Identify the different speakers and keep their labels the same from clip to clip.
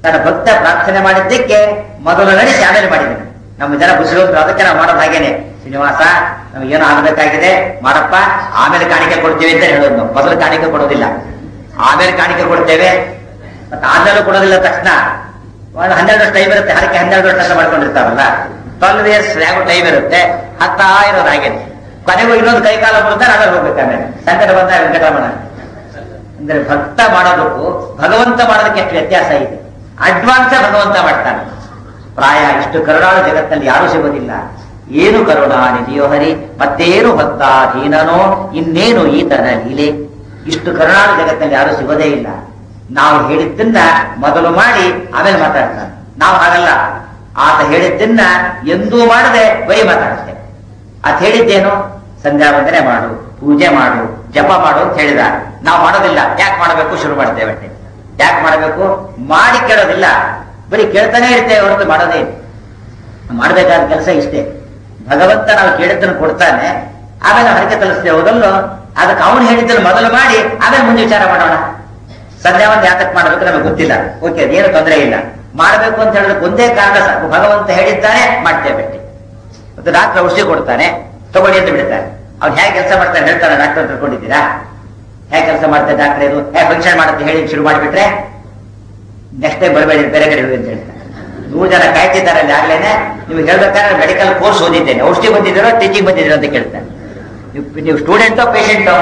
Speaker 1: ತನ್ನ ಭಕ್ತ ಪ್ರಾರ್ಥನೆ ಮಾಡಿದ್ದಕ್ಕೆ ಮೊದಲು ನಡೆಸಿ ಆಮೇಲೆ ಮಾಡಿದ್ದಾನೆ ನಮ್ಮ ಜನ ಬುದ್ಧಿವಂತರು ಅದಕ್ಕೆ ನಾವು ಮಾಡೋದು ಹಾಗೇನೆ ಶ್ರೀನಿವಾಸ ನಮಗೇನು ಆಗಬೇಕಾಗಿದೆ ಮಾಡಪ್ಪ ಆಮೇಲೆ ಕಾಣಿಕೆ ಕೊಡ್ತೀವಿ ಅಂತ ಹೇಳೋದು ನಾವು ಮೊದಲು ಕಾಣಿಕೆ ಕೊಡೋದಿಲ್ಲ ಆಮೇಲೆ ಕಾಣಿಕೆ ಕೊಡ್ತೇವೆ ಮತ್ತೆ ಆಮೇಲೆ ಕೊಡೋದಿಲ್ಲ ತಕ್ಷಣ ಒಂದು ಹನ್ನೆರಡು ವರ್ಷ ಟೈಮ್ ಇರುತ್ತೆ ಹರಕೆ ಹನ್ನೆರಡು ವರ್ಷ ಅಂತ ಮಾಡ್ಕೊಂಡಿರ್ತಾರಲ್ಲ ಟ್ವೆಲ್ವ್ ಇಯರ್ಸ್ ಯಾಕೋ ಟೈಮ್ ಇರುತ್ತೆ ಹತ್ತಾ ಇರೋದು ಹಾಗೇನೆ ಕೊನೆಗೂ ಇನ್ನೊಂದು ಕೈ ಕಾಲ ಬಿಡ್ತಾರೆ ಆಮೇಲೆ ಹೋಗ್ಬೇಕು ಆಮೇಲೆ ಸಂಕಟ ಬಂದಾಗ ವೆಂಕಟರಮಣ ಅಂದ್ರೆ ಭಕ್ತ ಮಾಡೋದಕ್ಕೂ ಭಗವಂತ ಮಾಡೋದಕ್ಕೆ ಎಷ್ಟು ವ್ಯತ್ಯಾಸ ಇದೆ ಅಡ್ವಾನ್ಸ್ ಭಗವಂತ ಮಾಡ್ತಾನೆ ಪ್ರಾಯ ಇಷ್ಟು ಕರುಣಾಳು ಜಗತ್ತಲ್ಲಿ ಯಾರು ಸಿಗೋದಿಲ್ಲ ಏನು ಕರುಣಾ ನಿಧಿಯೋ ಹರಿ ಮತ್ತೇನು ಭಕ್ತಾಧೀನನೋ ಇನ್ನೇನು ಈತನ ಲೀಲೆ ಇಷ್ಟು ಕರುಣಾಳು ಜಗತ್ತಲ್ಲಿ ಯಾರು ಸಿಗೋದೇ ಇಲ್ಲ ನಾವು ಹೇಳಿದ್ದನ್ನ ಮೊದಲು ಮಾಡಿ ಆಮೇಲೆ ಮಾತಾಡ್ತಾನೆ ನಾವು ಹಾಗಲ್ಲ ಆತ ಹೇಳಿದ್ದನ್ನ ಎಂದೂ ಮಾಡದೆ ಬರೀ ಮಾತಾಡ್ತೇವೆ ಅದ್ ಹೇಳಿದ್ದೇನು ಸಂಧ್ಯಾ ವಂದನೆ ಮಾಡು ಪೂಜೆ ಮಾಡು ಜಪ ಮಾಡು ಅಂತ ಹೇಳಿದ ನಾವು ಮಾಡೋದಿಲ್ಲ ಯಾಕೆ ಮಾಡಬೇಕು ಶುರು ಮಾಡ್ತೇವೆ ಅಷ್ಟೇ ಯಾಕೆ ಮಾಡಬೇಕು ಮಾಡಿ ಕೇಳೋದಿಲ್ಲ ಬರೀ ಕೇಳ್ತಾನೆ ಇರ್ತೇವೆ ಹೊರತು ಮಾಡೋದೇ ಇಲ್ಲ ಮಾಡಬೇಕಾದ ಕೆಲಸ ಇಷ್ಟೇ ಭಗವಂತ ನಾವು ಕೇಳಿದ್ದನ್ನು ಕೊಡ್ತಾನೆ ಆಮೇಲೆ ಹರಕೆ ತಲಿಸ್ತೇವೆ ಹೋದಲ್ಲೋ ಅದಕ್ಕೆ ಅವನು ಹೇಳಿದ್ದನ್ನು ಮೊದಲು ಮಾಡಿ ಆಮೇಲೆ ಮುಂದೆ ವಿಚಾರ ಮಾಡೋಣ ಸಂಧ್ಯಾ ಒಂದು ಯಾತಕ್ಕೆ ಮಾಡ್ಬೇಕು ನಮಗೆ ಗೊತ್ತಿಲ್ಲ ಓಕೆ ಅದೇನು ತೊಂದರೆ ಇಲ್ಲ ಮಾಡಬೇಕು ಅಂತ ಹೇಳೋದಕ್ಕೆ ಒಂದೇ ಕಾರಣ ಸಾಕು ಭಗವಂತ ಹೇಳಿದ್ದಾನೆ ಮಾಡ್ತೇವೆ ಅಷ್ಟೇ ಮತ್ತೆ ಡಾಕ್ಟರ್ ಔಷಧಿ ಕೊಡ್ತಾನೆ ತಗೊಳ್ಳಿ ಅಂತ ಬಿಡ್ತಾನೆ ಅವ್ನು ಹೇಗೆ ಕೆಲಸ ಮಾಡ್ತಾನೆ ಹೇಳ್ತಾನೆ ಡಾಕ್ಟರ್ ಅಂತ ತಿಳ್ಕೊಂಡಿದ್ದೀರಾ ಹೇಗೆ ಕೆಲಸ ಮಾಡ್ತಾರೆ ಡಾಕ್ಟರ್ ಇದು ಹೇಗೆ ಫಂಕ್ಷನ್ ಮಾಡುತ್ತೆ ಹೇಳಿ ಶುರು ಮಾಡಿಬಿಟ್ರೆ ನೆಕ್ಸ್ಟ್ ಟೈಮ್ ಬರಬೇಡಿ ಬೇರೆ ಕಡೆ ಹೋಗಿ ಅಂತ ಹೇಳ್ತಾರೆ ನೂರು ಜನ ಕಾಯ್ತಿದ್ದಾರೆ ಅಲ್ಲಿ ಆಗ್ಲೇನೆ ನೀವು ಹೇಳ್ಬೇಕಾದ್ರೆ ಮೆಡಿಕಲ್ ಕೋರ್ಸ್ ಓದಿದ್ದೇನೆ ಔಷಧಿ ಬಂದಿದ್ದೀರೋ ಟೀಚಿಂಗ್ ಬಂದಿದ್ದೀರೋ ಅಂತ ಕೇಳ್ತಾರೆ ನೀವು ನೀವು ಸ್ಟೂಡೆಂಟೋ ಪೇಷಂಟೋ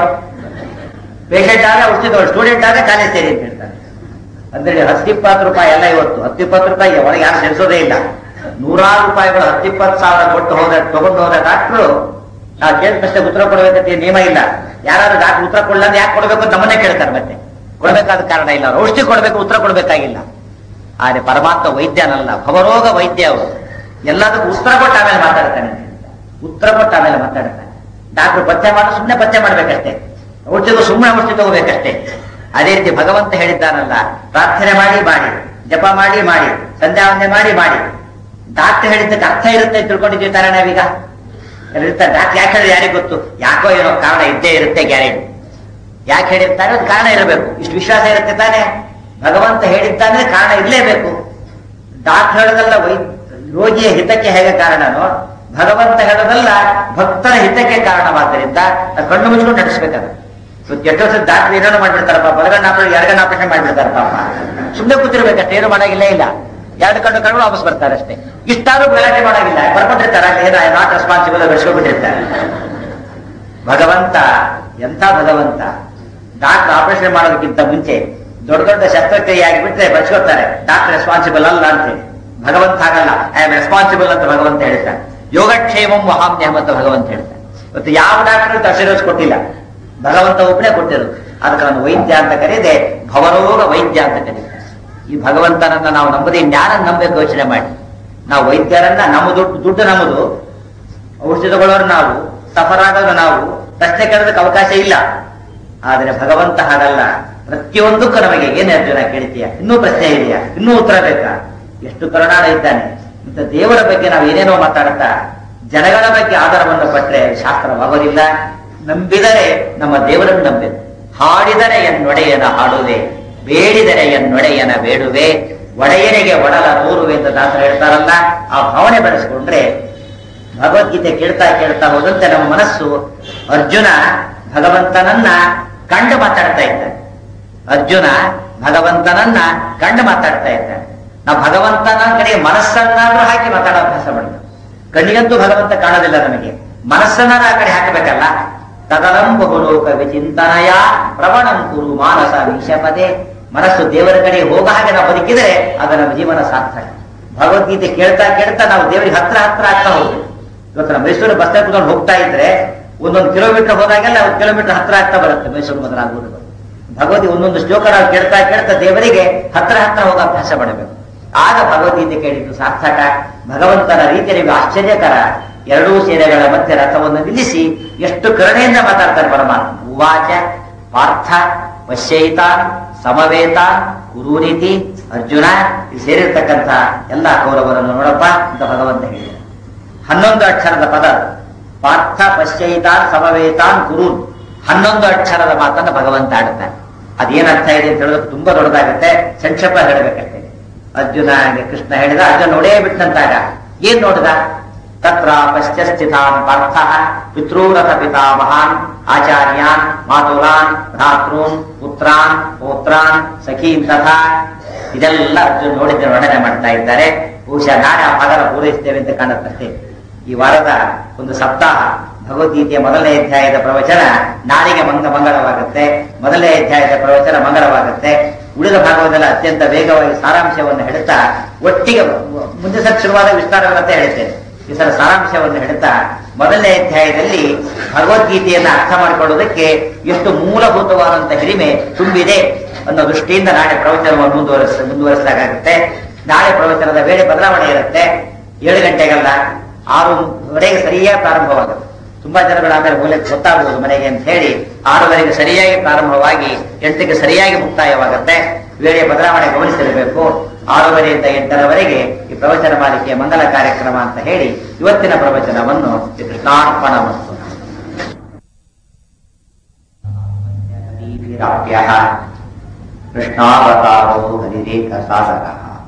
Speaker 1: ಪೇಷಂಟ್ ಆದ್ರೆ ಔಷಧಿ ತಗೊಳ್ಳಿ ಸ್ಟೂಡೆಂಟ್ ಆದ್ರೆ ಕಾಲೇಜ್ ಸೇರಿ ಅಂತ ಹೇಳ್ತಾರೆ ಅಂದ್ರೆ ಹತ್ತಿಪ್ಪತ್ತು ರೂಪಾಯಿ ಎಲ್ಲ ಇವತ್ತು ಹತ್ತಿಪ್ಪತ್ತು ರೂಪಾಯಿ ಒಳಗೆ ಯಾರು ಸೇರಿಸೋದೇ ಇಲ್ಲ ನೂರಾರು ರೂಪಾಯಿಗಳು ಹತ್ತಿಪ್ಪತ್ತು ಸಾವಿರ ಕೊಟ್ಟು ಹೋದ ತಗೊಂಡು ಹೋದ ಡಾಕ್ಟ್ರು ನಾವು ಕೇಳಿದಷ್ಟೇ ಉತ್ತರ ಕೊಡಬೇಕಂತ ಏನ್ ನಿಯಮ ಇಲ್ಲ ಯಾರಾದ್ರೂ ಡಾಕ್ಟರ್ ಉತ್ತರ ಕೊಡಲ್ಲ ಅಂದ್ರೆ ಯಾಕೆ ಕೊಡ್ಬೇಕು ಅಂತ ನಮ್ಮನ್ನೇ ಕೇಳ್ತಾರೆ ಮತ್ತೆ ಕೊಡಬೇಕಾದ ಕಾರಣ ಇಲ್ಲ ಅವ್ರು ಔಷಧಿ ಕೊಡಬೇಕು ಉತ್ತರ ಕೊಡಬೇಕಾಗಿಲ್ಲ ಆದ್ರೆ ಪರಮಾತ್ಮ ವೈದ್ಯನಲ್ಲ ಭವರೋಗ ವೈದ್ಯ ಅವರು ಎಲ್ಲದಕ್ಕೂ ಉತ್ತರ ಕೊಟ್ಟು ಆಮೇಲೆ ಮಾತಾಡ್ತಾನೆ ಉತ್ತರ ಕೊಟ್ಟು ಆಮೇಲೆ ಮಾತಾಡ್ತಾನೆ ಡಾಕ್ಟರ್ ಪತ್ತೆ ಮಾಡಿ ಸುಮ್ಮನೆ ಪತ್ತೆ ಮಾಡ್ಬೇಕಷ್ಟೇ ಔಷಧಿ ಸುಮ್ಮನೆ ಔಷಧಿ ತಗೋಬೇಕಷ್ಟೇ ಅದೇ ರೀತಿ ಭಗವಂತ ಹೇಳಿದ್ದಾನಲ್ಲ ಪ್ರಾರ್ಥನೆ ಮಾಡಿ ಮಾಡಿ ಜಪ ಮಾಡಿ ಮಾಡಿ ಸಂಧ್ಯಾವಂದನೆ ಮಾಡಿ ಮಾಡಿ ಡಾಕ್ಟರ್ ಹೇಳಿದ್ದಕ್ಕೆ ಅರ್ಥ ಇರುತ್ತೆ ಅಂತ ತಿಳ್ಕೊಂಡಿದ್ದೀವಿ ತಾನೇ ನಾವೀಗ ಇರ್ತಾರೆ ಡಾಕ್ಟರ್ ಯಾಕೆ ಹೇಳಿದ್ರೆ ಯಾರಿಗೆ ಗೊತ್ತು ಯಾಕೋ ಏನೋ ಕಾರಣ ಇದ್ದೇ ಇರುತ್ತೆ ಗ್ಯಾರಂಟಿ ಯಾಕೆ ಹೇಳಿರ್ತಾರೆ ಅದು ಕಾರಣ ಇರಬೇಕು ಇಷ್ಟು ವಿಶ್ವಾಸ ಇರುತ್ತೆ ತಾನೆ ಭಗವಂತ ಹೇಳಿದ್ದಾನೆ ಕಾರಣ ಇರಲೇಬೇಕು ಡಾಕ್ಟರ್ ಹೇಳೋದಲ್ಲ ವೈ ರೋಗಿಯ ಹಿತಕ್ಕೆ ಹೇಗೆ ಕಾರಣನೋ ಭಗವಂತ ಹೇಳೋದಲ್ಲ ಭಕ್ತರ ಹಿತಕ್ಕೆ ಕಾರಣವಾದ್ದರಿಂದ ನಾವು ಕಣ್ಣು ಮುಚ್ಕೊಂಡು ನಡೆಸ್ಬೇಕಾದ್ರೆ ಇವತ್ತು ಎಷ್ಟೋ ಸಲ ಡಾಕ್ಟರ್ ಏನೇನೋ ಮಾಡ್ಬಿಡ್ತಾರಪ್ಪ ಬಲಗಣ್ಣ ಆಪರೇಷನ್ ಎರಡಗಣ್ಣ ಆಪರೇಷನ್ ಮಾಡ್ಬಿಡ್ತಾರೆ ಪಾಪ ಸುಮ್ಮನೆ ಕೂತಿರ್ಬೇಕಷ್ಟೇ ಏನು ಮಾಡಾಗಿಲ್ಲೇ ಇಲ್ಲ ಎರಡು ಕಣ್ಣು ಕಣ್ಣು ವಾಪಸ್ ಬರ್ತಾರೆ ಅಷ್ಟೇ ಇಷ್ಟಾದ್ರೂ ಗಲಾಟೆ ಮಾಡಾಗಿಲ್ಲ ಬರ್ಕೊಂಡಿರ್ತಾರೆ ಅಲ್ಲಿ ಏನೋ ನಾಟ್ ರೆಸ್ಪಾನ್ಸಿಬಲ್ ಬೆಳೆಸ್ಕೊಂಡ್ಬಿಟ್ಟಿರ್ತಾರೆ ಭಗವಂತ ಎಂಥ ಭಗವಂತ ಡಾಕ್ಟರ್ ಆಪರೇಷನ್ ಮಾಡೋದಕ್ಕಿಂತ ಮುಂಚೆ ದೊಡ್ಡ ದೊಡ್ಡ ಶಸ್ತ್ರಕ್ರಿಯೆ ಆಗಿಬಿಟ್ರೆ ಬಚ್ಕೋತಾರೆ ಡಾಕ್ಟರ್ ರೆಸ್ಪಾನ್ಸಿಬಲ್ ಅಲ್ಲ ಅಂತ ಹೇಳಿ ಭಗವಂತ ಹಾಗಲ್ಲ ಐ ಆಮ್ ರೆಸ್ಪಾನ್ಸಿಬಲ್ ಅಂತ ಭಗವಂತ ಹೇಳ್ತಾನೆ ಯೋಗಕ್ಷೇಮಂ ಮಹಾಮ್ಯಹಂ ಅಂತ ಭಗವಂತ ಹೇಳ್ತಾನೆ ಇವತ್ತು ಯಾವ ಡಾಕ್ಟರ್ ತಸಿರೋಸ್ ಕೊಟ್ಟಿಲ್ಲ ಭಗವಂತ ಒಬ್ಬನೇ ಕೊಟ್ಟಿರೋದು ಅದಕ್ಕೆ ನಾನು ವೈದ್ಯ ಅಂತ ಕರೀದೆ ಭವರೋಗ ವೈದ್ಯ ಅಂತ ಕರೀತಾರೆ ಈ ಭಗವಂತನನ್ನ ನಾವು ನಂಬದೆ ಜ್ಞಾನ ನಂಬಬೇಕು ಯೋಚನೆ ಮಾಡಿ ನಾವು ವೈದ್ಯರನ್ನ ನಮ್ಮ ದುಡ್ಡು ದುಡ್ಡು ನಮ್ಮದು ಔಷಧಿ ತಗೊಳ್ಳೋರು ನಾವು ಸಫರ್ ಆಗೋದು ನಾವು ಪ್ರಶ್ನೆ ಕೇಳೋದಕ್ಕೆ ಅವಕಾಶ ಇಲ್ಲ ಆದರೆ ಭಗವಂತ ಹಾಗಲ್ಲ ಪ್ರತಿಯೊಂದಕ್ಕೂ ನಮಗೆ ಏನೇ ಅರ್ಜುನ ಕೇಳ್ತೀಯ ಇನ್ನೂ ಪ್ರಶ್ನೆ ಇದೆಯಾ ಇನ್ನೂ ಉತ್ತರ ಬೇಕಾ ಎಷ್ಟು ಕರುಣಾಳ ಇದ್ದಾನೆ ಇಂಥ ದೇವರ ಬಗ್ಗೆ ನಾವು ಏನೇನೋ ಮಾತಾಡ್ತಾ ಜನಗಳ ಬಗ್ಗೆ ಆಧಾರವನ್ನು ಪಟ್ಟರೆ ಶಾಸ್ತ್ರವಾಗೋದಿಲ್ಲ ನಂಬಿದರೆ ನಮ್ಮ ದೇವರನ್ನು ನಂಬೆದು ಹಾಡಿದರೆ ಎನ್ನೊಡೆಯನ ಹಾಡುವೆ ಬೇಡಿದರೆ ಎನ್ನೊಡೆಯನ ಬೇಡುವೆ ಒಡೆಯನಿಗೆ ಒಡಲ ನೂರುವೆ ಅಂತ ದಾಸರು ಹೇಳ್ತಾರಲ್ಲ ಆ ಭಾವನೆ ಬೆಳೆಸ್ಕೊಂಡ್ರೆ ಭಗವದ್ಗೀತೆ ಕೇಳ್ತಾ ಕೇಳ್ತಾ ಹೋದಂತೆ ನಮ್ಮ ಮನಸ್ಸು ಅರ್ಜುನ ಭಗವಂತನನ್ನ ಕಂಡು ಮಾತಾಡ್ತಾ ಇದ್ದಾನೆ ಅರ್ಜುನ ಭಗವಂತನನ್ನ ಕಂಡು ಮಾತಾಡ್ತಾ ಇದ್ದಾನೆ ನಾವು ಭಗವಂತನ ಕಡೆ ಮನಸ್ಸನ್ನಾದ್ರೂ ಹಾಕಿ ಮಾತಾಡೋ ಅಭ್ಯಾಸ ಮಾಡಬೇಕು ಕಣ್ಣಿಗಂತೂ ಭಗವಂತ ಕಾಣೋದಿಲ್ಲ ನಮಗೆ ಮನಸ್ಸನ್ನ ಆ ಕಡೆ ಹಾಕಬೇಕಲ್ಲ ತದಲಂ ಬಹುಲೋಕ ವಿಚಿಂತನಯ ಪ್ರವಣಂ ಕುರು ಮಾನಸ ಮೀಶಪದೆ ಮನಸ್ಸು ದೇವರ ಕಡೆ ಹೋಗ ಹಾಗೆ ನಾವು ಬದುಕಿದರೆ ಅದು ನಮ್ಮ ಜೀವನ ಸಾರ್ಥಕ ಭಗವದ್ಗೀತೆ ಕೇಳ್ತಾ ಕೇಳ್ತಾ ನಾವು ದೇವರಿಗೆ ಹತ್ರ ಹತ್ರ ಆಗ್ತಾ ಹೋಗ್ಬೇಕು ಇವತ್ತು ನಾವು ಮೈಸೂರು ಬಸ್ ಕುತ್ಕೊಂಡು ಹೋಗ್ತಾ ಇದ್ರೆ ಒಂದೊಂದು ಕಿಲೋಮೀಟರ್ ಹೋದಾಗೆಲ್ಲ ಒಂದು ಕಿಲೋಮೀಟರ್ ಹತ್ರ ಆಗ್ತಾ ಬರುತ್ತೆ ಮೈಸೂರು ಮೊದಲಾಗುವುದು ಭಗವತಿ ಒಂದೊಂದು ಶ್ಲೋಕ ನಾವು ಕೇಳ್ತಾ ಕೇಳ್ತಾ ದೇವರಿಗೆ ಹತ್ರ ಹತ್ರ ಹೋಗ ಅಭ್ಯಾಸ ಮಾಡಬೇಕು ಆಗ ಭಗವದ್ಗೀತೆ ಕೇಳಿದ್ದು ಸಾರ್ಥಕ ಭಗವಂತನ ರೀತಿ ನಿಮಗೆ ಆಶ್ಚರ್ಯಕರ ಎರಡೂ ಸೇನೆಗಳ ಮಧ್ಯೆ ರಥವನ್ನು ನಿಲ್ಲಿಸಿ ಎಷ್ಟು ಕರುಣೆಯಿಂದ ಮಾತಾಡ್ತಾರೆ ಪರಮಾತ್ಮ ಉವಾಚ ಪಾರ್ಥ ಪಶ್ಯೈತಾನ್ ಸಮವೇತಾನ್ ಕುರೂನಿತಿ ಅರ್ಜುನ ಇಲ್ಲಿ ಸೇರಿರ್ತಕ್ಕಂಥ ಎಲ್ಲ ಕೌರವರನ್ನು ನೋಡಪ್ಪ ಅಂತ ಭಗವಂತ ಹೇಳಿದ ಹನ್ನೊಂದು ಅಕ್ಷರದ ಪದ ಪಾರ್ಥ ಪಶ್ಚೈತಾನ್ ಸಮವೇತಾನ್ ಕುರೂನ್ ಹನ್ನೊಂದು ಅಕ್ಷರದ ಮಾತನ್ನ ಭಗವಂತ ಆಡುತ್ತಾನೆ ಅದೇನ್ ಅರ್ಥ ಇದೆ ಅಂತ ಹೇಳೋದಕ್ಕೆ ತುಂಬಾ ದೊಡ್ಡದಾಗುತ್ತೆ ಸಂಕ್ಷೇಪ ಹೇಳಬೇಕಷ್ಟೇ ಅರ್ಜುನ ಕೃಷ್ಣ ಹೇಳಿದ ಅರ್ಜುನ ನೋಡೇ ಬಿಟ್ಟಂತಾಗ ಏನ್ ನೋಡಿದ ತತ್ರ ಪಶ್ಚ ಸ್ಥಿತಾನ್ ಪಾರ್ಥ ಪಿತೃರಥ ಪಿತಾಮಹಾನ್ ಆಚಾರ್ಯಾನ್ ಮಾತುಲಾನ್ ಭ್ರಾತೃನ್ ಪುತ್ರಾನ್ ಪೌತ್ರಾನ್ ಸಖೀನ್ ತಥಾ ಇದೆಲ್ಲ ಅರ್ಜುನ್ ನೋಡಿದ್ದ ವರ್ಣನೆ ಮಾಡ್ತಾ ಇದ್ದಾರೆ ಬಹುಶಃ ನಾಳೆ ಆ ಪದರ ಪೂರೈಸ್ತೇವೆ ಅಂತ ಕಾಣುತ್ತಷ್ಟೇ ಈ ವಾರದ ಒಂದು ಸಪ್ತಾಹ ಭಗವದ್ಗೀತೆಯ ಮೊದಲನೇ ಅಧ್ಯಾಯದ ಪ್ರವಚನ ನಾಳೆಗೆ ಮಂಗ ಮಂಗಳವಾಗುತ್ತೆ ಮೊದಲನೇ ಅಧ್ಯಾಯದ ಪ್ರವಚನ ಮಂಗಳವಾಗುತ್ತೆ ಉಳಿದ ಭಾಗವದೆಲ್ಲ ಅತ್ಯಂತ ವೇಗವಾಗಿ ಸಾರಾಂಶವನ್ನು ಹೇಳುತ್ತಾ ಒಟ್ಟಿಗೆ ಮುಂದೆ ಸತ್ ಶುರುವಾದ ವಿಸ್ತಾರವಂತೆ ಹೇಳುತ್ತೇನೆ ಈ ಸಲ ಸಾರಾಂಶವನ್ನು ಹೇಳುತ್ತಾ ಮೊದಲನೇ ಅಧ್ಯಾಯದಲ್ಲಿ ಭಗವದ್ಗೀತೆಯನ್ನು ಅರ್ಥ ಮಾಡಿಕೊಳ್ಳುವುದಕ್ಕೆ ಎಷ್ಟು ಮೂಲಭೂತವಾದಂತ ಹಿರಿಮೆ ತುಂಬಿದೆ ಅನ್ನೋ ದೃಷ್ಟಿಯಿಂದ ನಾಳೆ ಪ್ರವಚನವನ್ನು ಮುಂದುವರಿಸ ಮುಂದುವರಿಸಲಾಗುತ್ತೆ ನಾಳೆ ಪ್ರವಚನದ ವೇಳೆ ಬದಲಾವಣೆ ಇರುತ್ತೆ ಏಳು ಗಂಟೆಗಲ್ಲ ಆರೂವರೆಗೆ ಸರಿಯಾಗಿ ಪ್ರಾರಂಭವಾಗುತ್ತೆ ತುಂಬಾ ಜನಗಳು ಆಮೇಲೆ ಮೂಲಕ್ಕೆ ಗೊತ್ತಾಗುವುದು ಮನೆಗೆ ಅಂತ ಹೇಳಿ ಆರೂವರೆಗೆ ಸರಿಯಾಗಿ ಪ್ರಾರಂಭವಾಗಿ ಎಂಟಕ್ಕೆ ಸರಿಯಾಗಿ ಮುಕ್ತಾಯವಾಗುತ್ತೆ ವೇಳೆ ಬದಲಾವಣೆ ಗಮನಿಸಿರಬೇಕು ಆರೂವರೆಯಿಂದ ಎಂಟರವರೆಗೆ ಈ ಪ್ರವಚನ ಮಾಲಿಕೆಯ ಮಂಗಲ ಕಾರ್ಯಕ್ರಮ ಅಂತ ಹೇಳಿ ಇವತ್ತಿನ ಪ್ರವಚನವನ್ನು ಶ್ರೀ ಕೃಷ್ಣಾರ್ಪಣ ಮತ್ತು ಕೃಷ್ಣಾವತಾರೋ ಹರಿರೇಕ ಸಾಧಕ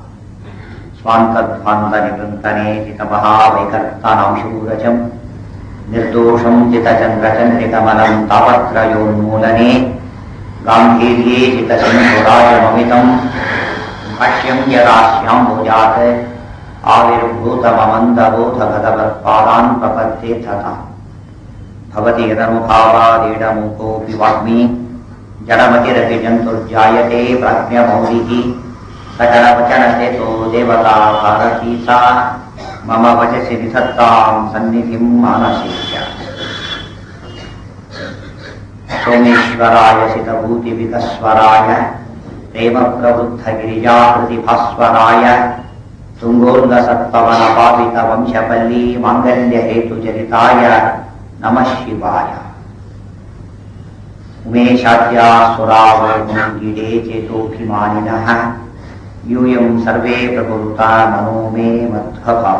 Speaker 1: ಸ್ವಾಂತಧ್ವಾಂತನಿವೃಂತನೆ ಚಿತಮಹಾವೈಕರ್ತಾನಾಂ ಶೂರಜಂ ನಿರ್ದೋಷಂ ಚಿತಚಂದ್ರಚಂದ್ರಿಕಮಲಂ ತಾಪತ್ರಯೋನ್ಮೂಲನೆ ಗಾಂಭೀರ್ಯೇ ಚಿತಚಂದ್ರಾಯಮಮಿತಂ ಭಾಷ್ಯಂ ಯದಾಸ್ಯಾಂಬುಜಾತ್ ಆವಿರ್ಭೂತಮಮಂದಬೋಧ ಭಗವತ್ಪಾದಾನ್ ಪ್ರಪದ್ಯೆ ತಥಾ ಭವತಿ ಯದನುಭಾವಾದೀಡಮುಖೋऽಪಿ ವಾಗ್ಮಿ ಜಡಮತಿರಪಿ ಜಂತುರ್ಜಾಯತೆ ಪ್ರಾಜ್ಞಮೌಲಿः सकलवचनचेतो देवता भारती सा मम वचसि निधत्तां सन्निधिं मानसीय सोमेश्वराय सितभूतिविकस्वराय प्रेमप्रवृद्धगिरिजाकृतिभास्वराय तुङ्गोर्गसत्पवनपापितवंशपल्ली माङ्गल्यहेतुजरिताय नमः शिवाय उमेशाद्यासुरावगिडे चेतोऽभिमानिनः यूयं सर्वे प्रकुरुता मनो मे मध्वभाव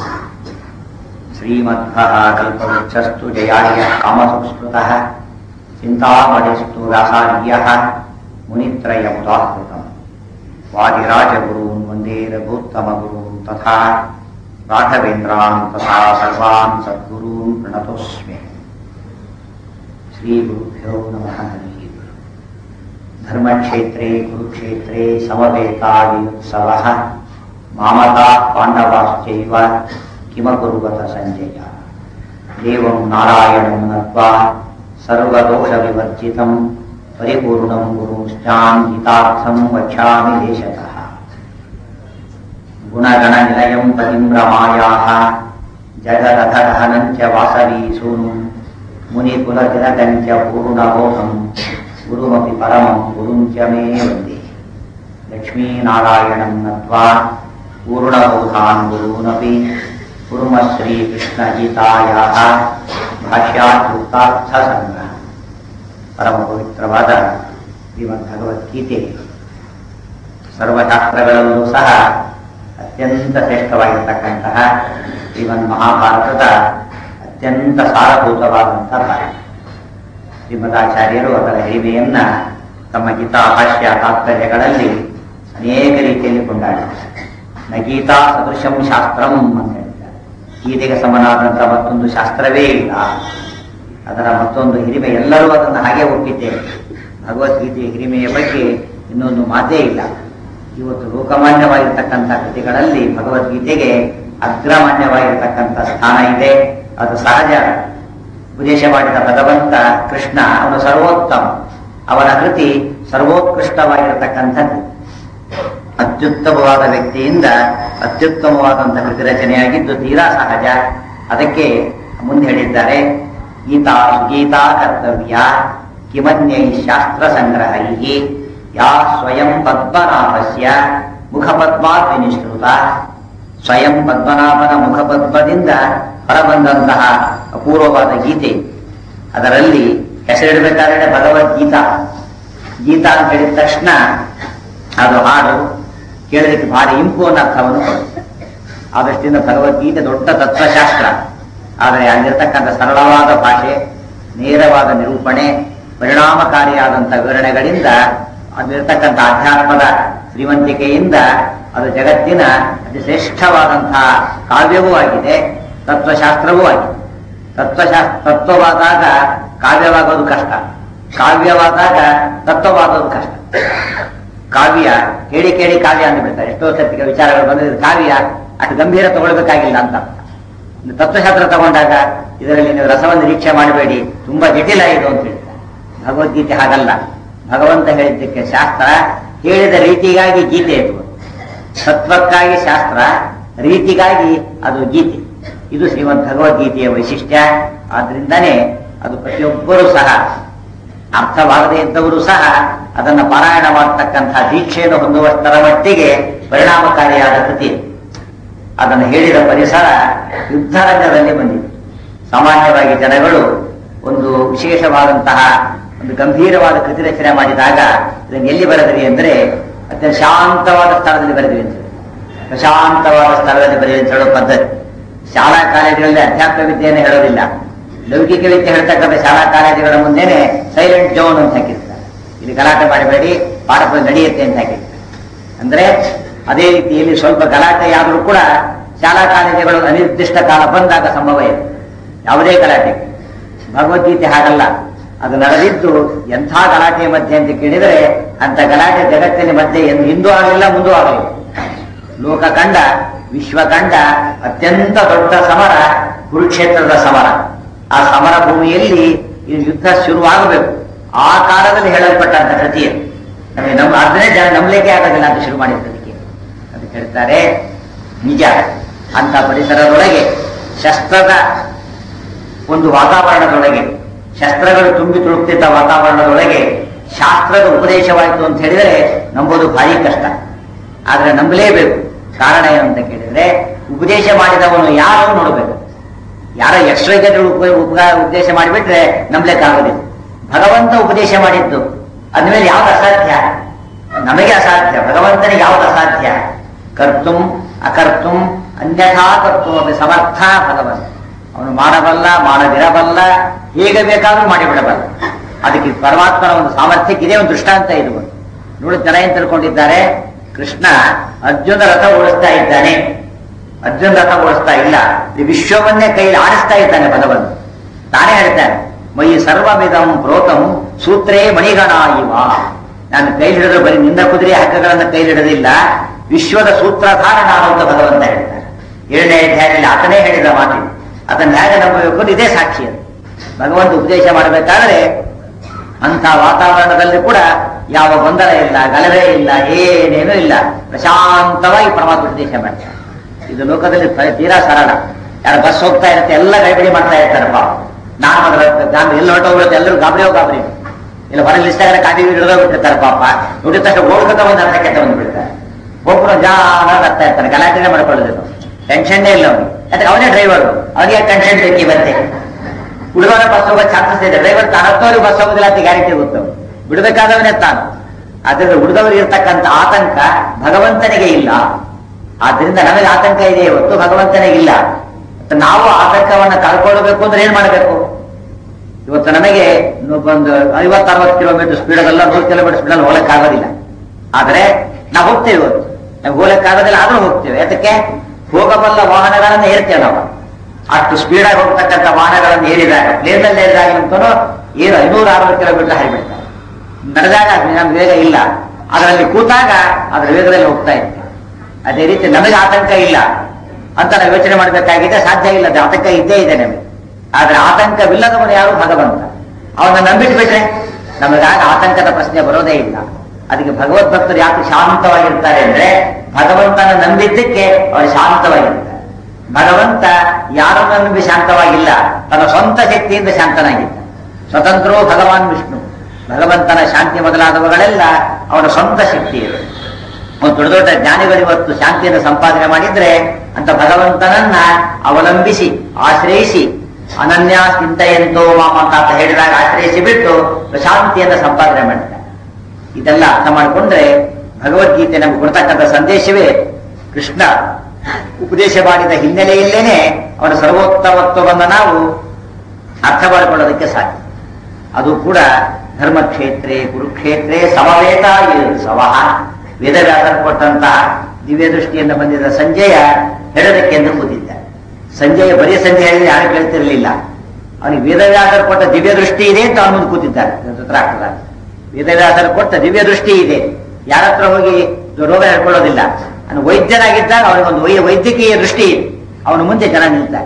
Speaker 1: श्रीमध्वः कल्पवृक्षस्तु जयार्यः कामसंस्कृतः चिन्तामणिस्तु व्यासार्यः मुनित्रयमुदाहृतम् वादिराजगुरून् वन्दे रघुत्तमगुरून् तथा राघवेन्द्रान् तथा सर्वान् सद्गुरून् प्रणतोऽस्मि श्रीगुरुभ्यो नमः हरिः धर्मक्षेत्रे कुरुक्षेत्रे समवेतायुत्सवः मामता पाण्डवाश्चैव किमकुर्वत सञ्जय देवं नारायणं नत्वा सर्वदोषविवर्जितं परिपूर्णं गुरुंश्चान् गीतार्थं वक्ष्यामि देशतः गुणगणनिलयं पतिं रमायाः जगदधहनं च वासवी सूनुं मुनिकुलतिलकं च पूर्णबोधम् गुरुमपि परमं गुरुं च मे वन्दे लक्ष्मीनारायणं नत्वा पूर्णबोधान् गुरूनपि कुर्मः श्रीकृष्णगीतायाः ಭಾಷ್ಯಾರ್ಥಸಂಗ್ರಹ ಪರಮ ಪವಿತ್ರವಾದ ಶ್ರೀಮದ್ ಭಗವದ್ಗೀತೆ ಸರ್ವಶಾಸ್ತ್ರಗಳಲ್ಲೂ ಸಹ ಅತ್ಯಂತ ಶ್ರೇಷ್ಠವಾಗಿರ್ತಕ್ಕಂತಹ ಶ್ರೀಮನ್ ಮಹಾಭಾರತದ ಅತ್ಯಂತ ಸಾರಭೂತವಾದಂತಹ ಭಾಷೆ ಶ್ರೀಮದಾಚಾರ್ಯರು ಅದರ ಹಿರಿಮೆಯನ್ನ ತಮ್ಮ ಗೀತಾ ಭಾಷ್ಯ ತಾತ್ಪರ್ಯಗಳಲ್ಲಿ ಅನೇಕ ರೀತಿಯಲ್ಲಿ ಕೊಂಡಾಡಿದ್ದಾರೆ ನ ಗೀತಾ ಸದೃಶಂ ಶಾಸ್ತ್ರಂ ಅಂತ ಹೇಳಿದ್ದಾರೆ ಗೀತೆಗೆ ಸಮನಾದಂತಹ ಮತ್ತೊಂದು ಶಾಸ್ತ್ರವೇ ಇಲ್ಲ ಅದರ ಮತ್ತೊಂದು ಹಿರಿಮೆ ಎಲ್ಲರೂ ಅದನ್ನು ಹಾಗೆ ಒಪ್ಪಿದ್ದೇವೆ ಭಗವದ್ಗೀತೆಯ ಹಿರಿಮೆಯ ಬಗ್ಗೆ ಇನ್ನೊಂದು ಮಾತೇ ಇಲ್ಲ ಇವತ್ತು ಲೋಕಮಾನ್ಯವಾಗಿರ್ತಕ್ಕಂಥ ಕೃತಿಗಳಲ್ಲಿ ಭಗವದ್ಗೀತೆಗೆ ಅಗ್ರಮಾನ್ಯವಾಗಿರ್ತಕ್ಕಂಥ ಸ್ಥಾನ ಇದೆ ಅದು ಸಹಜ ಉಪದೇಶ ಮಾಡಿದ ಭಗವಂತ ಕೃಷ್ಣ ಅವನು ಸರ್ವೋತ್ತಮ ಅವನ ಕೃತಿ ಸರ್ವೋತ್ಕೃಷ್ಟವಾಗಿರತಕ್ಕಂಥದ್ದು ಅತ್ಯುತ್ತಮವಾದ ವ್ಯಕ್ತಿಯಿಂದ ಅತ್ಯುತ್ತಮವಾದಂಥ ಕೃತಿ ರಚನೆಯಾಗಿದ್ದು ತೀರಾ ಸಹಜ ಅದಕ್ಕೆ ಮುಂದೆ ಹೇಳಿದ್ದಾರೆ ಗೀತಾ ಸುಗೀತಾ ಕರ್ತವ್ಯ ಕಿಮನ್ಯೈ ಶಾಸ್ತ್ರ ಸಂಗ್ರಹೈ ಯಾ ಸ್ವಯಂ ಪದ್ಮನಾಭಸ್ಯ ಮುಖಪದ್ಮಾತ್ ವಿನಿಶ್ರುತ ಸ್ವಯಂ ಪದ್ಮನಾಭನ ಮುಖಪದ್ಮದಿಂದ ಹೊರಬಂದಂತಹ ಅಪೂರ್ವವಾದ ಗೀತೆ ಅದರಲ್ಲಿ ಹೆಸರಿಡಬೇಕಾದ್ರೆ ಭಗವದ್ಗೀತಾ ಗೀತಾ ಅಂತ ಹೇಳಿದ ತಕ್ಷಣ ಅದು ಹಾಡು ಕೇಳಲಿಕ್ಕೆ ಭಾರಿ ಇಂಪು ಅನ್ನೋ ಅರ್ಥವನ್ನು ಕೊಡುತ್ತೆ ಆ ದೃಷ್ಟಿಯಿಂದ ಭಗವದ್ಗೀತೆ ದೊಡ್ಡ ತತ್ವಶಾಸ್ತ್ರ ಆದರೆ ಅಲ್ಲಿರ್ತಕ್ಕಂಥ ಸರಳವಾದ ಭಾಷೆ ನೇರವಾದ ನಿರೂಪಣೆ ಪರಿಣಾಮಕಾರಿಯಾದಂಥ ವಿವರಣೆಗಳಿಂದ ಅಲ್ಲಿರ್ತಕ್ಕಂಥ ಅಧ್ಯಾತ್ಮದ ಶ್ರೀಮಂತಿಕೆಯಿಂದ ಅದು ಜಗತ್ತಿನ ಅತಿ ಶ್ರೇಷ್ಠವಾದಂತಹ ಕಾವ್ಯವೂ ಆಗಿದೆ ತತ್ವಶಾಸ್ತ್ರವೂ ಆಗಿದೆ ತತ್ವಶಾಸ್ತ್ರ ತತ್ವವಾದಾಗ ಕಾವ್ಯವಾಗೋದು ಕಷ್ಟ ಕಾವ್ಯವಾದಾಗ ತತ್ವವಾಗೋದು ಕಷ್ಟ ಕಾವ್ಯ ಕೇಳಿ ಕೇಳಿ ಕಾವ್ಯ ಅಂದ್ಬಿಡ್ತಾರೆ ಎಷ್ಟೋ ಸತ್ತಿಗೆ ವಿಚಾರಗಳು ಬಂದಿದ್ದು ಕಾವ್ಯ ಅಷ್ಟು ಗಂಭೀರ ತಗೊಳ್ಬೇಕಾಗಿಲ್ಲ ಅಂತ ಇನ್ನು ತತ್ವಶಾಸ್ತ್ರ ತಗೊಂಡಾಗ ಇದರಲ್ಲಿ ನೀವು ರಸವನ್ನು ನಿರೀಕ್ಷೆ ಮಾಡಬೇಡಿ ತುಂಬಾ ಜಟಿಲ ಇದು ಅಂತ ಹೇಳ್ತಾರೆ ಭಗವದ್ಗೀತೆ ಹಾಗಲ್ಲ ಭಗವಂತ ಹೇಳಿದ್ದಕ್ಕೆ ಶಾಸ್ತ್ರ ಹೇಳಿದ ರೀತಿಗಾಗಿ ಗೀತೆ ಇದು ಸತ್ವಕ್ಕಾಗಿ ಶಾಸ್ತ್ರ ರೀತಿಗಾಗಿ ಅದು ಗೀತೆ ಇದು ಶ್ರೀಮದ್ ಭಗವದ್ಗೀತೆಯ ವೈಶಿಷ್ಟ್ಯ ಆದ್ರಿಂದಾನೇ ಅದು ಪ್ರತಿಯೊಬ್ಬರೂ ಸಹ ಅರ್ಥವಾಗದೇ ಇದ್ದವರು ಸಹ ಅದನ್ನು ಪಾರಾಯಣ ಮಾಡತಕ್ಕಂತಹ ದೀಕ್ಷೆಯನ್ನು ಹೊಂದುವಷ್ಟರ ಮಟ್ಟಿಗೆ ಪರಿಣಾಮಕಾರಿಯಾದ ಕೃತಿ ಅದನ್ನು ಹೇಳಿದ ಪರಿಸರ ಯುದ್ಧರಂಗದಲ್ಲಿ ಬಂದಿದೆ ಸಾಮಾನ್ಯವಾಗಿ ಜನಗಳು ಒಂದು ವಿಶೇಷವಾದಂತಹ ಒಂದು ಗಂಭೀರವಾದ ಕೃತಿ ರಚನೆ ಮಾಡಿದಾಗ ಇದನ್ನು ಎಲ್ಲಿ ಬರೆದಿರಿ ಅಂದರೆ ಅತ್ಯಂತ ಶಾಂತವಾದ ಸ್ಥಳದಲ್ಲಿ ಬರೆದಿರಿ ಅಂತ ಹೇಳಿ ಪ್ರಶಾಂತವಾದ ಸ್ಥಳದಲ್ಲಿ ಬರೆಯಿರಿ ಅಂತ ಹೇಳೋ ಪದ್ಧತಿ ಶಾಲಾ ಕಾಲೇಜುಗಳಲ್ಲಿ ಅಧ್ಯಾತ್ಮ ವಿದ್ಯೆಯನ್ನು ಹೇಳೋದಿಲ್ಲ ಲೌಕಿಕ ವಿದ್ಯೆ ಹೇಳ್ತಕ್ಕಂಥ ಶಾಲಾ ಕಾಲೇಜುಗಳ ಮುಂದೆನೆ ಸೈಲೆಂಟ್ ಜೋನ್ ಅಂತ ಹಾಕಿರ್ತಾರೆ ಇಲ್ಲಿ ಗಲಾಟೆ ಮಾಡಬೇಡಿ ಪಾಠ ನಡೆಯುತ್ತೆ ಅಂತ ಹಾಕಿರ್ತಾರೆ ಅಂದ್ರೆ ಅದೇ ರೀತಿಯಲ್ಲಿ ಸ್ವಲ್ಪ ಗಲಾಟೆ ಆದರೂ ಕೂಡ ಶಾಲಾ ಕಾಲೇಜುಗಳು ಅನಿರ್ದಿಷ್ಟ ಕಾಲ ಬಂದಾಗ ಸಂಭವ ಇದೆ ಯಾವುದೇ ಗಲಾಟೆ ಭಗವದ್ಗೀತೆ ಹಾಗಲ್ಲ ಅದು ನಡೆದಿದ್ದು ಎಂಥ ಗಲಾಟೆಯ ಮಧ್ಯೆ ಅಂತ ಕೇಳಿದರೆ ಅಂತ ಗಲಾಟೆ ಜಗತ್ತಿನ ಮಧ್ಯೆ ಎಂದು ಹಿಂದೂ ಆಗಲಿಲ್ಲ ಮುಂದೂ ಆಗಲಿಲ್ಲ ಲೋಕ ಕಂಡ ವಿಶ್ವ ಕಂಡ ಅತ್ಯಂತ ದೊಡ್ಡ ಸಮರ ಕುರುಕ್ಷೇತ್ರದ ಸಮರ ಆ ಸಮರ ಭೂಮಿಯಲ್ಲಿ ಈ ಯುದ್ಧ ಶುರುವಾಗಬೇಕು ಆ ಕಾಲದಲ್ಲಿ ಹೇಳಲ್ಪಟ್ಟಂತ ಕೃತಿ ಅದು. ನಮಗೆ ನಮ್ಮ ಅದನ್ನೇ ಜನ ನಂಬಲಿಕ್ಕೆ ಆಗೋದಿಲ್ಲ ಅಂತ ಶುರು ಮಾಡಿದ್ದಕ್ಕೆ ಅದಕ್ಕೆ ಹೇಳ್ತಾರೆ ನಿಜ ಅಂತ ಪರಿಸರದೊಳಗೆ ಶಸ್ತ್ರದ ಒಂದು ವಾತಾವರಣದೊಳಗೆ ಶಸ್ತ್ರಗಳು ತುಂಬಿ ತುಳುಕ್ತಿದ್ದ ವಾತಾವರಣದೊಳಗೆ ಶಾಸ್ತ್ರದ ಉಪದೇಶವಾಯಿತು ಅಂತ ಹೇಳಿದರೆ ನಂಬೋದು ಭಾರಿ ಕಷ್ಟ ಆದ್ರೆ ನಂಬಲೇಬೇಕು ಕಾರಣ ಏನು ಅಂತ ಕೇಳಿದ್ರೆ ಉಪದೇಶ ಮಾಡಿದವನು ಯಾರು ನೋಡಬೇಕು ಯಾರೋ ಎಕ್ಸ್ಟ್ರಾ ಉಪದೇಶ ಮಾಡಿಬಿಟ್ರೆ ನಂಬಲಿಕ್ಕಾಗೋದಿಲ್ಲ ಭಗವಂತ ಉಪದೇಶ ಮಾಡಿದ್ದು ಅಂದಮೇಲೆ ಯಾವ್ದು ಅಸಾಧ್ಯ ನಮಗೆ ಅಸಾಧ್ಯ ಭಗವಂತನಿಗೆ ಯಾವ್ದು ಅಸಾಧ್ಯ ಕರ್ತುಂ ಅಕರ್ತುಂ ಅನ್ಯಥಾ ಕರ್ತುಂ ಅಪಿ ಸಮರ್ಥ ಭಗವಂತ ಅವನು ಮಾಡಬಲ್ಲ ಮಾಡದಿರಬಲ್ಲ ಹೇಗೆ ಬೇಕಾದ್ರೂ ಮಾಡಿಬಿಡಬಲ್ಲ ಅದಕ್ಕೆ ಪರಮಾತ್ಮನ ಒಂದು ಸಾಮರ್ಥ್ಯಕ್ಕೆ ಇದೇ ಒಂದು ದೃಷ್ಟಾಂತ ಇದು ಒಂದು. ನೋಡಿ ಜನ ಏನ್ ತಿಳ್ಕೊಂಡಿದ್ದಾರೆ ಕೃಷ್ಣ ಅರ್ಜುನ ರಥ ಓಡಿಸ್ತಾ ಇದ್ದಾನೆ ಅರ್ಜುನ ರಥ ಓಡಿಸ್ತಾ ಇಲ್ಲ ಈ ವಿಶ್ವವನ್ನೇ ಕೈಲಿ ಆಡಿಸ್ತಾ ಇದ್ದಾನೆ ಭಗವಂತ ತಾನೇ ಹೇಳ್ತಾನೆ ಮೈ ಸರ್ವವಿಧಂ ಪ್ರೋತಂ ಸೂತ್ರೇ ಮಣಿಗಣ ಇವ ನಾನು ಕೈ ಹಿಡಿದ್ರೆ ಬರೀ ನಿಂದ ಕುದುರೆ ಹಗ್ಗಗಳನ್ನ ಕೈ ಹಿಡಿದಿಲ್ಲ ವಿಶ್ವದ ಸೂತ್ರಧಾರ ನಾನು ಅಂತ ಭಗವಂತ ಹೇಳ್ತಾನೆ ಏಳನೇ ಅಧ್ಯಾಯದಲ್ಲಿ ಆತನೇ ಹೇಳಿದ ಮಾತು ಅದನ್ನ ಹೇಗೆ ನಂಬಬೇಕು ಅಂತ ಇದೇ ಸಾಕ್ಷಿ ಅದು ಭಗವಂತ ಉಪದೇಶ ಮಾಡಬೇಕಾದ್ರೆ ಅಂತ ವಾತಾವರಣದಲ್ಲಿ ಕೂಡ ಯಾವ ಗೊಂದಲ ಇಲ್ಲ ಗಲಭೆ ಇಲ್ಲ ಏನೇನೂ ಇಲ್ಲ ಪ್ರಶಾಂತವಾಗಿ ಪರಮಾತ್ಮ ಉಪದೇಶ ಮಾಡ್ತಾರೆ ಇದು ಲೋಕದಲ್ಲಿ ತ- ತೀರಾ ಸರಳ ಯಾರು ಬಸ್ ಹೋಗ್ತಾ ಇರುತ್ತೆ ಎಲ್ಲ ಗಡಿಬಿಡಿ ಮಾಡ್ತಾ ಇರ್ತಾರೆ ಪಾಪ ನಾನು ಅದರ ನಾನು ಎಲ್ಲಿ ಹೊರಟೋಗ್ಬಿಡುತ್ತೆ ಎಲ್ಲರೂ ಗಾಬರಿಯೋ ಗಾಬರಿ ಇಲ್ಲ ಹೊರಗೆ ಇಷ್ಟಾಗ ಕಾಫಿ ಹಿಡಿದೋಗ್ಬಿಟ್ಟಿರ್ತಾರೆ ಪಾಪ ನೋಡಿದ ತಕ್ಷಣ ಓಡ್ಕೊತ ಒಂದು ಅರ್ಧಕ್ಕೆ ಬಂದು ಬಿಡ್ತಾರೆ ಒಬ್ಬರು ಜಾನ ಬರ್ತಾ ಇರ್ತಾನೆ ಗಲಾಟೆನೇ ಮಾಡ್ಕೊಳ್ಳೋದು ಟೆನ್ಷನ್ನೇ ಇಲ್ಲ ಅವನಿಗೆ ಯಾಕಂದ್ರೆ ಅವನೇ ಡ್ರೈವರ್ ಅವನಿಗೆ ಟೆನ್ಷನ್ ಬೇಕು ಇವತ್ತೆ ಹುಡುಗರ ಬಸ್ ಹೋಗೋ ಚಾನ್ಸಸ್ ಇದೆ ಡ್ರೈವರ್ ತಾನತ್ತವ್ರಿಗೆ ಬಸ್ ಹೋಗೋದಿಲ್ಲ ಅಂತ ಗ್ಯಾರಂಟಿ ಗೊತ್ತು ಬಿಡಬೇಕಾದವನೇ ತಾನು ಆದ್ರಿಂದ ಉಳಿದವರು ಇರ್ತಕ್ಕಂಥ ಆತಂಕ ಭಗವಂತನಿಗೆ ಇಲ್ಲ ಆದ್ರಿಂದ ನಮಗೆ ಆತಂಕ ಇದೆ ಇವತ್ತು ಭಗವಂತನಿಗೆ ಇಲ್ಲ ಮತ್ತೆ ನಾವು ಆತಂಕವನ್ನ ಕಳ್ಕೊಳ್ಬೇಕು ಅಂದ್ರೆ ಏನ್ ಮಾಡಬೇಕು ಇವತ್ತು ನಮಗೆ ಒಂದು ಐವತ್ತು ಅರವತ್ತು ಕಿಲೋಮೀಟರ್ ಸ್ಪೀಡಲ್ಲ ನೂರು ಕಿಲೋಮೀಟರ್ ಸ್ಪೀಡಲ್ಲಿ ಹೋಗಕ್ಕಾಗೋದಿಲ್ಲ ಆದ್ರೆ ನಾವು ಹೋಗ್ತೇವೆ ಇವತ್ತು ನಾವು ಹೋಗಕ್ಕಾಗೋದಿಲ್ಲ ಆದ್ರೂ ಹೋಗ್ತೇವೆ ಯಾತಕ್ಕೆ ಹೋಗಬಲ್ಲ ವಾಹನಗಳನ್ನ ಏರ್ತೇವೆ ನಾವು ಅಷ್ಟು ಸ್ಪೀಡಾಗಿ ಹೋಗ್ತಕ್ಕಂಥ ವಾಹನಗಳನ್ನು ಏರಿದಾಗ ಪ್ಲೇನಲ್ಲಿ ಏರಿದಾಗ ಅಂತೂ ಏನು ಐನೂರ ಅರವತ್ತು ಕಿಲೋಮೀಟರ್ ಹರಿಬಿಡ್ತಾರೆ ನಡೆದಾಗ ಅದು ನಮ್ಗೆ ವೇಗ ಇಲ್ಲ ಅದರಲ್ಲಿ ಕೂತಾಗ ಅದರ ವೇಗದಲ್ಲಿ ಹೋಗ್ತಾ ಇರ್ತೇವೆ ಅದೇ ರೀತಿ ನಮಗೆ ಆತಂಕ ಇಲ್ಲ ಅಂತ ನಾವು ಯೋಚನೆ ಮಾಡಬೇಕಾಗಿದೆ ಸಾಧ್ಯ ಇಲ್ಲ ಅದು ಆತಂಕ ಇದ್ದೇ ಇದೆ ನಮಗೆ ಆದ್ರೆ ಆತಂಕವಿಲ್ಲದವನು ಯಾರು ಭಗವಂತ ಅವನ ನಂಬಿಟ್ಟು ಬಿಟ್ರೆ ನಮಗಾಗ ಆತಂಕದ ಪ್ರಶ್ನೆ ಬರೋದೇ ಇಲ್ಲ ಅದಕ್ಕೆ ಭಗವದ್ಭಕ್ತರು ಯಾಕೆ ಶಾಂತವಾಗಿರ್ತಾರೆ ಅಂದ್ರೆ ಭಗವಂತನ ನಂಬಿದ್ದಕ್ಕೆ ಅವರು ಶಾಂತವಾಗಿರ್ತಾರೆ ಭಗವಂತ ಯಾರನ್ನ ನಂಬಿ ಶಾಂತವಾಗಿಲ್ಲ ತನ್ನ ಸ್ವಂತ ಶಕ್ತಿಯಿಂದ ಶಾಂತನಾಗಿದ್ದ ಸ್ವತಂತ್ರೋ ಭಗವಾನ್ ವಿಷ್ಣು ಭಗವಂತನ ಶಾಂತಿ ಮೊದಲಾದವುಗಳೆಲ್ಲ ಅವನ ಸ್ವಂತ ಶಕ್ತಿ ಇದೆ ಒಂದು ದೊಡ್ಡ ದೊಡ್ಡ ಜ್ಞಾನಿಗಳು ಇವತ್ತು ಶಾಂತಿಯನ್ನು ಸಂಪಾದನೆ ಮಾಡಿದ್ರೆ ಅಂತ ಭಗವಂತನನ್ನ ಅವಲಂಬಿಸಿ ಆಶ್ರಯಿಸಿ ಅನನ್ಯ ಚಿಂತೆಯಂತೋ ಮಾಮ ಅಂತ ಆತ ಹೇಳಿದಾಗ ಆಶ್ರಯಿಸಿ ಬಿಟ್ಟು ಶಾಂತಿಯನ್ನು ಸಂಪಾದನೆ ಮಾಡ್ತಾರೆ ಇದೆಲ್ಲ ಅರ್ಥ ಮಾಡಿಕೊಂಡ್ರೆ ಭಗವದ್ಗೀತೆ ನಮ್ಗೆ ಕೊಡ್ತಕ್ಕಂಥ ಸಂದೇಶವೇ ಕೃಷ್ಣ ಉಪದೇಶ ಮಾಡಿದ ಹಿನ್ನೆಲೆಯಲ್ಲೇನೆ ಅವನ ಸರ್ವೋತ್ತಮತ್ವವನ್ನು ನಾವು ಅರ್ಥ ಮಾಡಿಕೊಳ್ಳೋದಕ್ಕೆ ಸಾಧ್ಯ ಅದು ಕೂಡ ಧರ್ಮಕ್ಷೇತ್ರೆ ಕುರುಕ್ಷೇತ್ರೆ ಸಮವೇತ ಸವಹ ವೇದವ್ಯಾಸರು ಕೊಟ್ಟಂತಹ ದಿವ್ಯ ದೃಷ್ಟಿಯಿಂದ ಬಂದಿದ್ದ ಸಂಜಯ ಹೇಳೋದಕ್ಕೆ ಎಂದು ಕೂತಿದ್ದ ಸಂಜಯ ಬರೀ ಸಂಜೆ ಹೇಳಿದ್ರೆ ಯಾರು ಕೇಳ್ತಿರ್ಲಿಲ್ಲ ಅವನಿಗೆ ವೇದವ್ಯಾಸರು ಕೊಟ್ಟ ದಿವ್ಯ ದೃಷ್ಟಿ ಇದೆ ಅಂತ ಅವನ ಮುಂದೆ ಕೂತಿದ್ದಾರೆ ಧೃತರಾಷ್ಟ್ರದ ವೇದವ್ಯಾಸರು ಕೊಟ್ಟ ದಿವ್ಯ ದೃಷ್ಟಿ ಇದೆ ಯಾರ ಹತ್ರ ಹೋಗಿ ರೋಗ ಹೇಳ್ಕೊಳ್ಳೋದಿಲ್ಲ ಅವನು ವೈದ್ಯನಾಗಿದ್ದಾಗ ಅವನಿಗೊಂದು ವೈ ವೈದ್ಯಕೀಯ ದೃಷ್ಟಿ ಇದೆ ಅವನ ಮುಂದೆ ಜನ ನಿಲ್ತಾರೆ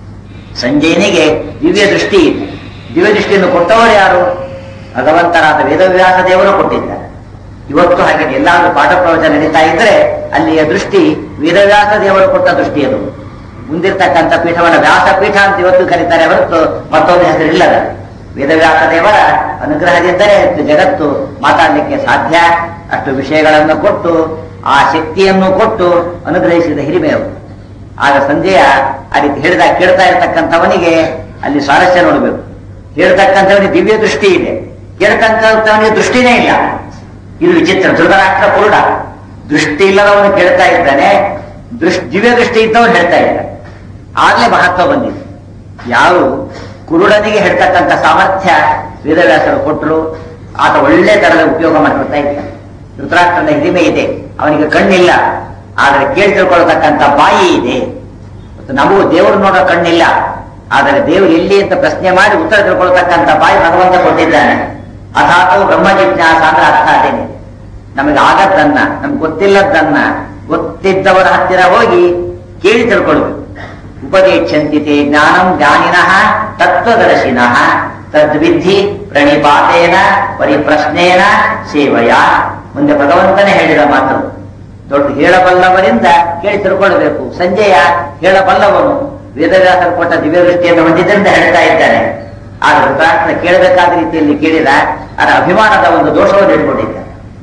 Speaker 1: ಸಂಜಯನಿಗೆ ದಿವ್ಯ ದೃಷ್ಟಿ ಇದೆ ದಿವ್ಯ ದೃಷ್ಟಿಯನ್ನು ಕೊಟ್ಟವರು ಯಾರು ಭಗವಂತನಾದ ವೇದವ್ಯಾಸ ದೇವರು ಕೊಟ್ಟಿದ್ದಾರೆ ಇವತ್ತು ಹಾಗೆ ಎಲ್ಲಾದ್ರೂ ಪಾಠ ಪ್ರವಚನ ನಡೀತಾ ಇದ್ರೆ ಅಲ್ಲಿಯ ದೃಷ್ಟಿ ವೇದವ್ಯಾಸ ದೇವರು ಕೊಟ್ಟ ದೃಷ್ಟಿ ಅದು ಮುಂದಿರ್ತಕ್ಕಂಥ ಪೀಠವನ್ನ ವ್ಯಾಸ ಪೀಠ ಅಂತ ಇವತ್ತು ಕರೀತಾರೆ ಹೊರತು ಮತ್ತೊಂದು ಹೆಸರಿಲ್ಲದ ವೇದವ್ಯಾಸ ದೇವರ ಅನುಗ್ರಹದಿಂದಲೇ ಜಗತ್ತು ಮಾತಾಡಲಿಕ್ಕೆ ಸಾಧ್ಯ ಅಷ್ಟು ವಿಷಯಗಳನ್ನು ಕೊಟ್ಟು ಆ ಶಕ್ತಿಯನ್ನು ಕೊಟ್ಟು ಅನುಗ್ರಹಿಸಿದ ಹಿರಿಮೆ ಅವರು ಆಗ ಸಂಜೆಯ ಆ ರೀತಿ ಹೇಳಿದ ಕೇಳ್ತಾ ಇರತಕ್ಕಂಥವನಿಗೆ ಅಲ್ಲಿ ಸ್ವಾರಸ್ಯ ನೋಡಬೇಕು ಹೇಳ್ತಕ್ಕಂಥವನಿಗೆ ದಿವ್ಯ ದೃಷ್ಟಿ ಇದೆ ಕೇಳ್ತಕ್ಕಂಥವನಿಗೆ ದೃಷ್ಟಿನೇ ಇಲ್ಲ ಇದು ವಿಚಿತ್ರ ಧೃತರಾಷ್ಟ್ರ ಕುರುಡ ದೃಷ್ಟಿ ಇಲ್ಲದವನು ಕೇಳ್ತಾ ಇದ್ದಾನೆ ದೃಷ್ಟಿ ದಿವ್ಯ ದೃಷ್ಟಿ ಇದ್ದವನು ಹೇಳ್ತಾ ಇದ್ದಾನೆ ಆಗ್ಲೇ ಮಹತ್ವ ಬಂದಿದೆ ಯಾರು ಕುರುಡನಿಗೆ ಹೇಳ್ತಕ್ಕಂಥ ಸಾಮರ್ಥ್ಯ ವೇದವ್ಯಾಸರು ಕೊಟ್ಟರು ಆತ ಒಳ್ಳೆ ತರದ ಉಪಯೋಗ ಮಾಡ್ಕೊಳ್ತಾ ಇದ್ದಾನೆ ಧೃತರಾಷ್ಟ್ರನ ಹಿರಿಮೆ ಇದೆ ಅವನಿಗೆ ಕಣ್ಣಿಲ್ಲ ಆದರೆ ಕೇಳಿ ತಿಳ್ಕೊಳ್ತಕ್ಕಂಥ ಬಾಯಿ ಇದೆ ಮತ್ತು ನಮಗೂ ದೇವರು ನೋಡೋ ಕಣ್ಣಿಲ್ಲ ಆದರೆ ದೇವರು ಎಲ್ಲಿ ಅಂತ ಪ್ರಶ್ನೆ ಮಾಡಿ ಉತ್ತರ ತಿಳ್ಕೊಳ್ತಕ್ಕಂಥ ಬಾಯಿ ಭಗವಂತ ಕೊಟ್ಟಿದ್ದಾನೆ ಅಥಾತು ಬ್ರಹ್ಮ ಜಿಜ್ಞಾಸ ಅಂದ್ರೆ ಅರ್ಥ ಅದೇನೆ ನಮಗೆ ಆಗದ್ದನ್ನ ನಮ್ಗೆ ಗೊತ್ತಿಲ್ಲದ್ದನ್ನ ಗೊತ್ತಿದ್ದವರ ಹತ್ತಿರ ಹೋಗಿ ಕೇಳಿ ತಿಳ್ಕೊಳ್ಬೇಕು ಉಪದೇಶಂತಿತೆ ಜ್ಞಾನಂ ಜ್ಞಾನಿನಃ ತತ್ವದರ್ಶಿನಃ ತದ್ವಿಧಿ ಪ್ರಣಿಪಾತೇನ ಪರಿಪ್ರಶ್ನೇನ ಸೇವಯ ಮುಂದೆ ಭಗವಂತನೇ ಹೇಳಿದ ಮಾತು ದೊಡ್ಡ ಹೇಳಬಲ್ಲವರಿಂದ ಕೇಳಿ ತಿಳ್ಕೊಳ್ಬೇಕು ಸಂಜಯ ಹೇಳಬಲ್ಲವನು ವೇದವ್ಯಾಸರು ಕೊಟ್ಟ ದಿವ್ಯ ದೃಷ್ಟಿಯನ್ನು ಹೊಂದಿದ್ದರಿಂದ ಹೇಳ್ತಾ ಇದ್ದಾನೆ ಆದ್ರೆ ಧೃತರಾಷ್ಟ್ರ ಕೇಳಬೇಕಾದ ರೀತಿಯಲ್ಲಿ ಕೇಳಿದ ಅದರ ಅಭಿಮಾನದ ಒಂದು ದೋಷವನ್ನು ಇಟ್ಕೊಂಡಿದ್ದ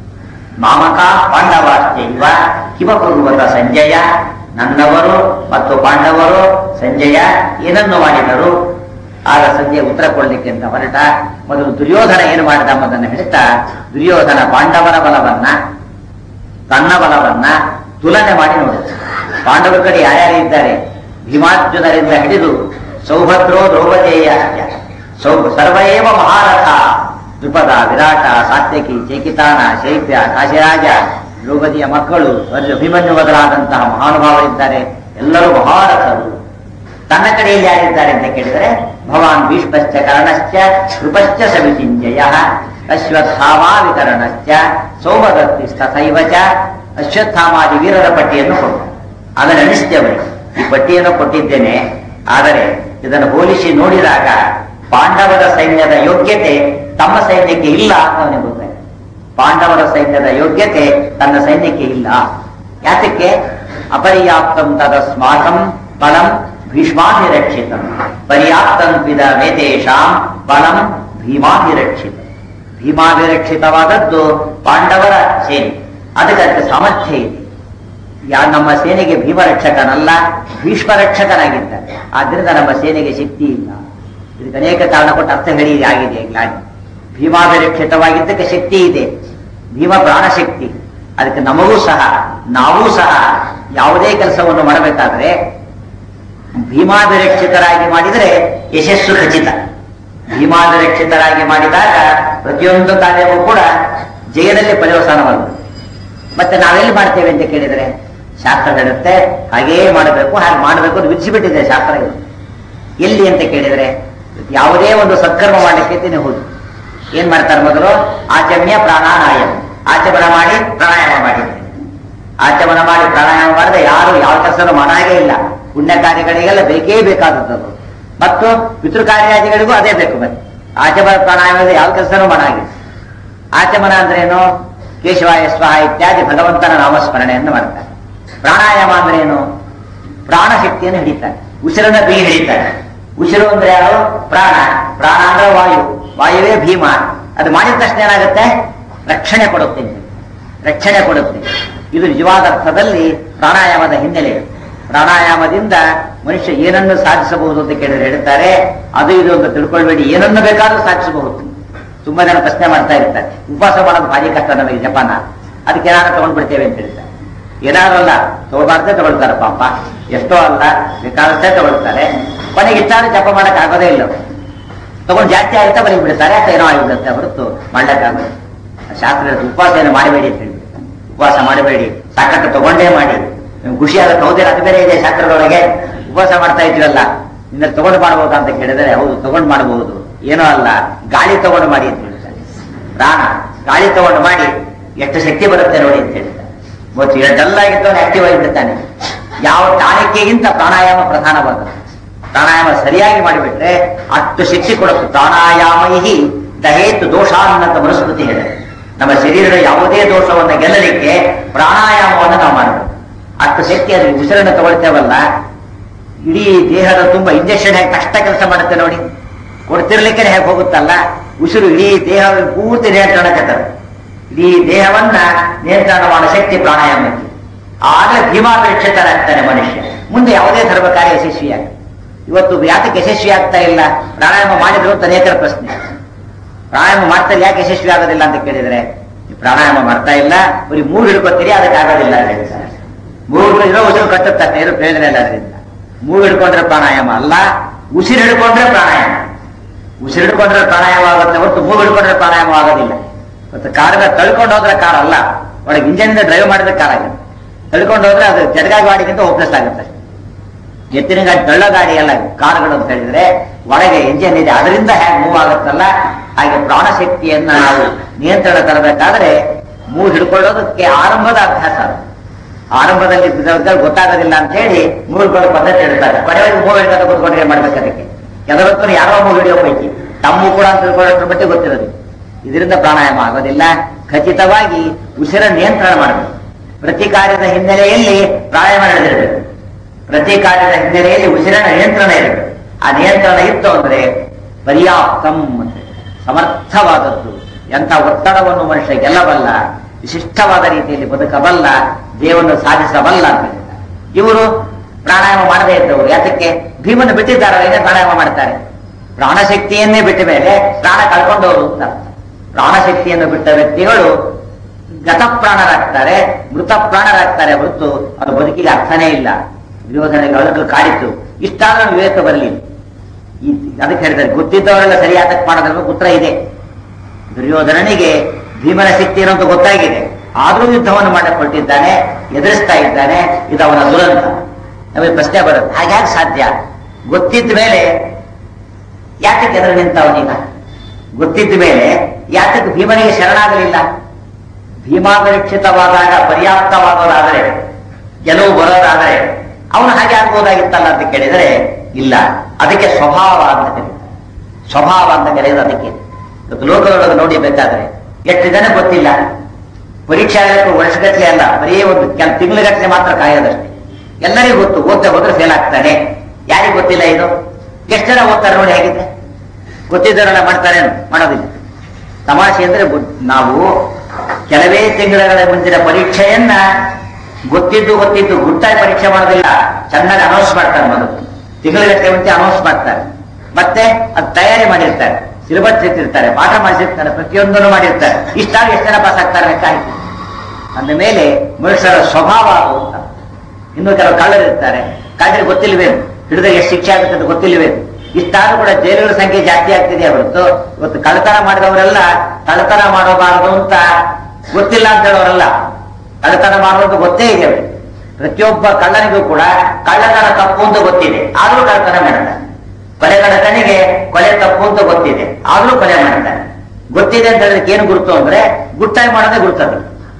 Speaker 1: ಮಾಮಕ ಪಾಂಡವಾಶ್ಚೈವ ಕಿಮ ಕುರುವತ ಸಂಜಯ ನನ್ನವರು ಮತ್ತು ಪಾಂಡವರು ಸಂಜಯ ಏನನ್ನು ಮಾಡಿದರು ಆಗ ಸಂಜೆ ಉತ್ತರ ಕೊಡ್ಲಿಕ್ಕೆ ಅಂತ ಹೊರಟ ಮೊದಲು ದುರ್ಯೋಧನ ಏನು ಮಾಡಿದ ಎಂಬುದನ್ನು ಹೇಳ್ತಾ ದುರ್ಯೋಧನ ಪಾಂಡವರ ಬಲವನ್ನ ತನ್ನ ಬಲವನ್ನ ತುಲನೆ ಮಾಡಿ ನೋಡಿದ ಪಾಂಡವರ ಕಡೆ ಯಾರ್ಯಾರು ಇದ್ದಾರೆ ಭೀಮಾರ್ಜುನರಿಂದ ಹಿಡಿದು ಸೌಭದ್ರೋ ದ್ರೌಪದೇಯ ಸೌ ಸರ್ವೇವ ಮಹಾರಥ ದ್ರುಪದ ವಿರಾಟ ಸಾತ್ಯಕಿ ಚೇಕಿತಾನ ಶೈತ್ಯ ಕಾಶಿರಾಜ ದ್ರೌಪದಿಯ ಮಕ್ಕಳು ಅರ್ಜು- ಅಭಿಮನ್ಯು ಮೊದಲಾದಂತಹ ಮಹಾನುಭಾವರಿದ್ದಾರೆ ಎಲ್ಲರೂ ಮಹಾರಥರು ತನ್ನ ಕಡೆಯಲ್ಲಿ ಯಾರಿದ್ದಾರೆ ಅಂತ ಕೇಳಿದರೆ ಭವಾನ್ ಭೀಷ್ಮಶ್ಚ ಕರ್ಣಶ್ಚ ಕೃಪಶ್ಚ ಸಮಿತಿಂಜಯ ಅಶ್ವತ್ಥಾಮಾ ವಿತರಣಶ್ಚ ಸೋಮದತ್ತಿ ತಥೈವ ಚ ಅಶ್ವತ್ಥಾಮಾದಿ ವೀರರ ಪಟ್ಟಿಯನ್ನು ಕೊಟ್ಟು ಅದನ್ನು ಅನಿಸ್ತೇವರಿಗೆ ಈ ಪಟ್ಟಿಯನ್ನು ಕೊಟ್ಟಿದ್ದೇನೆ ಆದರೆ ಇದನ್ನು ಹೋಲಿಸಿ ನೋಡಿದಾಗ ಪಾಂಡವರ ಸೈನ್ಯದ ಯೋಗ್ಯತೆ ತಮ್ಮ ಸೈನ್ಯಕ್ಕೆ ಇಲ್ಲ ಅಂತ ಅವನಿಗೆ ಗೊತ್ತಾಯ್ತು ಪಾಂಡವರ ಸೈನ್ಯದ ಯೋಗ್ಯತೆ ತನ್ನ ಸೈನ್ಯಕ್ಕೆ ಇಲ್ಲ ಯಾತಕ್ಕೆ ಅಪರ್ಯಾಪ್ತಂ ತದಸ್ಮಾಕಂ ಬಲಂ ಭೀಷ್ಮಾಭಿರಕ್ಷಿತಂ ಪರ್ಯಾಪ್ತಂ ಪಿದ ವೇತೇಶಾಂ ಬಲಂ ಭೀಮಾಭಿರಕ್ಷಿತ ಭೀಮಾಭಿರಕ್ಷಿತವಾದದ್ದು ಪಾಂಡವರ ಸೇನೆ ಅದಕ್ಕೆ ಅದಕ್ಕೆ ಸಾಮರ್ಥ್ಯ ಇದೆ ಯಾ ನಮ್ಮ ಸೇನೆಗೆ ಭೀಮರಕ್ಷಕನಲ್ಲ ಭೀಷ್ಮ ರಕ್ಷಕನಾಗಿದ್ದಾನೆ ಆದ್ರಿಂದ ನಮ್ಮ ಸೇನೆಗೆ ಶಕ್ತಿ ಇಲ್ಲ ಇದಕ್ಕೆ ಅನೇಕ ಕಾರಣ ಕೊಟ್ಟು ಅರ್ಥ ಹೇಳಿ ಆಗಿದೆ ಈಗಾಗಲೇ ಭೀಮಾಭಿರಕ್ಷಿತವಾಗಿದ್ದಕ್ಕೆ ಶಕ್ತಿ ಇದೆ ಭೀಮ ಪ್ರಾಣಶಕ್ತಿ ಅದಕ್ಕೆ ನಮಗೂ ಸಹ ನಾವೂ ಸಹ ಯಾವುದೇ ಕೆಲಸವನ್ನು ಮಾಡಬೇಕಾದ್ರೆ ಭೀಮಾಭಿರಕ್ಷಿತರಾಗಿ ಮಾಡಿದರೆ ಯಶಸ್ಸು ಖಚಿತ ಭೀಮಾಭಿರಕ್ಷಿತರಾಗಿ ಮಾಡಿದಾಗ ಪ್ರತಿಯೊಂದು ಕಾರ್ಯವೂ ಕೂಡ ಜಯದಲ್ಲಿ ಪರ್ಯವಸಾನವಾಗುತ್ತೆ ಮತ್ತೆ ನಾವೆಲ್ಲಿ ಮಾಡ್ತೇವೆ ಅಂತ ಕೇಳಿದರೆ ಶಾಸ್ತ್ರ ಹೇಳುತ್ತೆ ಹಾಗೇ ಮಾಡಬೇಕು ಹಾಗೆ ಮಾಡಬೇಕು ಅಂತ ವಿಧಿಸಿಬಿಟ್ಟಿದೆ ಶಾಸ್ತ್ರ ಇದು ಎಲ್ಲಿ ಅಂತ ಕೇಳಿದರೆ ಯಾವುದೇ ಒಂದು ಸತ್ಕರ್ಮ ಮಾಡಲಿಕ್ಕೆ ತಿನ್ನಿ ಹೋದು ಏನ್ ಮಾಡ್ತಾರೆ ಮೊದಲು ಆಚಮ್ಯ ಪ್ರಾಣಾಯಾಮ ಆಚಮನ ಮಾಡಿ ಪ್ರಾಣಾಯಾಮ ಮಾಡಿದ್ರೆ ಆಚಮನ ಮಾಡಿ ಪ್ರಾಣಾಯಾಮ ಮಾಡಿದ್ರೆ ಯಾರು ಯಾವ ಕೆಲಸನೂ ಮಾಡಾಗೇ ಇಲ್ಲ ಪುಣ್ಯ ಕಾರ್ಯಗಳಿಗೆಲ್ಲ ಬೇಕೇ ಬೇಕಾದದ್ದು ಮತ್ತು ಪಿತೃ ಕಾರ್ಯಾದಿಗಳಿಗೂ ಅದೇ ಬೇಕು ಮತ್ತೆ ಆಚಮನ ಪ್ರಾಣಾಯಾಮದ ಯಾವ ಕೆಲಸನೂ ಮಾಡಾಗಿಲ್ಲ ಆಚಮನ ಅಂದ್ರೇನು ಕೇಶವಾಯ ಸ್ವಾಹ ಇತ್ಯಾದಿ ಭಗವಂತನ ನಾಮಸ್ಮರಣೆಯನ್ನು ಮಾಡ್ತಾರೆ ಪ್ರಾಣಾಯಾಮ ಅಂದ್ರೇನು ಪ್ರಾಣ ಶಕ್ತಿಯನ್ನು ಹಿಡಿತಾರೆ ಉಸಿರನ್ನ ಬಿಗಿ ಹಿಡಿತಾರೆ ಉಸಿರು ಅಂದ್ರೆ ಯಾರು ಪ್ರಾಣ ಪ್ರಾಣ ಅಂದ್ರೆ ವಾಯು ವಾಯುವೇ ಭೀಮ ಅದು ಮಾಡಿದ ತಕ್ಷಣ ಏನಾಗುತ್ತೆ ರಕ್ಷಣೆ ಕೊಡುತ್ತೆ ರಕ್ಷಣೆ ಕೊಡುತ್ತೆ ಇದು ನಿಜವಾದ ಅರ್ಥದಲ್ಲಿ ಪ್ರಾಣಾಯಾಮದ ಹಿನ್ನೆಲೆ ಪ್ರಾಣಾಯಾಮದಿಂದ ಮನುಷ್ಯ ಏನನ್ನು ಸಾಧಿಸಬಹುದು ಅಂತ ಕೇಳಿದ್ರೆ ಹೇಳ್ತಾರೆ ಅದು ಇದು ಅಂತ ತಿಳ್ಕೊಳ್ಬೇಡಿ ಏನನ್ನು ಬೇಕಾದ್ರೂ ಸಾಧಿಸಬಹುದು ತುಂಬಾ ಜನ ಪ್ರಶ್ನೆ ಮಾಡ್ತಾ ಇರ್ತಾರೆ ಉಪವಾಸ ಮಾಡೋದು ಭಾರಿ ಕಷ್ಟ ನಮಗೆ ಜಪಾನ ಅದಕ್ಕೆ ಏನಾದ್ರು ತಗೊಂಡ್ಬಿಡ್ತೇವೆ ಅಂತ ಹೇಳ್ತಾರೆ ಏನಾದ್ರಲ್ಲ ತಗೊಳ್ಬಾರ್ದೇ ತಗೊಳ್ತಾರೆ ಪಾಪ ಎಷ್ಟೋ ಅಲ್ಲ ಬೇಕಾದಷ್ಟೇ ತಗೊಳ್ತಾರೆ ಕೊನೆಗೆ ಇಷ್ಟಾದ್ರೂ ಜಪ ಮಾಡಕ್ ಆಗೋದೇ ಇಲ್ಲ ಅವ್ರು. ತಗೊಂಡು ಜಾಸ್ತಿ ಆಗುತ್ತೆ ಬರೀ ಬಿಡ್ತಾರೆ ಅಥವಾ ಏನೋ ಆಗಿಬಿಡುತ್ತೆ ಹೊರತು ಮಾಡ್ಲಿಕ್ಕಾಗೋದು ಶಾಸ್ತ್ರ ಹೇಳುತ್ತೆ, ಉಪವಾಸ ಏನು ಮಾಡಬೇಡಿ ಅಂತ ಹೇಳ್ಬಿಡ್ತಾರೆ ಉಪವಾಸ ಮಾಡಬೇಡಿ ಸಾಕಷ್ಟು ತಗೊಂಡೇ ಮಾಡಿ ನಿಮ್ಗೆ ಖುಷಿ ಆಗುತ್ತೆ ಹೌದೇ ಅದು ಬೇರೆ ಇದೆ ಶಾಸ್ತ್ರದೊಳಗೆ ಉಪವಾಸ ಮಾಡ್ತಾ ಇದ್ರಲ್ಲ ನಿನ್ನ ತಗೊಂಡು ಮಾಡಬಹುದಾ ಅಂತ ಕೇಳಿದರೆ ಹೌದು ತಗೊಂಡು ಮಾಡಬಹುದು ಏನೋ ಅಲ್ಲ ಗಾಳಿ ತಗೊಂಡು ಮಾಡಿ ಅಂತ ಹೇಳ್ತಾರೆ ಪ್ರಾಣ ಗಾಳಿ ತಗೊಂಡು ಮಾಡಿ ಎಷ್ಟು ಶಕ್ತಿ ಬರುತ್ತೆ ನೋಡಿ ಅಂತ ಹೇಳ್ತಾರೆ ಮತ್ತು ಡಲ್ ಆಗಿದ್ದವನು ಆಕ್ಟಿವ್ ಆಗಿಬಿಡ್ತಾನೆ ಯಾವ ಟಾಣಿಕೆಗಿಂತ ಪ್ರಾಣಾಯಾಮ ಪ್ರಧಾನವಾದ ಪ್ರಾಣಾಯಾಮ ಸರಿಯಾಗಿ ಮಾಡಿಬಿಟ್ರೆ ಅಷ್ಟು ಶಕ್ತಿ ಕೊಡುತ್ತೆ ಪ್ರಾಣಾಯಾಮೈಹಿ ದಹೇತು ದೋಷಾನ್ನತ ಮನುಸ್ಮೃತಿ ಹೇಳಿದೆ ನಮ್ಮ ಶರೀರದ ಯಾವುದೇ ದೋಷವನ್ನು ಗೆಲ್ಲಲಿಕ್ಕೆ ಪ್ರಾಣಾಯಾಮವನ್ನು ನಾವು ಮಾಡಬೇಕು ಅಷ್ಟು ಶಕ್ತಿ ಅದ್ರ ಉಸಿರನ್ನು ತಗೊಳ್ತೇವಲ್ಲ ಇಡೀ ದೇಹದ ತುಂಬಾ ಇಂಜೆಕ್ಷನ್ ಹೇಗೆ ಕಷ್ಟ ಕೆಲಸ ಮಾಡುತ್ತೆ ನೋಡಿ ಕೊಡ್ತಿರ್ಲಿಕ್ಕೆ ಹೇಗೆ ಹೋಗುತ್ತಲ್ಲ ಉಸಿರು ಇಡೀ ದೇಹ ಪೂರ್ತಿ ನಿಯಂತ್ರಣಕ್ಕೆ ತರುತ್ತೆ ಇಡೀ ದೇಹವನ್ನ ನಿಯಂತ್ರಣ ಮಾಡೋ ಶಕ್ತಿ ಪ್ರಾಣಾಯಾಮಕ್ಕೆ ಆಗಲೇ ಭೀಮಾಪೇಕ್ಷಿತರಾಗ್ತಾನೆ ಮನುಷ್ಯ ಮುಂದೆ ಯಾವುದೇ ಧರ್ಮ ಕಾರ್ಯ ಯಶಸ್ವಿಯಾಗ ಇವತ್ತು ಯಾತಕ್ಕೆ ಯಶಸ್ವಿ ಆಗ್ತಾ ಇಲ್ಲ ಪ್ರಾಣಾಯಾಮ ಮಾಡಿದ್ರು ಅಂತ ಅನೇಕರ ಪ್ರಶ್ನೆ ಪ್ರಾಣಾಯಾಮ ಮಾಡ್ತಾರೆ ಯಾಕೆ ಯಶಸ್ವಿ ಆಗೋದಿಲ್ಲ ಅಂತ ಕೇಳಿದ್ರೆ ಈ ಪ್ರಾಣಾಯಾಮ ಮಾಡ್ತಾ ಇಲ್ಲ ಬರೀ ಮೂರು ಹಿಡ್ಕೊತೀರಿ ಅದಕ್ಕೆ ಆಗೋದಿಲ್ಲ ಅಂತ ಹೇಳ್ತಾರೆ ಮೂರು ಇರೋ ಉಸಿರು ಕಟ್ಟುತ್ತೆ ಏನು ಪ್ರಯೋಜನ ಇಲ್ಲ ಅದರಿಂದ ಮೂಗು ಹಿಡ್ಕೊಂಡ್ರೆ ಪ್ರಾಣಾಯಾಮ ಅಲ್ಲ ಉಸಿರು ಹಿಡ್ಕೊಂಡ್ರೆ ಪ್ರಾಣಾಯಾಮ ಉಸಿರು ಹಿಡ್ಕೊಂಡ್ರೆ ಪ್ರಾಣಾಯಾಮ ಆಗುತ್ತೆ ಹೊರತು ಮೂಗು ಹಿಡ್ಕೊಂಡ್ರೆ ಪ್ರಾಣಾಯಾಮ ಆಗೋದಿಲ್ಲ ಮತ್ತು ಕಾರನ್ನ ತಳ್ಕೊಂಡು ಹೋದ್ರೆ ಕಾರ್ ಅಲ್ಲ ಒಳಗೆ ಇಂಜನ್ ಡ್ರೈವ್ ಮಾಡಿದ್ರೆ ಕಾರ್ ಆಗುತ್ತೆ ತಳ್ಕೊಂಡು ಹೋದ್ರೆ ಅದು ಜಡಗಾ ಗಾಡಿಗಿಂತ ಹೋಪ್ಲೆಸ್ ಆಗುತ್ತೆ ಎತ್ತಿನ ಗಾಡಿ ತಳ್ಳ ಗಾಡಿ ಅಲ್ಲ ಕಾರುಗಳು ಅಂತ ಹೇಳಿದ್ರೆ ಒಳಗೆ ಇಂಜಿನ್ ಇದೆ ಅದರಿಂದ ಹೇಗೆ ಮೂವ್ ಆಗುತ್ತಲ್ಲ ಹಾಗೆ ಪ್ರಾಣಶಕ್ತಿಯನ್ನ ನಾವು ನಿಯಂತ್ರಣ ತರಬೇಕಾದ್ರೆ ಮೂವ್ ಹಿಡ್ಕೊಳ್ಳೋದಕ್ಕೆ ಆರಂಭದ ಅಭ್ಯಾಸ ಅದು. ಆರಂಭದಲ್ಲಿ ಇದ್ದವ್ರಿಗೆ ಗೊತ್ತಾಗೋದಿಲ್ಲ ಅಂತ ಹೇಳಿ ಮೂವ್ಗಳ ಪದ್ಧತಿ ಹೇಳ್ತಾರೆ ಕೊನೆವರೆಗೆ ಮೂವ್ ಹಿಡ್ಕೊಂಡು ಕೂತ್ಕೊಂಡ್ರೆ ಮಾಡ್ಬೇಕು ಅದಕ್ಕೆ ಕೆಲವೊತ್ತು ಯಾರೋ ಮೂವ್ ಹಿಡಿಯೋ ಪೈಕಿ ತಮ್ಮ ಕೂಡ ಅಂತ ತಿಳ್ಕೊಳ್ಳೋದ್ರ ಬಗ್ಗೆ ಗೊತ್ತಿರೋದು ಇದರಿಂದ ಪ್ರಾಣಾಯಾಮ ಆಗೋದಿಲ್ಲ ಖಚಿತವಾಗಿ ಉಸಿರ ನಿಯಂತ್ರಣ ಮಾಡಬೇಕು ಪ್ರತಿ ಕಾರ್ಯದ ಹಿನ್ನೆಲೆಯಲ್ಲಿ ಪ್ರಾಣಾಯಾಮ ನಡೆದಿರಬೇಕು ಪ್ರತಿ ಕಾರ್ಯದ ಹಿನ್ನೆಲೆಯಲ್ಲಿ ಉಸಿರಿನ ನಿಯಂತ್ರಣ ಇರಬೇಕು ಆ ನಿಯಂತ್ರಣ ಇತ್ತು ಅಂದ್ರೆ ಪರ್ಯಾಪ್ತಂ ಅಂತ ಸಮರ್ಥವಾದದ್ದು ಎಂಥ ಒತ್ತಡವನ್ನು ಮನುಷ್ಯ ಗೆಲ್ಲಬಲ್ಲ ವಿಶಿಷ್ಟವಾದ ರೀತಿಯಲ್ಲಿ ಬದುಕಬಲ್ಲ ದೇವನ್ನು ಸಾಧಿಸಬಲ್ಲ ಅಂತ ಹೇಳಿದ್ದಾರೆ. ಇವರು ಪ್ರಾಣಾಯಾಮ ಮಾಡದೇ ಇದ್ದವರು ಯಾತಕ್ಕೆ ಭೀಮನ್ನು ಬಿಟ್ಟಿದ್ದಾರೆ ಏನೇ ಪ್ರಾಣಾಯಾಮ ಮಾಡ್ತಾರೆ ಪ್ರಾಣಶಕ್ತಿಯನ್ನೇ ಬಿಟ್ಟ ಮೇಲೆ ಪ್ರಾಣ ಕಳ್ಕೊಂಡವರು ಅಂತ ಅರ್ಥ. ಪ್ರಾಣಶಕ್ತಿಯನ್ನು ಬಿಟ್ಟ ವ್ಯಕ್ತಿಗಳು ಗತಪ್ರಾಣರಾಗ್ತಾರೆ ಮೃತ ಪ್ರಾಣರಾಗ್ತಾರೆ ಹೊರತು ಅದು ಬದುಕಿಗೆ ಅರ್ಥನೇ ಇಲ್ಲ ವಿರೋಧನೆಗೆ ಅಳಕು ಕಾಡಿತ್ತು ಇಷ್ಟಾದ್ರೂ ವಿವೇಕ ಬರಲಿ ಈ ಅದಕ್ಕೆ ಹೇಳಿದ್ದಾರೆ ಗೊತ್ತಿದ್ದವರೆಲ್ಲ ಸರಿಯಾದ ಮಾಡೋದ್ರ ಉತ್ತರ ಇದೆ ದುರ್ಯೋಧನನಿಗೆ ಭೀಮನ ಶಕ್ತಿ ಏನಂತ ಗೊತ್ತಾಗಿದೆ ಆದ್ರೂ ಯುದ್ಧವನ್ನು ಮಾಡಿಕೊಟ್ಟಿದ್ದಾನೆ ಎದುರಿಸ್ತಾ ಇದ್ದಾನೆ ಇದು ಅವನ ದುರಂತ ನಮಗೆ ಪ್ರಶ್ನೆ ಬರುತ್ತೆ ಹಾಗ್ಯಾಕೆ ಸಾಧ್ಯ ಗೊತ್ತಿದ್ದ ಮೇಲೆ ಯಾತಕ್ಕೆ ಎದುರು ನಿಂತವನೀಗ ಗೊತ್ತಿದ್ದ ಮೇಲೆ ಯಾತಕ್ಕೆ ಭೀಮನಿಗೆ ಶರಣಾಗಲಿಲ್ಲ ಭೀಮಾಪರೀಕ್ಷಿತವಾದಾಗ ಪರ್ಯಾಪ್ತವಾಗೋದಾದರೆ ಗೆಲುವು ಬರೋದಾದರೆ ಅವನು ಹಾಗೆ ಆಗ್ಬೋದಾಗಿತ್ತಲ್ಲ ಅಂತ ಕೇಳಿದರೆ ಇಲ್ಲ ಅದಕ್ಕೆ ಸ್ವಭಾವ ಅಂತ ಕರೀತಾರೆ ಸ್ವಭಾವ ಅಂತ ಕರೆಯೋದು ಅದಕ್ಕೆ ಇವತ್ತು ಲೋಕದೊಳಗೆ ನೋಡಿ ಬೇಕಾದ್ರೆ ಎಷ್ಟು ಜನ ಗೊತ್ತಿಲ್ಲ ಪರೀಕ್ಷೆ ಆಗಲಿಕ್ಕೆ ವರ್ಷಗಟ್ಟಲೆ ಅಲ್ಲ ಬರೀ ಒಂದು ಕೆಲ ತಿಂಗಳಗಟ್ಟಲೆ ಮಾತ್ರ ಕಾಯೋದಷ್ಟೇ ಎಲ್ಲರಿಗೂ ಗೊತ್ತು ಓದ್ತಾ ಹೋದ್ರೆ ಫೇಲ್ ಆಗ್ತಾನೆ ಯಾರಿಗೂ ಗೊತ್ತಿಲ್ಲ ಇದು ಎಷ್ಟು ಜನ ಓದ್ತಾರೆ ನೋಡಿ ಹೇಗಿದೆ ಗೊತ್ತಿದ್ದವರೆಲ್ಲ ಮಾಡ್ತಾರೆ ಮಾಡೋದಿಲ್ಲ ತಮಾಷೆ ಅಂದ್ರೆ ಗೊ- ನಾವು ಕೆಲವೇ ತಿಂಗಳ ಮುಂಚಿನ ಪರೀಕ್ಷೆಯನ್ನ ಗೊತ್ತಿದ್ದು ಗೊತ್ತಿದ್ದು ಗುಟ್ಟಾಗಿ ಪರೀಕ್ಷೆ ಮಾಡೋದಿಲ್ಲ ಚೆನ್ನಾಗಿ ಅನೌನ್ಸ್ ಮಾಡ್ತಾರೆ ಮೊದಲು ತಿಂಗಳಗಟ್ಟಲೆ ಮುಂಚೆ ಅನೌನ್ಸ್ ಮಾಡ್ತಾರೆ ಮತ್ತೆ ಅದು ತಯಾರಿ ಮಾಡಿರ್ತಾರೆ ಸಿಲೆಬಸ್ ಇಟ್ಟಿರ್ತಾರೆ ಪಾಠ ಮಾಡಿಸಿರ್ತಾರೆ ಪ್ರತಿಯೊಂದನ್ನು ಮಾಡಿರ್ತಾರೆ ಇಷ್ಟಾಗಿ ಎಷ್ಟು ಜನ ಪಾಸ್ ಆಗ್ತಾರೆ ಲೆಕ್ಕ ಹಾಕಿ ಅಂದ ಮೇಲೆ ಮನುಷ್ಯರ ಸ್ವಭಾವ ಅದು ಅಂತ ಇನ್ನು ಕೆಲವು ಕಳ್ಳರಿರ್ತಾರೆ ಕಳ್ಳರಿಗೆ ಗೊತ್ತಿಲ್ವೇನು ಹಿಡಿದಾಗ ಎಷ್ಟು ಶಿಕ್ಷೆ ಆಗುತ್ತೆ ಅಂತ ಗೊತ್ತಿಲ್ವೇನು ಇಷ್ಟಾದ್ರೂ ಕೂಡ ಜೈಲುಗಳ ಸಂಖ್ಯೆ ಜಾಸ್ತಿ ಆಗ್ತಿದೆ ಹೊರತು ಇವತ್ತು ಕಳ್ಳತನ ಮಾಡಿದವರೆಲ್ಲ ಕಳ್ಳತನ ಮಾಡಬಾರದು ಅಂತ ಗೊತ್ತಿಲ್ಲ ಅಂತ ಹೇಳೋರಲ್ಲ ಕಳ್ಳತನ ಮಾಡುವಂತ ಗೊತ್ತೇ ಇದೆ ಅವರಿಗೆ ಪ್ರತಿಯೊಬ್ಬ ಕಳ್ಳನಿಗೂ ಕೂಡ ಕಳ್ಳತನ ತಪ್ಪು ಅಂತ ಗೊತ್ತಿದೆ ಆದ್ರೂ ಕಳ್ಳತನ ಮಾಡ್ತಾನೆ ಕೊಲೆಗಡತನಿಗೆ ಕೊಲೆ ತಪ್ಪು ಅಂತ ಗೊತ್ತಿದೆ ಆದ್ರೂ ಕೊಲೆ ಮಾಡ್ತಾನೆ ಗೊತ್ತಿದೆ ಅಂತ ಹೇಳೋದಕ್ಕೆ ಏನು ಗುರುತು ಅಂದ್ರೆ ಗುಟ್ಟಾಗಿ ಮಾಡೋದೇ ಗುರುತದು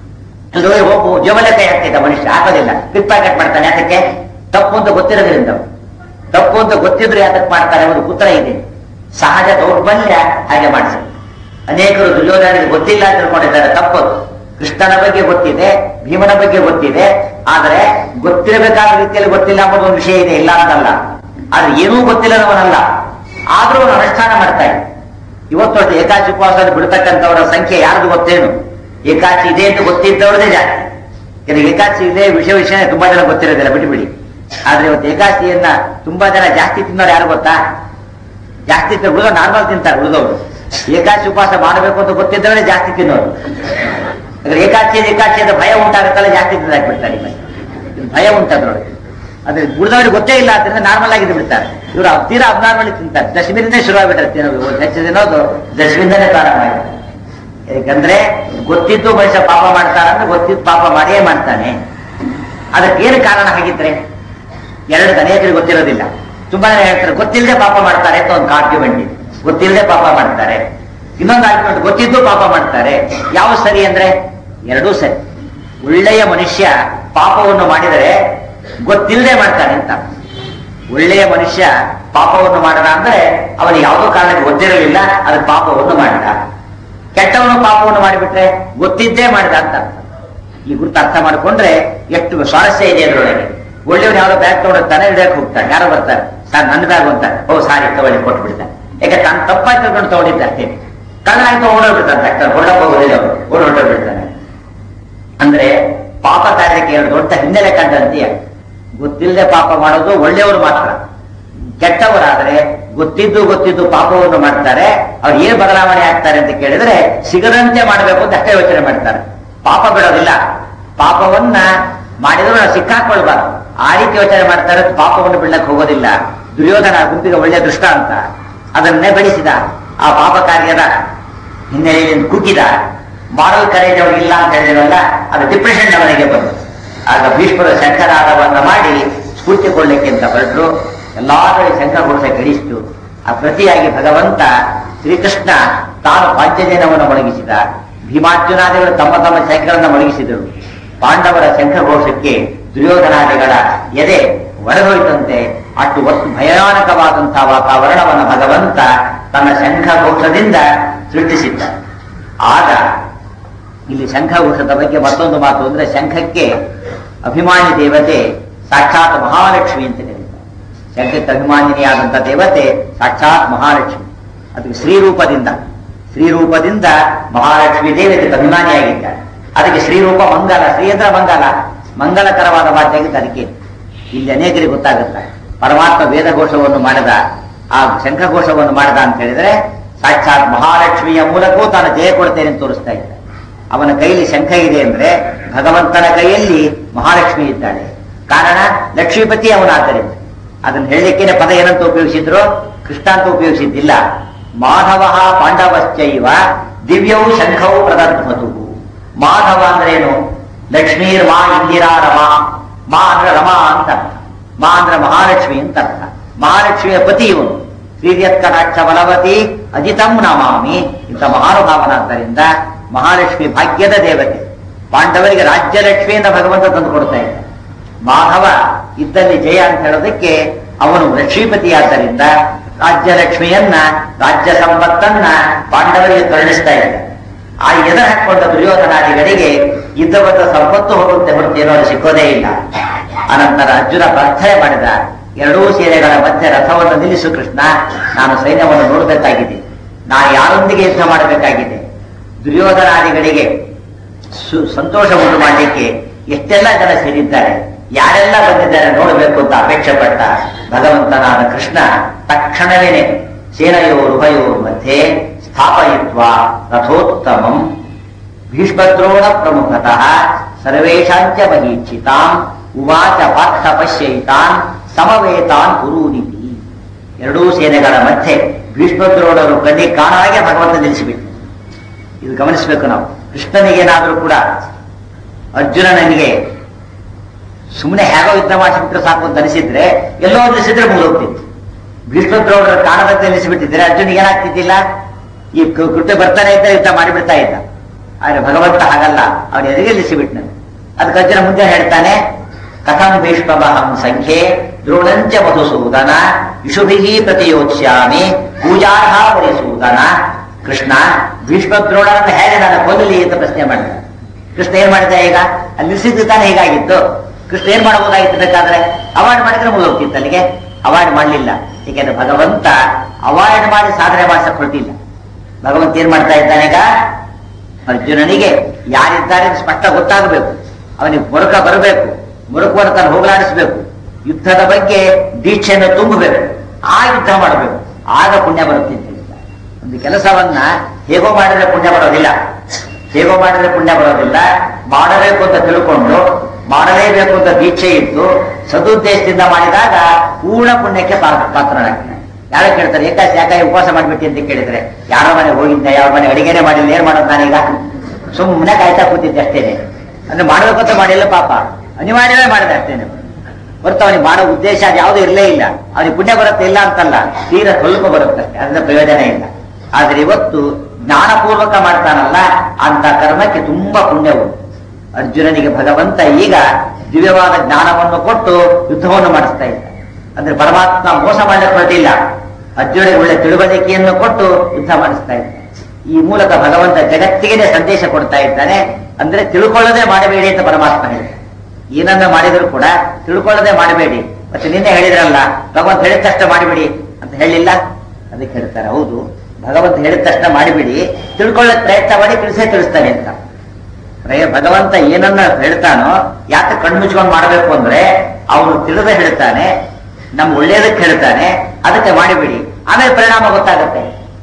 Speaker 1: ಅದು ಹೋಗು ಜೋಬಲೆ ಕೈ ಹಾಕ್ತಿದ್ದ ಮನುಷ್ಯ ಹಾಕೋದಿಲ್ಲ ಪಿಕ್ ಪ್ಯಾಕೆಟ್ ಮಾಡ್ತಾನೆ ಅದಕ್ಕೆ ತಪ್ಪು ಅಂತ ಗೊತ್ತಿರೋದ್ರಿಂದ ಅವ್ನು. ತಪ್ಪು ಅಂತ ಗೊತ್ತಿದ್ರೆ ಯಾತಕ್ಕೆ ಮಾಡ್ತಾರೆ ಒಂದು ಉತ್ತರ ಇದೆ ಸಹಜ ದೌರ್ಬಲ್ಯ ಹಾಗೆ ಮಾಡಿಸಿ ಅನೇಕರು ದುರ್ಯೋಧನಿಗೆ ಗೊತ್ತಿಲ್ಲ ಅಂತ ತಿಳ್ಕೊಂಡಿದ್ದಾರೆ ತಪ್ಪದು ಕೃಷ್ಣನ ಬಗ್ಗೆ ಗೊತ್ತಿದೆ ಭೀಮನ ಬಗ್ಗೆ ಗೊತ್ತಿದೆ ಆದರೆ ಗೊತ್ತಿರಬೇಕಾದ ರೀತಿಯಲ್ಲಿ ಗೊತ್ತಿಲ್ಲ ಅನ್ನೋದು ಒಂದು ವಿಷಯ ಇದೆ ಇಲ್ಲ ಅಂತಲ್ಲ ಆದ್ರೆ ಏನೂ ಗೊತ್ತಿಲ್ಲದವನಲ್ಲ ಆದ್ರೂ ಅವನು ಅನುಷ್ಠಾನ ಮಾಡ್ತಾ ಇದ್ದ ಇವತ್ತು ಅಷ್ಟೇ ಏಕಾಚಿ ಉಪವಾಸ ಬಿಡ್ತಕ್ಕಂಥವರ ಸಂಖ್ಯೆ ಯಾರ್ದು ಗೊತ್ತೇನು ಏಕಾಚಿ ಇದೆ ಅಂತ ಗೊತ್ತಿದ್ದವ್ರದೇ ಜಾಸ್ತಿ ಯಾಕಂದ್ರೆ ಏಕಾಚಿ ಇದೆ ವಿಷಯ ವಿಷಯ ತುಂಬಾ ಜನ ಗೊತ್ತಿರೋದಿಲ್ಲ ಬಿಟ್ಬಿಡಿ ಆದ್ರೆ ಇವತ್ತು ಏಕಾಚಿಯನ್ನ ತುಂಬಾ ಜನ ಜಾಸ್ತಿ ತಿನ್ನೋರು ಯಾರು ಗೊತ್ತಾ ಜಾಸ್ತಿ ಉಳಿದೋ ನಾರ್ಮಲ್ ತಿಂತಾರೆ ಉಳಿದವರು ಏಕಾಚಿ ಉಪವಾಸ ಮಾಡಬೇಕು ಅಂತ ಗೊತ್ತಿದ್ದವರೇ ಜಾಸ್ತಿ ತಿನ್ನೋರು ಯಾಕಂದ್ರೆ ಏಕಾಚಿ ಏಕಾಚಿ ಅಂತ ಭಯ ಉಂಟಾಗುತ್ತಲ್ಲ ಜಾಸ್ತಿ ತಿಂದಾಕ್ಬಿಡ್ತಾರೆ ಈ ಮನುಷ್ಯ. ಇದು ಭಯ ಉಂಟದ್ರೊಳಗೆ ಅದ್ರ ಉಳಿದವ್ರಿಗೆ ಗೊತ್ತೇ ಇಲ್ಲ ಅದರಿಂದ ನಾರ್ಮಲ್ ಆಗಿ ಬಿಡ್ತಾರೆ ಇವರು ತೀರಾ ಅಬ್ನಾರ್ಮಲಿ ತಿಂತಾರೆ ದಶಮಿಂದನೇ ಶುರು ಆಗ್ಬಿಟ್ರೆ ತಿನ್ನೋದು ಹೆಚ್ಚು ತಿನ್ನೋದು ದಶಮಿಂದನೇ ಪ್ರಾರಂಭ ಆಗಿದೆ ಯಾಕಂದ್ರೆ ಗೊತ್ತಿದ್ದು ಮನುಷ್ಯ ಪಾಪ ಮಾಡ್ತಾರಂದ್ರೆ ಗೊತ್ತಿದ್ದು ಪಾಪ ಮಾಡಿಯೇ ಮಾಡ್ತಾನೆ ಅದಕ್ಕೆ ಏನು ಕಾರಣ ಹಾಗಿದ್ರೆ ಎರಡು ಅನೇಕರಿಗೆ ಗೊತ್ತಿರೋದಿಲ್ಲ ತುಂಬಾ ಜನ ಹೇಳ್ತಾರೆ ಗೊತ್ತಿಲ್ಲದೆ ಪಾಪ ಮಾಡ್ತಾರೆ ಅಂತ ಒಂದು ಆರ್ಗ್ಯುಮೆಂಟ್ ಇದೆ ಗೊತ್ತಿಲ್ಲದೆ ಪಾಪ ಮಾಡ್ತಾರೆ ಇನ್ನೊಂದು ಆರ್ಗ್ಯುಮೆಂಟ್ ಗೊತ್ತಿದ್ದು ಪಾಪ ಮಾಡ್ತಾರೆ ಯಾವ ಸರಿ ಅಂದ್ರೆ ಎರಡೂ ಸರಿ ಒಳ್ಳೆಯ ಮನುಷ್ಯ ಪಾಪವನ್ನು ಮಾಡಿದರೆ ಗೊತ್ತಿಲ್ಲದೆ ಮಾಡ್ತಾನೆ ಅಂತ ಒಳ್ಳೆಯ ಮನುಷ್ಯ ಪಾಪವನ್ನು ಮಾಡದ ಅಂದ್ರೆ ಅವನಿಗೆ ಯಾವುದೋ ಕಾರಣಕ್ಕೆ ಗೊತ್ತಿರಲಿಲ್ಲ ಅದಕ್ಕೆ ಪಾಪವನ್ನು ಮಾಡಿದ ಕೆಟ್ಟವನು ಪಾಪವನ್ನು ಮಾಡಿಬಿಟ್ರೆ ಗೊತ್ತಿದ್ದೇ ಮಾಡಿದ ಅಂತ ಅರ್ಥ. ಈ ಗುರುತು ಅರ್ಥ ಮಾಡಿಕೊಂಡ್ರೆ ಎಷ್ಟು ಸ್ವಾರಸ್ಯ ಇದೆ ಅದರೊಳಗೆ ಒಳ್ಳೆಯವನು ಯಾವ್ದೋ ಬ್ಯಾಗ್ ತಗೊಂಡಿರ್ತಾನೆ ಹಿಡಿಯಕ್ಕೆ ಹೋಗ್ತಾನೆ ಯಾರು ಬರ್ತಾರೆ ಸರ್ ನನ್ನ ಬ್ಯಾಗ್ ಅಂತಾರೆ ಓ ಸಾರಿ ತಗೊಳ್ಳಿ ಕೊಟ್ಟು ಬಿಡ್ತಾನೆ ಯಾಕೆ ತಾನು ತಪ್ಪಾಗಿ ತಗೊಂಡು ತಗೊಂಡಿದ್ದ ಅಷ್ಟೇ ಕಳ್ಳಾಗಿ ಓಡೋಗ್ಬಿಡ್ತಾನೆ ಡಾಕ್ಟರ್ ಹೊರಡಕ್ಕೆ ಹೋಗೋದಿಲ್ಲ ಅವರು ಓಡ್ ಹೊರಟೋಗ್ಬಿಡ್ತಾನೆ ಅಂದ್ರೆ ಪಾಪ ಕಾರ್ಯಕ್ಕೆ ಎರಡು ದೊಡ್ಡ ಹಿನ್ನೆಲೆ ಕಂಡಂತೀಯ ಗೊತ್ತಿಲ್ಲದೆ ಪಾಪ ಮಾಡೋದು ಒಳ್ಳೆಯವರು ಮಾತ್ರ ಕೆಟ್ಟವರಾದರೆ ಗೊತ್ತಿದ್ದು ಗೊತ್ತಿದ್ದು ಪಾಪವನ್ನು ಮಾಡ್ತಾರೆ ಅವ್ರು ಏನ್ ಬದಲಾವಣೆ ಆಗ್ತಾರೆ ಅಂತ ಕೇಳಿದ್ರೆ ಸಿಗದಂತೆ ಮಾಡಬೇಕು ಅಂತ ಅಷ್ಟೇ ಯೋಚನೆ ಮಾಡ್ತಾರೆ ಪಾಪ ಬಿಡೋದಿಲ್ಲ ಪಾಪವನ್ನ ಮಾಡಿದ್ರು ನಾವು ಸಿಕ್ಕಾಕೊಳ್ಬಾರ್ದು ಆ ರೀತಿ ಯೋಚನೆ ಮಾಡ್ತಾರೆ ಪಾಪವನ್ನು ಬಿಡ್ಲಕ್ಕೆ ಹೋಗೋದಿಲ್ಲ ದುರ್ಯೋಧನ ಗುಂಪಿಗೆ ಒಳ್ಳೆ ದೃಷ್ಟ ಅಂತ ಅದನ್ನೇ ಬೆಳೆಸಿದ ಆ ಪಾಪ ಕಾರ್ಯದ ಹಿನ್ನೆಲೆಯಲ್ಲಿ ಕುಗ್ಗಿದ ಮಾಡಲ್ ಕರೇಜ್ ಅವ್ರಿಗೆ ಇಲ್ಲ ಅಂತ ಹೇಳಿದ್ರಲ್ಲ ಅದು ಡಿಪ್ರೆಷನ್ ಅವನಿಗೆ ಬಂತು ಆಗ ಭೀಷ್ಮರ ಶಂಕರಾದವನ್ನ ಮಾಡಿ ಸ್ಫೂರ್ತಿ ಕೊಡ್ಲಿಕ್ಕೆ ಅಂತ ಹೊರಟರು ಎಲ್ಲಾ ಕಡೆ ಶಂಕರ ಕೊಡಿಸಕ್ಕೆ ಇಳಿಸ್ತು ಆ ಪ್ರತಿಯಾಗಿ ಭಗವಂತ ಶ್ರೀಕೃಷ್ಣ ತಾನು ಪಾಂಚಜನ್ಯವನ್ನು ಮೊಳಗಿಸಿದ ಭೀಮಾರ್ಜುನಾದಿಗಳು ತಮ್ಮ ತಮ್ಮ ಶಂಕರನ್ನ ಮೊಳಗಿಸಿದರು ಪಾಂಡವರ ಶಂಕರ ಘೋಷಕ್ಕೆ ದುರ್ಯೋಧನಾದಿಗಳ ಎದೆ ಒಡೆದೋಯ್ತಂತೆ ಅಷ್ಟು ವಸ್ತು ಭಯಾನಕವಾದಂತಹ ವಾತಾವರಣವನ್ನು ಭಗವಂತ ತನ್ನ ಶಂಖ ಘೋಷದಿಂದ ಸೃಷ್ಟಿಸಿದ್ದ ಆಗ ಇಲ್ಲಿ ಶಂಖಘೋಷದ ಬಗ್ಗೆ ಮತ್ತೊಂದು ಮಾತು ಅಂದ್ರೆ ಶಂಖಕ್ಕೆ ಅಭಿಮಾನಿ ದೇವತೆ ಸಾಕ್ಷಾತ್ ಮಹಾಲಕ್ಷ್ಮಿ ಅಂತ ಕರೀತಾರೆ ಶಂಖಕ್ಕೆ ಅಭಿಮಾನಿನಿಯಾದಂಥ ದೇವತೆ ಸಾಕ್ಷಾತ್ ಮಹಾಲಕ್ಷ್ಮಿ ಅದಕ್ಕೆ ಶ್ರೀರೂಪದಿಂದ ಶ್ರೀರೂಪದಿಂದ ಮಹಾಲಕ್ಷ್ಮಿ ದೇವಿ ಅದಕ್ಕೆ ಅಭಿಮಾನಿಯಾಗಿದ್ದಾಳೆ ಅದಕ್ಕೆ ಶ್ರೀರೂಪ ಮಂಗಲ ಶ್ರೀ ಅಂದ್ರೆ ಮಂಗಲ ಮಂಗಲಕರವಾದ ಮಾತಾಗಿದ್ದು ಅದಕ್ಕೆ ಇಲ್ಲಿ ಅನೇಕರಿಗೆ ಗೊತ್ತಾಗುತ್ತೆ ಪರಮಾತ್ಮ ವೇದಘೋಷವನ್ನು ಮಾಡಿದ ಆ ಶಂಖಘೋಷವನ್ನು ಮಾಡಿದ ಅಂತ ಹೇಳಿದ್ರೆ ಸಾಕ್ಷಾತ್ ಮಹಾಲಕ್ಷ್ಮಿಯ ಮೂಲಕವೂ ತಾನು ಜಯ ಕೊಡ್ತೇನೆ ಅಂತ ತೋರಿಸ್ತಾ ಇದ್ದ ಅವನ ಕೈಯಲ್ಲಿ ಶಂಖ ಇದೆ ಅಂದ್ರೆ ಭಗವಂತನ ಕೈಯಲ್ಲಿ ಮಹಾಲಕ್ಷ್ಮಿ ಇದ್ದಾಳೆ ಕಾರಣ ಲಕ್ಷ್ಮೀಪತಿ ಅವನಾದ್ದರಿಂದ ಅದನ್ನ ಹೇಳಲಿಕ್ಕೇನೆ ಪದ ಏನಂತ ಉಪಯೋಗಿಸಿದ್ರು ಕೃಷ್ಣ ಅಂತ ಉಪಯೋಗಿಸಿದ್ದಿಲ್ಲ ಮಾಧವ ಪಾಂಡವಶ್ಚೈವ ದಿವ್ಯವು ಶಂಖವು ಪ್ರದರ್ಭತು ಮಾಧವ ಅಂದ್ರೆ ಏನು ಲಕ್ಷ್ಮೀರ್ ಮಾ ಇಂದಿರಾ ರಮಾ ಮಾ ಅಂದ್ರೆ ರಮಾ ಅಂತ ಅರ್ಥ ಮಾ ಅಂದ್ರೆ ಮಹಾಲಕ್ಷ್ಮಿ ಅಂತ ಅರ್ಥ ಮಹಾಲಕ್ಷ್ಮಿಯ ಪತಿ ಇವನು ಶ್ರೀರ್ಯತ್ಕಟಾಕ್ಷ ಬಲವತಿ ಅಜಿತಂ ನಮಾಮಿ ಇಂಥ ಮಹಾನುಭಾವನಾದ್ದರಿಂದ ಮಹಾಲಕ್ಷ್ಮಿ ಭಾಗ್ಯದ ದೇವತೆ ಪಾಂಡವರಿಗೆ ರಾಜ್ಯಲಕ್ಷ್ಮಿಯಿಂದ ಭಗವಂತ ತಂದು ಕೊಡ್ತಾ ಇದ್ದ ಮಾಧವ ಇದ್ದಲ್ಲಿ ಜಯ ಅಂತ ಹೇಳೋದಕ್ಕೆ ಅವನು ಲಕ್ಷ್ಮೀಪತಿಯಾದ್ದರಿಂದ ರಾಜ್ಯಲಕ್ಷ್ಮಿಯನ್ನ ರಾಜ್ಯ ಸಂಪತ್ತನ್ನ ಪಾಂಡವರಿಗೆ ಕರುಣಿಸ್ತಾ ಇದ್ದ ಆ ಎದುರು ಹಾಕೊಂಡ ದುರ್ಯೋಧನಾದಿಗಳಿಗೆ ಇದ್ದವತ್ತ ಸಂಪತ್ತು ಹೋಗುತ್ತೆ ಹೊರತು ಏನೋ ಅದು ಸಿಕ್ಕೋದೇ ಇಲ್ಲ ಅನಂತರ ಅರ್ಜುನ ಪ್ರಾರ್ಥನೆ ಮಾಡಿದ ಎರಡೂ ಸೇನೆಗಳ ಮಧ್ಯೆ ರಥವನ್ನು ನಿಲ್ಲಿಸು ಕೃಷ್ಣ ನಾನು ಸೈನ್ಯವನ್ನು ನೋಡಬೇಕಾಗಿದೆ ನಾನು ಯಾರೊಂದಿಗೆ ಯುದ್ಧ ಮಾಡಬೇಕಾಗಿದೆ ದುರ್ಯೋಧನಾದಿಗಳಿಗೆ ಸು- ಸಂತೋಷ ಉಂಟು ಮಾಡಲಿಕ್ಕೆ ಎಷ್ಟೆಲ್ಲ ಜನ ಸೇರಿದ್ದಾರೆ ಯಾರೆಲ್ಲ ಬಂದಿದ್ದಾರೆ ನೋಡಬೇಕು ಅಂತ ಅಪೇಕ್ಷೆ ಪಟ್ಟ ಭಗವಂತನಾದ ಕೃಷ್ಣ ತಕ್ಷಣವೇನೆ ಸೇನೆಯೋರು ಉಭಯೋರ್ ಮಧ್ಯೆ ಸ್ಥಾಪಯಿತ್ವ ರಥೋತ್ತಮಂ ಭೀಷ್ಮದ್ರೋಣ ಪ್ರಮುಖತಃ ಸರ್ವೇಷಾಂಚ ಮಹೀಕ್ಷಿತಾಂ ಉವಾಚ ಪಾರ್ಥ ಪಶ್ಯೈತಾನ್ ಸಮವೇತಾನ್ ಕುರೂನಿತಿ ಎರಡೂ ಸೇನೆಗಳ ಮಧ್ಯೆ ಭೀಷ್ಮದ್ರೋಣರು ಕಣ್ಣಿಗೆ ಕಾಣಾಗೆ ಭಗವಂತ ನಿಲ್ಲಿಸಿಬಿಟ್ಟು ಇದು ಗಮನಿಸಬೇಕು ನಾವು ಕೃಷ್ಣನಿಗೇನಾದ್ರೂ ಕೂಡ ಅರ್ಜುನನಿಗೆ ಸುಮ್ಮನೆ ಹೇಗೋ ಯುದ್ಧ ಮಾಡಿಸ್ಬಿಟ್ರೆ ಸಾಕು ಅಂತ ಅನಿಸಿದ್ರೆ ಎಲ್ಲೋ ನಿಲ್ಲಿಸಿದ್ರೆ ಮುಗಿದೋಗ್ತಿತ್ತು ಭೀಷ್ಮದ್ರೋಣರ ಕಾಣದಂತೆ ನಿಲ್ಲಿಸಿಬಿಟ್ಟಿದ್ರೆ ಅರ್ಜುನಿಗೆ ಏನಾಗ್ತಿದ್ದಿಲ್ಲ ಈ ಕು- ಕೃತ್ಯ ಬರ್ತಾನೆ ಇದ್ದ ಯುದ್ಧ ಮಾಡಿಬಿಡ್ತಾ ಇದ್ದ ಆದ್ರೆ ಭಗವಂತ ಹಾಗಲ್ಲ ಅವನ ಎದುರಿಗೆ ನಿಲ್ಲಿಸಿಬಿಟ್ನ ಅದಕ್ಕೆ ಅರ್ಜುನ ಮುಂದೆ ಹೇಳ್ತಾನೆ ಕಥಂ ಭೀಷ್ಮವಹಂ ಸಂಖ್ಯೆ ದ್ರೋಣಂಚ ಮಧುಸೂದನ ಇಷುಭಿ ಪ್ರತಿಯೋಚ್ಯಾಮಿ ಪೂಜಾರ್ಹ ಪರಿಸೂದನ ಕೃಷ್ಣ ಭೀಷ್ಮ ದ್ರೋಣರನ್ನು ಹೇಗೆ ನಾನು ಕೊಲ್ಲಲಿ ಅಂತ ಪ್ರಶ್ನೆ ಮಾಡಿದ ಕೃಷ್ಣ ಏನ್ ಮಾಡಿದ ಈಗ ಅಲ್ಲಿ ನಿಲ್ಲಿಸಿದ್ದು ತಾನೇ ಹೇಗಾಗಿತ್ತು ಕೃಷ್ಣ ಏನ್ ಮಾಡಬಹುದಾಗಿತ್ತು ಬೇಕಾದ್ರೆ ಅವಾಯ್ಡ್ ಮಾಡಿದ್ರೆ ಮುಗಿದೋಗ್ತಿತ್ತು ಅಲ್ಲಿಗೆ ಅವಾಯ್ಡ್ ಮಾಡಲಿಲ್ಲ ಏಕೆಂದ್ರೆ ಭಗವಂತ ಅವಾಯ್ಡ್ ಮಾಡಿ ಸಾಧನೆ ಮಾಡಿಸಕ್ ಹೊರಟಿಲ್ಲ ಭಗವಂತ ಏನ್ ಮಾಡ್ತಾ ಇದ್ದಾನೆ ಈಗ ಅರ್ಜುನನಿಗೆ ಯಾರಿದ್ದಾರೆ ಅಂತ ಸ್ಪಷ್ಟ ಗೊತ್ತಾಗಬೇಕು ಅವನಿಗೆ ಮುರುಕ ಬರಬೇಕು ಮುರುಕವನ್ನು ತಾನು ಹೋಗಲಾಡಿಸಬೇಕು ಯುದ್ಧದ ಬಗ್ಗೆ ದೀಕ್ಷೆಯನ್ನು ತುಂಬಬೇಕು ಆ ಯುದ್ಧ ಮಾಡಬೇಕು ಆಗ ಪುಣ್ಯ ಬರುತ್ತಿತ್ತು ಒಂದು ಕೆಲಸವನ್ನ ಹೇಗೋ ಮಾಡಿದ್ರೆ ಪುಣ್ಯ ಬರೋದಿಲ್ಲ ಹೇಗೋ ಮಾಡಿದ್ರೆ ಪುಣ್ಯ ಬರೋದಿಲ್ಲ ಮಾಡಬೇಕು ಅಂತ ತಿಳ್ಕೊಂಡು ಮಾಡಲೇಬೇಕು ಅಂತ ದೀಕ್ಷೆ ಇದ್ದು ಸದುದ್ದೇಶದಿಂದ ಮಾಡಿದಾಗ ಪೂರ್ಣ ಪುಣ್ಯಕ್ಕೆ ಪಾ- ಪಾತ್ರನಾಗ್ತಾನೆ ಯಾರೋ ಕೇಳ್ತಾರೆ ಏಕಾಸಿ ಯಾಕಾಗಿ ಉಪವಾಸ ಮಾಡ್ಬಿಟ್ಟು ಅಂತ ಕೇಳಿದ್ರೆ ಯಾರೋ ಮನೆ ಹೋಗಿದ್ದೆ ಯಾವ ಮನೆ ಅಡಿಗೆನೆ ಮಾಡಿಲ್ಲ ಏನ್ ಮಾಡೋದು ನಾನೀಗ ಸುಮ್ಮನೆ ಕಾಯ್ತಾ ಕೂತಿದ್ದೆ ಅಷ್ಟೇನೆ ಅಂದ್ರೆ ಮಾಡ್ಬೇಕು ಅಂತ ಮಾಡಿಲ್ಲ ಪಾಪ ಅನಿವಾರ್ಯವೇ ಮಾಡಿದೆ ಅಷ್ಟೇನೆ ಹೊರತು ಅವನಿಗೆ ಮಾಡೋ ಉದ್ದೇಶ ಅದು ಯಾವುದೂ ಇರಲೇ ಇಲ್ಲ ಅವನಿಗೆ ಪುಣ್ಯ ಬರುತ್ತೆ ಇಲ್ಲ ಅಂತಲ್ಲ ತೀರ ಸ್ವಲ್ಪ ಬರುತ್ತೆ ಅಷ್ಟೇ ಅದರಿಂದ ಪ್ರಯೋಜನ ಇಲ್ಲ ಆದ್ರೆ ಇವತ್ತು ಜ್ಞಾನಪೂರ್ವಕ ಮಾಡ್ತಾನಲ್ಲ ಅಂತ ಕರ್ಮಕ್ಕೆ ತುಂಬಾ ಪುಣ್ಯವು ಅರ್ಜುನನಿಗೆ ಭಗವಂತ ಈಗ ದಿವ್ಯವಾದ ಜ್ಞಾನವನ್ನು ಕೊಟ್ಟು ಯುದ್ಧವನ್ನು ಮಾಡಿಸ್ತಾ ಇದ್ದ ಅಂದ್ರೆ ಪರಮಾತ್ಮ ಮೋಸ ಮಾಡಲಿಕ್ಕೆ ಹೊರಟಿಲ್ಲ ಅರ್ಜುನಿಗೆ ಒಳ್ಳೆ ತಿಳುವಳಿಕೆಯನ್ನು ಕೊಟ್ಟು ಯುದ್ಧ ಮಾಡಿಸ್ತಾ ಇದ್ದ ಈ ಮೂಲಕ ಭಗವಂತ ಜಗತ್ತಿಗೆ ಸಂದೇಶ ಕೊಡ್ತಾ ಇದ್ದಾನೆ ಅಂದ್ರೆ ತಿಳ್ಕೊಳ್ಳದೆ ಮಾಡಬೇಡಿ ಅಂತ ಪರಮಾತ್ಮ ಹೇಳಿದ ಏನನ್ನ ಮಾಡಿದ್ರು ಕೂಡ ತಿಳ್ಕೊಳ್ಳದೆ ಮಾಡಬೇಡಿ ಮತ್ತೆ ನಿನ್ನೆ ಹೇಳಿದ್ರಲ್ಲ ಭಗವಂತ ಹೇಳಿದ ತಕ್ಷಣ ಮಾಡಿಬಿಡಿ ಅಂತ ಹೇಳಿಲ್ಲ ಅದಕ್ಕೆ ಹೇಳ್ತಾರೆ ಹೌದು ಭಗವಂತ ಹೇಳಿದ ತಕ್ಷಣ ಮಾಡಿಬಿಡಿ ತಿಳ್ಕೊಳ್ಳೋಕೆ ಪ್ರಯತ್ನ ಮಾಡಿ ತಿಳಿಸೇ ತಿಳಿಸ್ತಾನೆ ಅಂತ ಪ್ರಯ ಭಗವಂತ ಏನನ್ನ ಹೇಳ್ತಾನೋ ಯಾಕೆ ಕಣ್ಣು ಮುಚ್ಕೊಂಡು ಮಾಡಬೇಕು ಅಂದ್ರೆ ಅವನು ತಿಳಿದ ಹೇಳ್ತಾನೆ ನಮ್ ಒಳ್ಳೇದಕ್ಕೆ ಹೇಳ್ತಾನೆ ಅದಕ್ಕೆ ಮಾಡಿಬಿಡಿ ಆಮೇಲೆ ಪರಿಣಾಮ ಗೊತ್ತಾಗುತ್ತೆ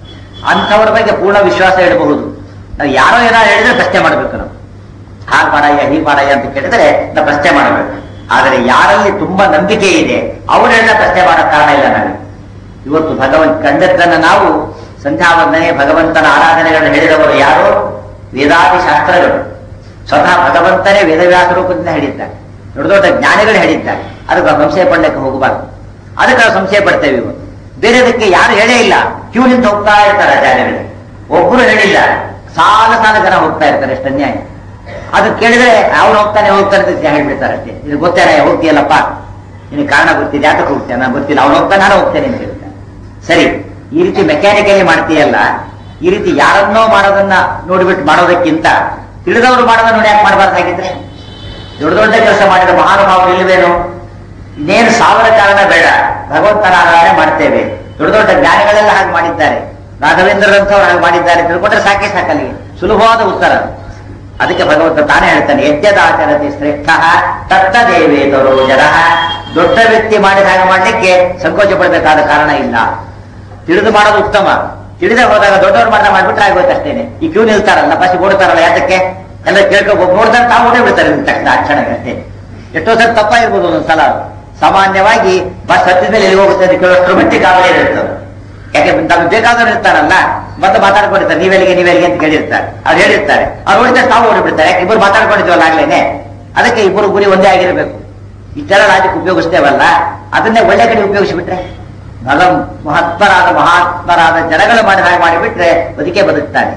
Speaker 1: ಅಂಥವ್ರ ಬಗ್ಗೆ ಪೂರ್ಣ ವಿಶ್ವಾಸ ಇಡಬಹುದು ನಾವು ಯಾರೋ ಏನೋ ಹೇಳಿದ್ರೆ ಪ್ರಶ್ನೆ ಮಾಡ್ಬೇಕು ನಾವು ಹಾಗೆ ಮಾಡಯ್ಯ ಹೀಗೆ ಮಾಡಯ್ಯ ಅಂತ ಕೇಳಿದ್ರೆ ನಾವು ಪ್ರಶ್ನೆ ಮಾಡಬೇಕು ಆದರೆ ಯಾರಲ್ಲಿ ತುಂಬಾ ನಂಬಿಕೆ ಇದೆ ಅವರೆಲ್ಲ ಪ್ರಶ್ನೆ ಮಾಡೋ ಕಾರಣ ಇಲ್ಲ ನಾವು ಇವತ್ತು ಭಗವಂತ ಕಂಡದ್ದನ್ನ ನಾವು ಸಂಧ್ಯಾವಂದನೆ ಭಗವಂತನ ಆರಾಧನೆಗಳನ್ನು ಹೇಳಿದವರು ಯಾರು ವೇದಾದಿ ಶಾಸ್ತ್ರಗಳು ಸ್ವತಃ ಭಗವಂತನೇ ವೇದವ್ಯಾಸ ರೂಪದಿಂದ ಹೇಳಿದ್ದಾರೆ ದೊಡ್ಡ ದೊಡ್ಡ ಜ್ಞಾನಿಗಳು ಹೇಳಿದ್ದಾರೆ ಅದಕ್ಕೆ ನಾವು ಸಂಶಯ ಪಡ್ಲಿಕ್ಕೆ ಹೋಗಬಾರ್ದು ಅದಕ್ಕೆ ನಾವು ಸಂಶಯ ಪಡ್ತೇವೆ ಇವತ್ತು ಬೇರೆದಕ್ಕೆ ಯಾರು ಹೇಳೇ ಇಲ್ಲ ಕ್ಯೂ ನಿಂತ ಹೋಗ್ತಾ ಇರ್ತಾರೆ ಆಚಾರ್ಯಗಳು ಒಬ್ಬರು ಹೇಳಿಲ್ಲ ಸಾಲ ಸಾಲ ಜನ ಹೋಗ್ತಾ ಇರ್ತಾರೆ ಎಷ್ಟು ಅನ್ಯಾಯ ಅದು ಕೇಳಿದ್ರೆ ಅವ್ನು ಹೋಗ್ತಾನೆ ಹೋಗ್ತಾನೆ ಅಂತ ಹೇಳ್ಬಿಡ್ತಾರೆ ಅಷ್ಟೇ ಇದು ಗೊತ್ತೇನೆ ಹೋಗ್ತೀಯಲ್ಲಪ್ಪ ನಿನಗೆ ಕಾರಣ ಗೊತ್ತಿದೆ ಯಾತಕ್ಕೆ ಹೋಗ್ತೇನೆ ನಾನು ಗೊತ್ತಿಲ್ಲ ಅವ್ನು ಹೋಗ್ತಾನೆ ನಾನು ಹೋಗ್ತೇನೆ ಅಂತ ಹೇಳ್ತಾನೆ ಸರಿ ಈ ರೀತಿ ಮೆಕ್ಯಾನಿಕಲಿ ಮಾಡ್ತೀಯಲ್ಲ ಈ ರೀತಿ ಯಾರನ್ನೋ ಮಾಡೋದನ್ನ ನೋಡ್ಬಿಟ್ಟು ಮಾಡೋದಕ್ಕಿಂತ ತಿಳಿದವರು ಮಾಡೋದನ್ನ ನೋಡಿ ಯಾಕೆ ಮಾಡಬಾರ್ದಾಗಿದ್ರೆ ದೊಡ್ಡ ದೊಡ್ಡ ಕೆಲಸ ಮಾಡಿದ ಮಹಾನುಭಾವರು ಇಲ್ವೇನು ಇನ್ನೇನು ಸಾವಿರ ಕಾರಣ ಬೇಡ ಭಗವಂತನ ಆರಾಧನೆ ಮಾಡ್ತೇವೆ ದೊಡ್ಡ ದೊಡ್ಡ ಜ್ಞಾನಿಗಳೆಲ್ಲ ಹಾಗೆ ಮಾಡಿದ್ದಾರೆ ರಾಘವೇಂದ್ರರಂಥವ್ರು ಹಾಗೆ ಮಾಡಿದ್ದಾರೆ ತಿಳ್ಕೊಂಡ್ರೆ ಸಾಕೆ ಸಾಕಲ್ಲಿ ಸುಲಭವಾದ ಉತ್ತರ ಅದಕ್ಕೆ ಭಗವಂತ ತಾನೇ ಹೇಳ್ತಾನೆ ಯಜ್ಞದಾಚರತಿ ಶ್ರೇಷ್ಠ ತತ್ತದೇವೇತರೋ ಜನ ದೊಡ್ಡ ವ್ಯಕ್ತಿ ಮಾಡಿದ ಹಾಗೆ ಮಾಡ್ಲಿಕ್ಕೆ ಸಂಕೋಚ ಪಡಬೇಕಾದ ಕಾರಣ ಇಲ್ಲ ತಿಳಿದು ಮಾಡೋದು ಉತ್ತಮ ತಿಳಿದೇ ಹೋದಾಗ ದೊಡ್ಡವ್ರು ಮಾಡ್ತಾ ಮಾಡ್ಬಿಟ್ರೆ ಆಗೋಯ್ತು ಅಷ್ಟೇನೆ ಈ ಕ್ಯೂ ನಿಲ್ತಾರಲ್ಲ ಬಸ್ ಓಡ್ತಾರಲ್ಲ ಯಾತಕ್ಕೆ ಎಲ್ಲ ಕೇಳ್ಕೊ ನೋಡ್ತಾರೆ ತಾವು ಓಡೇ ಬಿಡ್ತಾರೆ ನಿಲ್ ತಕ್ಷಣ ಆ ಕ್ಷಣಕ್ಕೆ ಎಷ್ಟೋ ಸಲ ತಪ್ಪಾಗಿರ್ಬೋದು ಒಂದೊಂದ್ಸಲ ಸಾಮಾನ್ಯವಾಗಿ ಬಸ್ ಹತ್ತಿದ ಮೇಲೆ ಎಲ್ಲಿ ಹೋಗುತ್ತೆ ಅಂತ ಕೇಳೋಷ್ಟ್ರ ಮಟ್ಟಿಗೆ ಕಾವಲೇ ಇರ್ತದೆ ಯಾಕೆ ನಮ್ಗೆ ಬೇಕಾದವ್ರು ಇರ್ತಾರಲ್ಲ ಮತ್ತೆ ಮಾತಾಡ್ಕೊಂಡಿರ್ತಾರೆ ನೀವೆಲ್ಲಿಗೆ ನೀವೆಲ್ಲಿಗೆ ಅಂತ ಕೇಳಿರ್ತಾರೆ ಅವ್ರು ಹೇಳಿರ್ತಾರೆ ಅವ್ರು ಓಡಿದ್ರೆ ತಾವು ಓಡಿಬಿಡ್ತಾರೆ ಯಾಕೆ ಇಬ್ಬರು ಮಾತಾಡ್ಕೊಂಡಿದ್ವಲ್ಲ ಆಗ್ಲೇನೆ ಅದಕ್ಕೆ ಇಬ್ಬರು ಗುರಿ ಒಂದೇ ಆಗಿರ್ಬೇಕು ಇಷ್ಟೆಲ್ಲ ರಾಜ್ಯಕ್ಕೆ ಉಪಯೋಗಿಸ್ತೇವಲ್ಲ ಅದನ್ನೇ ಒಳ್ಳೆ ಕಡೆ ಉಪಯೋಗಿಸಿಬಿಟ್ರೆ ಭಗ ಮಹತ್ವರಾದ ಮಹಾತ್ಮರಾದ ಜನಗಳು ಮಾಡಿದ ಹಾಗೆ ಮಾಡಿಬಿಟ್ರೆ ಬದುಕೇ ಬದುಕ್ತಾನೆ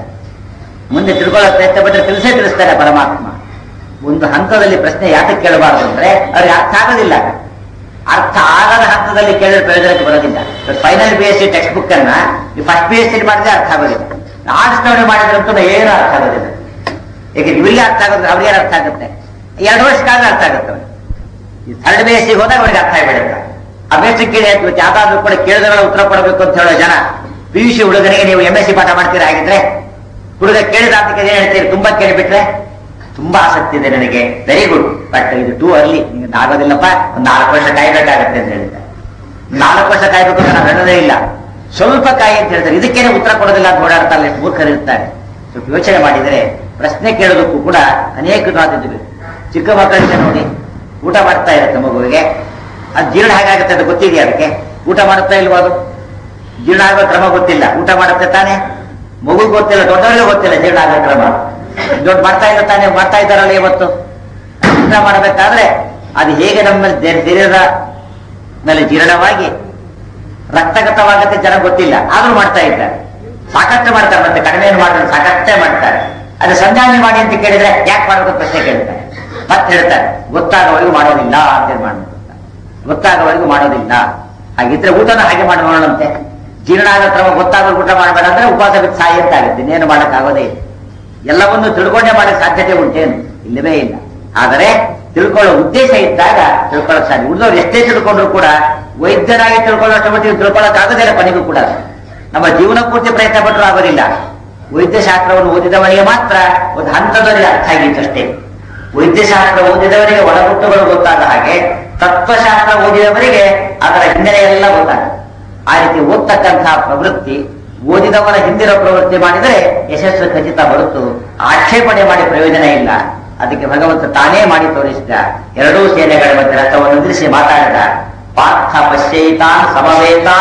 Speaker 1: ಮುಂದೆ ತಿಳ್ಕೊಳ್ಳೋ ಪ್ರಯತ್ನ ಪಟ್ಟರೆ ತಿಳಿಸೇ ತಿಳಿಸ್ತಾರೆ ಪರಮಾತ್ಮ ಒಂದು ಹಂತದಲ್ಲಿ ಪ್ರಶ್ನೆ ಯಾತಕ್ಕೆ ಕೇಳಬಾರದು ಅಂದ್ರೆ ಅವ್ರಿಗೆ ಅರ್ಥ ಆಗೋದಿಲ್ಲ ಅರ್ಥ ಆಗದ ಹಂತದಲ್ಲಿ ಕೇಳಿದ್ರೆ ಪ್ರಯೋಜನಕ್ಕೆ ಬರೋದಿಲ್ಲ final B S C text book ಅನ್ನ ಫಸ್ಟ್ ಬಿ ಎಸ್ ಸಿ ಮಾಡಿದ್ರೆ ಅರ್ಥ ಆಗೋದಿಲ್ಲ ಆರ್ಟ್ಸ್ನವರೇ ಮಾಡಿದ್ರಂತೂ ಏನು ಅರ್ಥ ಆಗೋದಿಲ್ಲ ಯಾಕೆ ಇವರಿಗೆ ಅರ್ಥ ಆಗೋದ್ರೆ ಅವ್ರಿಗೆ ಅರ್ಥ ಆಗುತ್ತೆ ಎರಡು ವರ್ಷಕ್ಕಾಗ ಅರ್ಥ ಆಗುತ್ತೆ ಅವ್ರಿಗೆ ಈ ಥರ್ಡ್ ಬಿ ಎಸ್ ಸಿ ಹೋದಾಗ ಅವ್ರಿಗೆ ಅರ್ಥ ಆಗಿಬಿಡುತ್ತೆ ಅಭ್ಯರ್ಥಿ ಕೇಳಿ ಯಾವ್ದಾದ್ರು ಕೂಡ ಕೇಳಿದ್ರೆ ಉತ್ತರ ಕೊಡಬೇಕು ಅಂತ ಹೇಳೋ ಜನ ಪಿ ಯು ಸಿ ಹುಡುಗನಿಗೆ ನೀವು ಎಂ ಎಸ್ ಸಿ ಪಾಠ ಮಾಡ್ತೀರಾ ಹಾಗಿದ್ರೆ ಹುಡುಗ ಕೇಳಿದ ಅಂತ ಏನ್ ಹೇಳ್ತೀರಿ ತುಂಬಾ ಕೇಳಿಬಿಟ್ರೆ ತುಂಬಾ ಆಸಕ್ತಿ ಇದೆ ನನಗೆ ವೆರಿ ಗುಡ್ ಬಟ್ ಇದು ಟೂ ಅರ್ಲಿ ನಿಮ್ಗೆ ಆಗೋದಿಲ್ಲಪ್ಪ ಒಂದು ನಾಲ್ಕು ವರ್ಷ ಕಾಯ್ಬೇಕಾಗತ್ತೆ ಅಂತ ಹೇಳ್ತಾರೆ ನಾಲ್ಕು ವರ್ಷ ಕಾಯ್ಬೇಕು ಅಂತ ನಾವು ಹೇಳೋದೇ ಇಲ್ಲ ಸ್ವಲ್ಪ ಕಾಯಿ ಅಂತ ಹೇಳ್ತಾರೆ ಇದಕ್ಕೇನೆ ಉತ್ತರ ಕೊಡೋದಿಲ್ಲ ಅಂತ ಓಡಾಡ್ತಾರೆ ಎಷ್ಟು ಮೂರ್ಖರಿರ್ತಾರೆ ಸ್ವಲ್ಪ ಯೋಚನೆ ಮಾಡಿದರೆ ಪ್ರಶ್ನೆ ಕೇಳೋದಕ್ಕೂ ಕೂಡ ಅನೇಕ ಕಾದಿದ್ವಿ ಚಿಕ್ಕ ಮಕ್ಕಳಿಗೆ ನೋಡಿ ಊಟ ಮಾಡ್ತಾ ಇರುತ್ತೆ ಮಗುವಿಗೆ ಅದು ಜೀರ್ಣ ಹೇಗಾಗುತ್ತೆ ಅಂತ ಗೊತ್ತಿದೆಯಾ ಅದಕ್ಕೆ ಊಟ ಮಾಡುತ್ತಾ ಇಲ್ವಾ ಅದು ಜೀರ್ಣ ಆಗೋ ಕ್ರಮ ಗೊತ್ತಿಲ್ಲ ಊಟ ಮಾಡುತ್ತೆ ತಾನೆ ಮಗು ಗೊತ್ತಿಲ್ಲ ದೊಡ್ಡವರಿಗೆ ಗೊತ್ತಿಲ್ಲ ಜೀರ್ಣ ಆಗೋ ಕ್ರಮ ದೊಡ್ಡ ಮಾಡ್ತಾ ಇಲ್ಲ ತಾನೆ ಮಾಡ್ತಾ ಇದ್ದಾರಲ್ಲ ಇವತ್ತು ಜೀರ್ಣ ಮಾಡಬೇಕಾದ್ರೆ ಅದು ಹೇಗೆ ನಮ್ಮ ದೇ- ಶರೀರದ ಮೇಲೆ ಜೀರ್ಣವಾಗಿ ರಕ್ತಗತವಾಗತ್ತೆ ಜನ ಗೊತ್ತಿಲ್ಲ ಆದ್ರೂ ಮಾಡ್ತಾ ಇದ್ದಾರೆ ಸಾಕಷ್ಟು ಮಾಡ್ತಾರೆ ಮತ್ತೆ ಕಡಿಮೆ ಮಾಡಿದ್ರೆ ಸಾಕಷ್ಟೇ ಮಾಡ್ತಾರೆ ಅದು ಸಂಧಾನ ಮಾಡಿ ಅಂತ ಕೇಳಿದ್ರೆ ಯಾಕೆ ಮಾಡಬೇಕು ಪ್ರಶ್ನೆ ಕೇಳ್ತಾರೆ ಮತ್ತೆ ಹೇಳ್ತಾರೆ ಗೊತ್ತಾಗೋವರೆಗೂ ಮಾಡೋದಿಲ್ಲ ಅಂತ ಮಾಡ್ತಾರೆ ಗೊತ್ತಾಗೋವರೆಗೂ ಮಾಡೋದಿಲ್ಲ ಹಾಗಿದ್ರೆ ಊಟನ ಹಾಗೆ ಮಾಡಿ ನೋಡೋಣಂತೆ ಜೀರ್ಣ ಆಗೋ ಕ್ರಮ ಗೊತ್ತಾಗೋ ಊಟ ಮಾಡಬೇಡ ಅಂದ್ರೆ ಉಪವಾಸ ಬಿಟ್ಟು ಸಾಯಿ ಅಂತ ಆಗುತ್ತೆ ಇನ್ನೇನು ಮಾಡಕ್ಕಾಗೋದೇ ಇಲ್ಲ ಎಲ್ಲವನ್ನು ತಿಳ್ಕೊಂಡೇ ಮಾಡಕ್ ಸಾಧ್ಯತೆ ಉಂಟೇನು ಇಲ್ಲವೇ ಇಲ್ಲ ಆದರೆ ತಿಳ್ಕೊಳ್ಳೋ ಉದ್ದೇಶ ಇದ್ದಾಗ ತಿಳ್ಕೊಳ್ಳೋಕ್ ಸಾಧ್ಯ ಉಳಿದವ್ರು ಎಷ್ಟೇ ತಿಳ್ಕೊಂಡ್ರು ಕೂಡ ವೈದ್ಯರಾಗಿ ತಿಳ್ಕೊಳ್ಳೋಷ್ಟು ಮಟ್ಟಿಗೆ ತಿಳ್ಕೊಳ್ಳೋಕ್ ಆಗೋದಿಲ್ಲ ಕೊನೆಗೂ ಕೂಡ ನಮ್ಮ ಜೀವನ ಪೂರ್ತಿ ಪ್ರಯತ್ನ ಪಟ್ಟರು ಆಗೋದಿಲ್ಲ ವೈದ್ಯಶಾಸ್ತ್ರವನ್ನು ಓದಿದವನಿಗೆ ಮಾತ್ರ ಒಂದು ಹಂತದಲ್ಲಿ ಅರ್ಥ ಆಗಿತ್ತಷ್ಟೇ ವೈದ್ಯಶಾಸ್ತ್ರ ಓದಿದವರಿಗೆ ಒಳಗುಟ್ಟುಗಳು ಗೊತ್ತಾದ ಹಾಗೆ ತತ್ವಶಾಸ್ತ್ರ ಓದಿದವರಿಗೆ ಅದರ ಹಿನ್ನೆಲೆ ಎಲ್ಲ ಗೊತ್ತಾಗುತ್ತೆ ಆ ರೀತಿ ಓದ್ತಕ್ಕಂತಹ ಪ್ರವೃತ್ತಿ ಓದಿದವರ ಹಿಂದಿರೋ ಪ್ರವೃತ್ತಿ ಮಾಡಿದರೆ ಯಶಸ್ಸು ಖಚಿತ ಹೊರತು ಆಕ್ಷೇಪಣೆ ಮಾಡಿ ಪ್ರಯೋಜನ ಇಲ್ಲ ಅದಕ್ಕೆ ಭಗವಂತ ತಾನೇ ಮಾಡಿ ತೋರಿಸಿದ ಎರಡೂ ಸೇನೆಗಳ ಮಧ್ಯೆ ರಥವನ್ನು ನಿಲ್ಲಿಸಿ ಮಾತಾಡಿದ ಪಾರ್ಥ ಪಶ್ಯೈತಾನ್ ಸಮವೇತಾನ್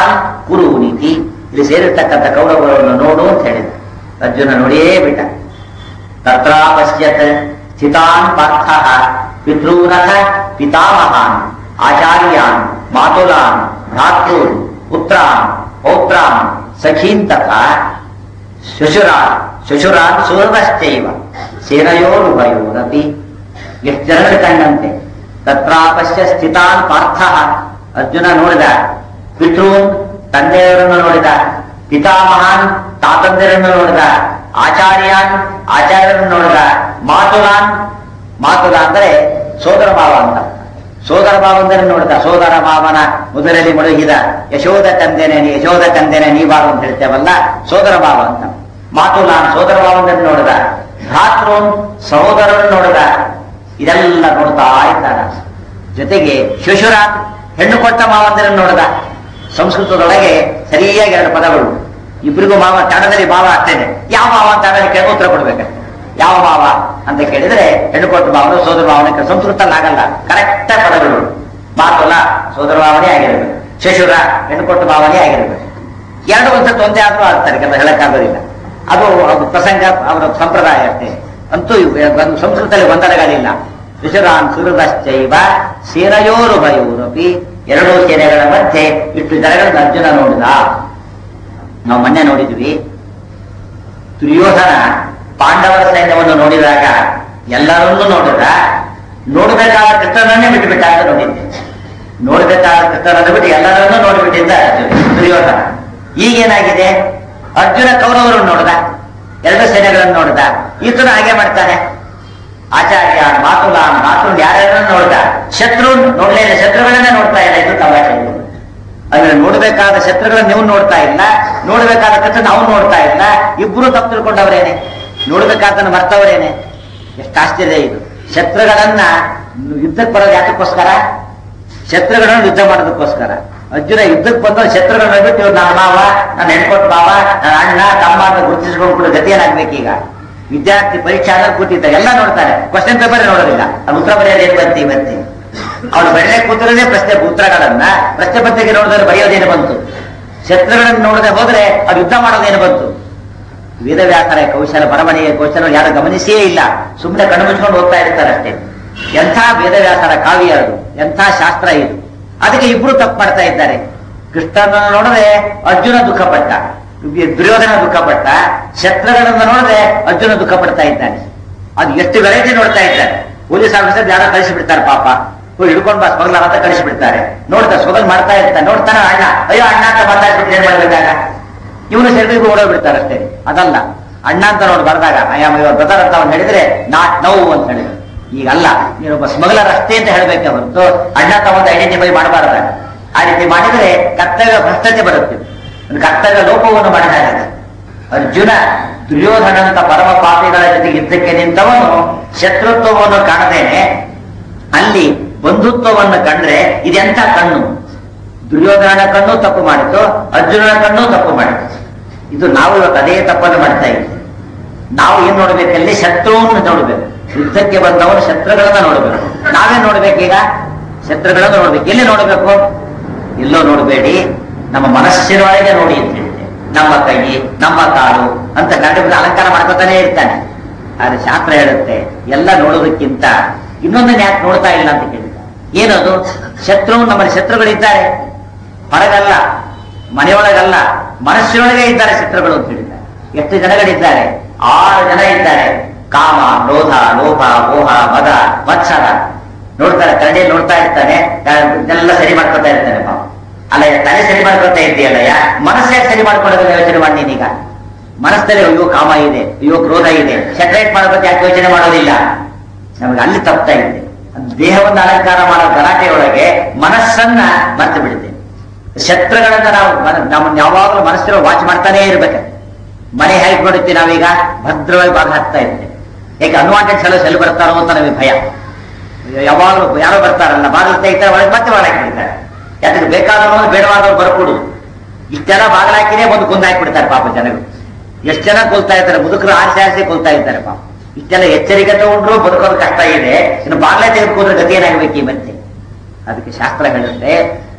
Speaker 1: ಕುರು ನೀತಿ ಇಲ್ಲಿ ಸೇರಿರ್ತಕ್ಕಂಥ ಕೌರವರನ್ನು ನೋಡು ಅಂತ ಹೇಳಿದ ಅರ್ಜುನ ನೋಡಿಯೇ ಬಿಟ್ಟ ತತ್ರ ಪಶ್ಯತ್ ಸ್ಥಿತಾನ್ ಪಾರ್ಥ ಪಿತೃನಥ ಪಿತಾಮಹಾನ್ ಆಚಾರ್ಯಾನ್ ಮಾತುಲಾನ್ ಭ್ರಾತೃನ್ ಪುತ್ರಾನ್ ಪೌತ್ರಾನ್ ಸಖೀನ್ ತಥಾ ಶುಶುರಾನ್ ಶುಶುರಾನ್ ಸುರದಶ್ಚೈವ ಸೇನಯೋರುಭಯೋರಪಿ ಎಷ್ಟು ಜನರ ಕಂಡಂತೆ ತತ್ರಾಪಶ್ಯ ಸ್ಥಿತಾನ್ ಪಾರ್ಥ ಅರ್ಜುನ ನೋಡಿದ ಪಿತೃನ್ ತಂದೆಯವರನ್ನು ನೋಡಿದ ಪಿತಾಮಹಾನ್ ತಾತಂದಿರನ್ನು ನೋಡಿದ ಆಚಾರ್ಯಾನ್ ಆಚಾರ್ಯರನ್ನು ನೋಡಿದ ಮಾತುಲಾನ್ ಮಾತುಲ ಅಂದರೆ ಸೋದರ ಭಾವ ಅಂತ ಸೋದರ ಭಾವಂದರೆ ನೋಡಿದ ಸೋದರ ಭಾವನ ಮುದರಲ್ಲಿ ಮುಳುಗಿದ ಯಶೋಧ ಕಂದೆನೆ ನೀ ಯಶೋಧ ಕಂದೆನೆ ನೀವಾರು ಅಂತ ಹೇಳ್ತೇವಲ್ಲ ಸೋದರ ಭಾವ ಅಂತ ಮಾತುಲಾನ್ ಸೋದರ ಭಾವಂದರೆ ನೋಡಿದ ಭ್ರಾತೃನ್ ಸಹೋದರರನ್ನು ನೋಡಿದ ಇದೆಲ್ಲ ನೋಡ್ತಾ ಇದ್ದಾನ ಜೊತೆಗೆ ಶಿಶುರಾತ್ ಹೆಣ್ಣು ಕೊಟ್ಟ ಮಾವಂದಿರನ್ನು ನೋಡಿದ ಸಂಸ್ಕೃತದೊಳಗೆ ಸರಿಯಾಗಿ ಎರಡು ಪದಗಳು ಇಬ್ಬರಿಗೂ ಮಾವ ಕನ್ನಡದಲ್ಲಿ ಮಾವ ಅಷ್ಟೇನೆ ಯಾವ ಮಾವ ಅಂತ ಆಮೇಲೆ ಕೇಳಿ ಉತ್ತರ ಕೊಡ್ಬೇಕಷ್ಟೆ ಯಾವ ಮಾವ ಅಂತ ಕೇಳಿದ್ರೆ ಹೆಣ್ಣು ಕೊಟ್ಟ ಮಾವನು ಸೋದರ ಮಾವನ ಸಂಸ್ಕೃತದಲ್ಲಿ ಆಗಲ್ಲ ಕರೆಕ್ಟ್ ಪದಗಳು ಮಾತುಲ ಸೋದರ ಮಾವನೇ ಆಗಿರ್ಬೇಕು ಶಿಶುರ ಹೆಣ್ಣು ಕೊಟ್ಟ ಮಾವನೇ ಆಗಿರ್ಬೇಕು ಎರಡು ಒಂದ್ಸತ್ತು ಒಂದೇ ಆದ್ರೂ ಆಗ್ತಾರೆ ಕೆಲವು ಹೇಳಕ್ಕಾಗೋದಿಲ್ಲ ಅದು ಅದು ಪ್ರಸಂಗ ಅವರ ಸಂಪ್ರದಾಯ ಅಷ್ಟೇ ಅಂತೂ ಇವ್- ಒಂದು ಸಂಸ್ಕೃತದಲ್ಲಿ ಗೊಂದಲಗಳಿಲ್ಲ ಶಿಶುರಾನ್ ಸುರದಶ್ಚೈವ ಸೇನಯೋರು ಭಯೋರಪಿ ಎರಡೂ ಸೇನೆಗಳ ಮಧ್ಯೆ ಇಟ್ಟು ಜನಗಳನ್ನು ಅರ್ಜುನ ನೋಡಿದ ನಾವು ಮೊನ್ನೆ ನೋಡಿದ್ವಿ ದುರ್ಯೋಧನ ಪಾಂಡವರ ಸೈನ್ಯವನ್ನು ನೋಡಿದಾಗ ಎಲ್ಲರನ್ನೂ ನೋಡಿದ ನೋಡಬೇಕಾದ ಕೃಷ್ಣನನ್ನೇ ಬಿಟ್ಟುಬಿಟ್ಟ ಅಂತ ನೋಡಿದ್ದೆ ನೋಡಬೇಕಾದ ಕೃಷ್ಣನನ್ನು ಬಿಟ್ಟು ಎಲ್ಲರನ್ನೂ ನೋಡಿಬಿಟ್ಟಿದ್ದ ಅರ್ಜುನ ದುರ್ಯೋಧನ ಈಗೇನಾಗಿದೆ ಅರ್ಜುನ ಕೌರವರನ್ನು ನೋಡಿದ ಎರಡು ಸೇನೆಗಳನ್ನು ನೋಡಿದ ಈತನು ಹಾಗೆ ಮಾಡ್ತಾನೆ ಆಚಾರ್ಯ ಮಾತುಲಾನ್ ಮಾತುಲ್ ಯಾರ್ಯಾರನ್ನು ನೋಡ್ದ ಶತ್ರು ನೋಡ್ಲೇ ಇಲ್ಲ ಶತ್ರುಗಳನ್ನೇ ನೋಡ್ತಾ ಇಲ್ಲ ಇದು ತಮಾಷೆ ಇದು. ಅಂದ್ರೆ ನೋಡ್ಬೇಕಾದ ಶತ್ರುಗಳನ್ನ ನೀವು ನೋಡ್ತಾ ಇಲ್ಲ ನೋಡ್ಬೇಕಾದ ಕಥೆ ನಾವು ನೋಡ್ತಾ ಇಲ್ಲ ಇಬ್ರು ತಪ್ಪು ತಿಳ್ಕೊಂಡವರೇನೆ ನೋಡ್ಬೇಕಾದನ್ನ ಮರ್ತವರೇನೆ ಎಷ್ಟು ಆಶ್ಚರ್ಯ ಇದು ಶತ್ರುಗಳನ್ನ ಯುದ್ಧಕ್ಕೆ ಬರೋದು ಯಾತಕ್ಕೋಸ್ಕರ ಶತ್ರುಗಳನ್ನು ಯುದ್ಧ ಮಾಡೋದಕ್ಕೋಸ್ಕರ ಅರ್ಜುನ ಯುದ್ಧಕ್ಕೆ ಬಂದ ಶತ್ರುಗಳನ್ನ ಬಿಟ್ಟು ಇವ್ರು ನನ್ನ ಮಾವ ನನ್ನ ಹೆಣ್ಕೊಟ್ಟು ಮಾವ ನನ್ನ ಅಣ್ಣ ತಮ್ಮ ಅಂತ ಗುರುತಿಸ್ಕೊಂಡು ಗತಿ ಏನಾಗ್ಬೇಕೀಗ ವಿದ್ಯಾರ್ಥಿ ಪರೀಕ್ಷೆ ಆದಾಗ ಕೂತಿದ್ದ ಎಲ್ಲ ನೋಡ್ತಾರೆ ಕ್ವಶನ್ ಪೇಪರ್ ನೋಡೋದಿಲ್ಲ ಅದು ಉತ್ತರ ಬರೆಯೋದು ಏನ್ ಬಂತಿ ಬಂತಿ ಅವನು ಬೆಳ್ಳೆ ಕೂತಿರೋದೇ ಪ್ರಶ್ನೆ ಉತ್ತರಗಳನ್ನ ಪ್ರಶ್ನೆ ಪತ್ರಿಕೆ ನೋಡಿದ್ರೆ ಬರೆಯೋದೇನು ಬಂತು ಶತ್ರುಗಳನ್ನು ನೋಡದೆ ಹೋದ್ರೆ ಅದು ಯುದ್ಧ ಮಾಡೋದೇನು ಬಂತು ವೇದವ್ಯಾಸರ ಕೌಶಲ ಬರವಣಿಗೆ ಕೌಶಲ ಯಾರು ಗಮನಿಸಿಯೇ ಇಲ್ಲ ಸುಮ್ಮನೆ ಕಣ್ಣು ಮುಚ್ಕೊಂಡು ಹೋಗ್ತಾ ಇರ್ತಾರೆ ಅಷ್ಟೇ ಎಂಥ ವೇದವ್ಯಾಸರ ಕಾವ್ಯ ಅದು ಎಂಥ ಶಾಸ್ತ್ರ ಇದು ಅದಕ್ಕೆ ಇಬ್ರು ತಪ್ಪು ಮಾಡ್ತಾ ಇದ್ದಾರೆ ಕೃಷ್ಣನ ನೋಡದೆ ಅರ್ಜುನ ದುಃಖಪಟ್ಟ ದುರ್ಯೋಧನ ದುಃಖಪಟ್ಟ ಶತ್ರುಗಳನ್ನು ನೋಡದೆ ಅರ್ಜುನ ದುಃಖ ಪಡ್ತಾ ಇದ್ದಾನೆ ಅದು ಎಷ್ಟು ವೆರೈಟಿ ನೋಡ್ತಾ ಇದ್ದಾರೆ ಪೊಲೀಸ್ ಆಫೀಸರ್ ಯಾರೋ ಕಳಿಸಿ ಬಿಡ್ತಾರೆ ಪಾಪ ಹೋಗಿ ಹಿಡ್ಕೊಂಡು ಬಾ ಸ್ಮಗ್ಲರ್ ಅಂತ ಕಳಿಸಿ ಬಿಡ್ತಾರೆ ನೋಡ್ತಾ ಸ್ವಗಲ್ ಮಾಡ್ತಾ ಇರ್ತಾನೆ ನೋಡ್ತಾನೆ ಅಣ್ಣ ಅಯ್ಯೋ ಅಣ್ಣ ಅಂತ ಮಾತಾಡ್ಬಿಟ್ಟು ಏನ್ ಮಾಡ್ಬೇಕಾಗ ಇವನು ಸೆಲ್ರಿಗೂ ಓಡೋಗ್ಬಿಡ್ತಾರೆ ಅಷ್ಟೇ ಅದಲ್ಲ ಅಣ್ಣ ಅಂತ ನೋಡಿ ಬರ್ದಾಗ ಆಯಾಮ ಇವ್ರ ಬ್ರದರ್ ಅಂತ ಅವ್ನು ಹೇಳಿದ್ರೆ ನಾಟ್ ನೋವು ಅಂತ ಹೇಳಿದ್ರು ಈಗ ಅಲ್ಲ ನೀನೊಬ್ಬ ಸ್ಮಗ್ಲರ್ ಅಷ್ಟೇ ಅಂತ ಹೇಳ್ಬೇಕೆ ಹೊರತು ಅಣ್ಣ ತಗೊಂಡು ಐಡೆಂಟಿಫೈ ಮಾಡಬಾರ್ದ ಆ ರೀತಿ ಮಾಡಿದ್ರೆ ಕರ್ತವ್ಯ ಭ್ರಷ್ಟತೆ ಬರುತ್ತೆ ಒಂದು ಕರ್ತವ್ಯ ಲೋಪವನ್ನು ಮಾಡಿದಾಗ ಅರ್ಜುನ ದುರ್ಯೋಧನಂತ ಪರಮ ಪಾಪಿಗಳ ಜೊತೆಗೆ ಯುದ್ಧಕ್ಕೆ ನಿಂತವನು ಶತ್ರುತ್ವವನ್ನು ಕಾಣದೇನೆ ಅಲ್ಲಿ ಬಂಧುತ್ವವನ್ನು ಕಂಡ್ರೆ ಇದೆಂತ ಕಣ್ಣು ದುರ್ಯೋಧನನ ಕಣ್ಣು ತಪ್ಪು ಮಾಡಿತು ಅರ್ಜುನನ ಕಣ್ಣು ತಪ್ಪು ಮಾಡಿತು ಇದು ನಾವು ಇವತ್ತು ಅದೇ ತಪ್ಪನ್ನು ಮಾಡ್ತಾ ಇದ್ದೀವಿ ನಾವು ಏನ್ ನೋಡ್ಬೇಕಲ್ಲಿ ಶತ್ರುವನ್ನು ನೋಡ್ಬೇಕು ಯುದ್ಧಕ್ಕೆ ಬಂದವರು ಶತ್ರುಗಳನ್ನ ನೋಡ್ಬೇಕು ನಾವೇ ನೋಡ್ಬೇಕೀಗ ಶತ್ರುಗಳನ್ನ ನೋಡ್ಬೇಕು ಎಲ್ಲಿ ನೋಡ್ಬೇಕು ಎಲ್ಲೋ ನೋಡಬೇಡಿ ನಮ್ಮ ಮನಸ್ಸಿನೊಳಗೆ ನೋಡಿ ಅಂತ ಹೇಳಿದೆ ನಮ್ಮ ಕೈ ನಮ್ಮ ಕಾಲು ಅಂತ ಕಂಡು ಅಲಂಕಾರ ಮಾಡ್ಕೊತಾನೆ ಇರ್ತಾನೆ ಆದ್ರೆ ಶಾಸ್ತ್ರ ಹೇಳುತ್ತೆ ಎಲ್ಲ ನೋಡೋದಕ್ಕಿಂತ ಇನ್ನೊಂದನ್ನ ಯಾಕೆ ನೋಡ್ತಾ ಇಲ್ಲ ಅಂತ ಕೇಳಿದ ಏನದು ಶತ್ರು ನಮ್ಮಲ್ಲಿ ಶತ್ರುಗಳಿದ್ದಾರೆ ಹೊರಗಲ್ಲ ಮನೆಯೊಳಗಲ್ಲ ಮನಸ್ಸಿನೊಳಗೆ ಇದ್ದಾರೆ ಶತ್ರುಗಳು ಅಂತ ಹೇಳಿದ್ದಾರೆ ಎಷ್ಟು ಜನಗಳಿದ್ದಾರೆ ಆರು ಜನ ಇದ್ದಾರೆ ಕಾಮ ಕ್ರೋಧ ಲೋಭ ಮೋಹ ಮದ ಮತ್ಸರ ನೋಡ್ತಾರೆ ಕರಡಿ ನೋಡ್ತಾ ಇರ್ತಾನೆ ಎಲ್ಲ ಸರಿ ಮಾಡ್ಕೊತಾ ಇರ್ತಾನೆ ಪಾಪ ಅಲ್ಲ ತಲೆ ಸರಿ ಮಾಡ್ಕೊತಾ ಇದ್ದೀಯಲ್ಲಯ್ಯ ಮನಸ್ಸೇ ಸರಿ ಮಾಡ್ಕೊಳ್ಳೋದನ್ನ ಯೋಚನೆ ಮಾಡಿ ನೀನೀಗ ಮನಸ್ಸಲ್ಲಿ ಅಯ್ಯೋ ಕಾಮ ಇದೆ ಅಯ್ಯೋ ಕ್ರೋಧ ಇದೆ ಸೆಪರೇಟ್ ಮಾಡೋದಕ್ಕೆ ಯಾಕೆ ಯೋಚನೆ ಮಾಡೋದಿಲ್ಲ ನಮಗೆ ಅಲ್ಲಿ ತಪ್ತಾ ಇದೆ ದೇಹವನ್ನು ಅಲಂಕಾರ ಮಾಡೋ ಗಲಾಟೆಯೊಳಗೆ ಮನಸ್ಸನ್ನ ಮರ್ತು ಬಿಡುತ್ತೆ ಶತ್ರುಗಳನ್ನ ನಾವು ಮನ- ನಮ್ಮನ್ನ ಯಾವಾಗಲೂ ಮನಸ್ಸಿನ ವಾಚ್ ಮಾಡ್ತಾನೇ ಇರ್ಬೇಕು ಮನೆ ಹೇಗೆ ನೋಡುತ್ತೀವಿ ನಾವೀಗ ಭದ್ರವಾಗಿ ಬಾಗಿಲು ಹಾಕ್ತಾ ಇರ್ತೇವೆ ಯಾಕೆ ಅನ್ವಾಂಟೆಡ್ ಸೆಲಸ್ ಎಲ್ಲಿ ಬರ್ತಾರೋ ಅಂತ ನಮಗೆ ಭಯ ಯಾವಾಗಲೂ ಯಾರೋ ಬರ್ತಾರಲ್ಲ ಬಾಗಿಲು ತೆಗಿತಾರೆ ಒಳಗೆ ಮತ್ತೆ ಬಾಗಿಲು ಹಾಕಿಬಿಡ್ತಾರೆ ಯಾಕಂದ್ರೆ ಬೇಕಾದವರು ಬೇಡವಾದವ್ರು ಬರ್ಕೊಡು ಇಷ್ಟೆಲ್ಲ ಬಾಗಿಲು ಹಾಕಿನೇ ಒಂದು ಕುಂದ ಹಾಕಿಬಿಡ್ತಾರೆ ಪಾಪ ಜನಗಳು ಎಷ್ಟು ಜನ ಕೊಲ್ತಾ ಇದ್ದಾರೆ ಮುದುಕರು ಆರಿಸಿ ಆರಿಸಿ ಕೊಲ್ತಾ ಇದ್ದಾರೆ ಪಾಪ ಇಷ್ಟೆಲ್ಲ ಎಚ್ಚರಿಕೆ ತಗೊಂಡ್ರು ಬದುಕೋದು ಕಷ್ಟ ಇದೆ ಇನ್ನು ಬಾಗಿಲೇ ತೆಗೆದುಕೊಂಡ್ರೆ ಗತಿ ಏನಾಗಬೇಕು ಈ ಮತ್ತೆ ಅದಕ್ಕೆ ಶಾಸ್ತ್ರ ಹೇಳುತ್ತೆ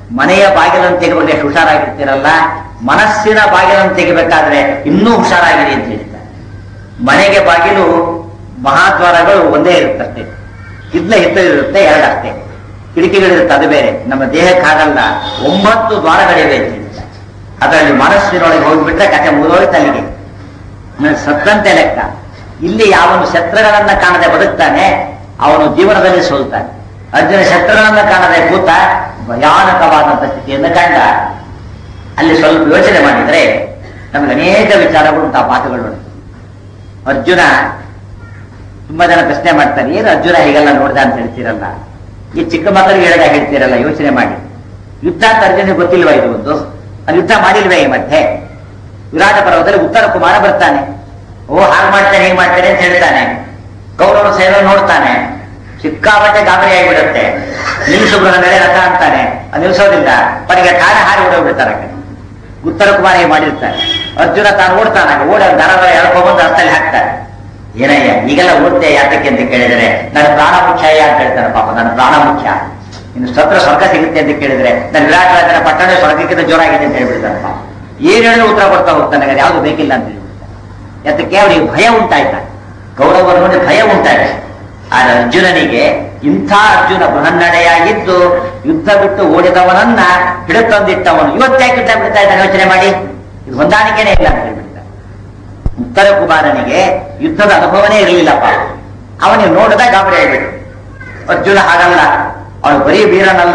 Speaker 1: ಮನೆಯ ಬಾಗಿಲನ್ನು ತೆಗೆದುಕೊಂಡು ಎಷ್ಟು ಹುಷಾರಾಗಿರ್ತೀರಲ್ಲ ಮನಸ್ಸಿನ ಬಾಗಿಲನ್ನು ತೆಗಿಬೇಕಾದ್ರೆ ಇನ್ನೂ ಹುಷಾರಾಗಿರಿ ಅಂತ ಹೇಳ್ತಾರೆ ಮನೆಗೆ ಬಾಗಿಲು ಮಹಾದ್ವಾರಗಳು ಒಂದೇ ಇರುತ್ತಷ್ಟೇ ಇದ್ಲ ಹಿತ್ತಲಿರುತ್ತೆ ಎರಡಷ್ಟೇ ಕಿಟಕಿಗಳಿರುತ್ತೆ ಅದು ಬೇರೆ ನಮ್ಮ ದೇಹಕ್ಕಾಗಲ್ಲ ಒಂಬತ್ತು ದ್ವಾರಗಳಿವೆ ಅಂತ ಹೇಳ್ತಾರೆ ಅದರಲ್ಲಿ ಮನಸ್ಸಿನೊಳಗೆ ಹೋಗ್ಬಿಟ್ರೆ ಕತೆ ಮುಗಿದೋಯ್ತು ಅಲ್ಲಿಗೆ ಆಮೇಲೆ ಸತ್ತಂತೆ ಲೆಕ್ಕ ಇಲ್ಲಿ ಯಾವನು ಶತ್ರುಗಳನ್ನ ಕಾಣದೆ ಬದುಕ್ತಾನೆ ಅವನು ಜೀವನದಲ್ಲಿ ಸೋಲ್ತಾನೆ ಅರ್ಜುನ ಶತ್ರುಗಳನ್ನ ಕಾಣದೆ ಕೂತ ಭಯಾನಕವಾದಂತ ಸ್ಥಿತಿಯನ್ನು ಕಂಡ ಅಲ್ಲಿ ಸ್ವಲ್ಪ ಯೋಚನೆ ಮಾಡಿದ್ರೆ ನಮಗೆ ಅನೇಕ ವಿಚಾರಗಳು ಉಂಟು ಆ ಮಾತುಗಳು ಉಂಟು. ಅರ್ಜುನ ತುಂಬಾ ಜನ ಪ್ರಶ್ನೆ ಮಾಡ್ತಾರೆ ಏನು ಅರ್ಜುನ ಹೀಗೆಲ್ಲ ನೋಡ್ದ ಅಂತ ಹೇಳ್ತೀರಲ್ಲ ಈ ಚಿಕ್ಕ ಮಕ್ಕಳಿಗೆ ಹೇಳಿದ ಹೇಳ್ತೀರಲ್ಲ ಯೋಚನೆ ಮಾಡಿ ಯುದ್ಧ ಅಂತ ಅರ್ಜುನಿಗೆ ಗೊತ್ತಿಲ್ವಾ ಇದು ಒಂದು ಅದು ಯುದ್ಧ ಮಾಡಿಲ್ವೇ ಈ ಮಧ್ಯೆ ವಿರಾಟ ಪರ್ವದಲ್ಲಿ ಉತ್ತರ ಕುಮಾರ ಬರ್ತಾನೆ ಓ ಹಾಗೆ ಮಾಡ್ತಾನೆ ಹೀಗೆ ಮಾಡ್ತಾನೆ ಅಂತ ಹೇಳ್ತಾನೆ ಕೌರವ ಸೇವೆ ನೋಡ್ತಾನೆ ಸಿಕ್ಕಾಪಟ್ಟೆ ಗಾಬರಿ ಆಗಿಬಿಡುತ್ತೆ ನಿಲ್ಲಿಸು ಮೇಲೆ ರಥ ಅಂತಾನೆ ಅದು ನಿಲ್ಸೋದಿಲ್ಲ ಪಡೆಗೆ ಠಾಣ ಹಾರಿ ಓಡೋಗ್ಬಿಡ್ತಾರೆ ಆ ಕಡೆ. ಉತ್ತರ ಕುಮಾರ ಹೀಗೆ ಮಾಡಿರ್ತಾರೆ ಅರ್ಜುನ ತಾನು ಓಡ್ತಾನೆ ಓಡ ದರದ ಎಳ್ಕೊಂಡ್ಬಂದು ರಥದಲ್ಲಿ ಹಾಕ್ತಾರೆ ಏನಯ್ಯ ಈಗೆಲ್ಲ ಓದ್ತೆ ಯಾತಕ್ಕೆ ಅಂತ ಕೇಳಿದ್ರೆ ನನ್ನ ಪ್ರಾಣ ಮುಖ್ಯ ಅಂತ ಹೇಳ್ತಾನೆ ಪಾಪ ನನ್ನ ಪ್ರಾಣ ಮುಖ್ಯ ಇನ್ನು ಸ್ವತ್ರ ಸ್ವರ್ಗ ಸಿಗುತ್ತೆ ಅಂತ ಕೇಳಿದ್ರೆ ನನ್ನ ವಿರಾಟ್ ರಾಜನ ಪಟ್ಟಣ ಸ್ವರ್ಗಕ್ಕಿಂತ ಜೋರಾಗಿದೆ ಅಂತ ಹೇಳ್ಬಿಡ್ತಾನೆ ಪಾಪ ಏನ್ ಹೇಳಿದ್ರು ಉತ್ತರ ಕೊಡ್ತಾ ಹೋಗ್ತಾನೆ ನನಗೆ ಯಾವುದು ಬೇಕಿಲ್ಲ ಅಂತ ಹೇಳ್ಬಿಡ್ತಾನೆ ಯಾತಕ್ಕೆ ಅವನಿಗೆ ಭಯ ಉಂಟಾಯ್ತ ಗೌರವರ ಮುಂದೆ ಭಯ ಉಂಟಾಯ್ತು ಆದ್ರೆ ಅರ್ಜುನನಿಗೆ ಇಂಥ ಅರ್ಜುನ ಬೃಹನ್ನಡೆಯಾಗಿದ್ದು ಯುದ್ಧ ಬಿಟ್ಟು ಓಡಿದವನನ್ನ ಹಿಡಿತಂದಿಟ್ಟವನು ಇವತ್ತ್ಯಾಕೆ ಯುದ್ಧ ಬಿಡ್ತಾ ಇದ್ದಾನೆ ಯೋಚನೆ ಮಾಡಿ ಇದು ಹೊಂದಾಣಿಕೆನೇ ಇಲ್ಲ ಅಂತ ಹೇಳ್ಬಿಡ್ತಾನೆ ಉತ್ತರ ಕುಮಾರನಿಗೆ ಯುದ್ಧದ ಅನುಭವನೇ ಇರಲಿಲ್ಲಪ್ಪ ಅವನಿಗೆ ನೋಡಿದ ಗಾಬರಿ ಆಗ್ಬಿಟ್ಟು ಅರ್ಜುನ ಹಾಗಲ್ಲ ಅವನು ಬರೀ ವೀರನಲ್ಲ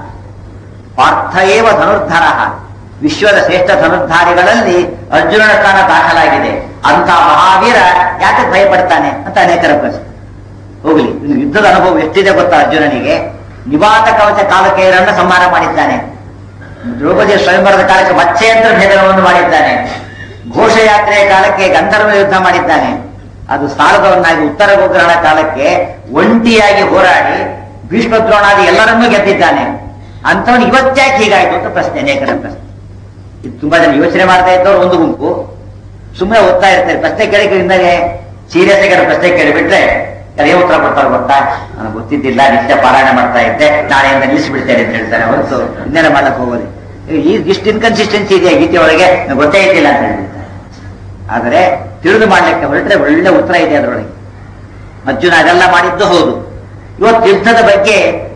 Speaker 1: ಪಾರ್ಥ ಏವ ಧನುರ್ಧರ ವಿಶ್ವದ ಶ್ರೇಷ್ಠ ಧನುರ್ಧಾರಿಗಳಲ್ಲಿ ಅರ್ಜುನನ ಸ್ಥಾನ ದಾಖಲಾಗಿದೆ ಅಂತ ಮಹಾವೀರ ಯಾಕೆ ಭಯ ಪಡ್ತಾನೆ ಅಂತ ಅನೇಕರ ಪ್ರಶ್ನೆ ಹೋಗ್ಲಿ ಇನ್ನು ಯುದ್ಧದ ಅನುಭವ ಎಷ್ಟಿದೆ ಗೊತ್ತಾ ಅರ್ಜುನನಿಗೆ ನಿವಾತ ಕವಚ ಕಾಲಕೇಯರನ್ನ ಸಂಹಾರ ಮಾಡಿದ್ದಾನೆ ದ್ರೌಪದಿ ಸ್ವಯಂವರದ ಕಾಲಕ್ಕೆ ಮತ್ಸ್ಯಂತ್ರ ಭೇದನವನ್ನು ಮಾಡಿದ್ದಾನೆ ಘೋಷಯಾತ್ರೆಯ ಕಾಲಕ್ಕೆ ಗಂಧರ್ವ ಯುದ್ಧ ಮಾಡಿದ್ದಾನೆ ಅದು ಸಾಲದವನ್ನಾಗಿ ಉತ್ತರ ಗೋಗ್ರಹಣ ಕಾಲಕ್ಕೆ ಒಂಟಿಯಾಗಿ ಹೋರಾಡಿ ಭೀಷ್ಮ ದ್ರೋಣಾದಿ ಎಲ್ಲರನ್ನೂ ಗೆದ್ದಿದ್ದಾನೆ ಅಂತವನು ಇವತ್ತ್ಯಾಕೆ ಹೀಗಾಯ್ತು ಅಂತ ಪ್ರಶ್ನೆ ಅನೇಕರ ಪ್ರಶ್ನೆ ಇದು ತುಂಬಾ ಜನ ಯೋಚನೆ ಮಾಡ್ತಾ ಇದ್ದವ್ರು ಒಂದು ಗುಂಪು ಸುಮ್ಮನೆ ಓದ್ತಾ ಇರ್ತಾರೆ ಪ್ರಶ್ನೆ ಕೇಳಿದ್ರೆ ಸೀರಿಯಸ್ ಆಗಿ ಪ್ರಶ್ನೆ ಕೇಳಿಬಿಟ್ರೆ ಅದೇ ಉತ್ತರ ಕೊಡ್ತಾರೆ ಗೊತ್ತಾ ನನಗೆ ಗೊತ್ತಿದ್ದಿಲ್ಲ ನಿತ್ಯ ಪಾರಾಯಣ ಮಾಡ್ತಾ ಇದ್ದೆ ನಾಳೆಯಿಂದ ನಿಲ್ಲಿಸಿಬಿಡ್ತೇನೆ ಅಂತ ಹೇಳ್ತಾರೆ ಹೊರತು ಇನ್ನೇನ ಮಾಡಕ್ ಹೋಗೋದು ಈ ಇಷ್ಟು ಇನ್ಕನ್ಸಿಸ್ಟೆನ್ಸಿ ಇದೆಯಾ ಗೀತೆ ಒಳಗೆ ನಂಗೆ ಗೊತ್ತೇ ಇದ್ದಿಲ್ಲ ಅಂತ ಹೇಳ್ಬಿಡ್ತಾರೆ ಆದರೆ ತಿಳಿದು ಮಾಡ್ಲಿಕ್ಕೆ ಹೊರಟ್ರೆ ಒಳ್ಳೆ ಉತ್ತರ ಇದೆ ಅದರೊಳಗೆ ಅರ್ಜುನ ಅದೆಲ್ಲ ಮಾಡಿದ್ದು ಹೌದು ಇವತ್ತು ಯುದ್ಧದ ಬಗ್ಗೆ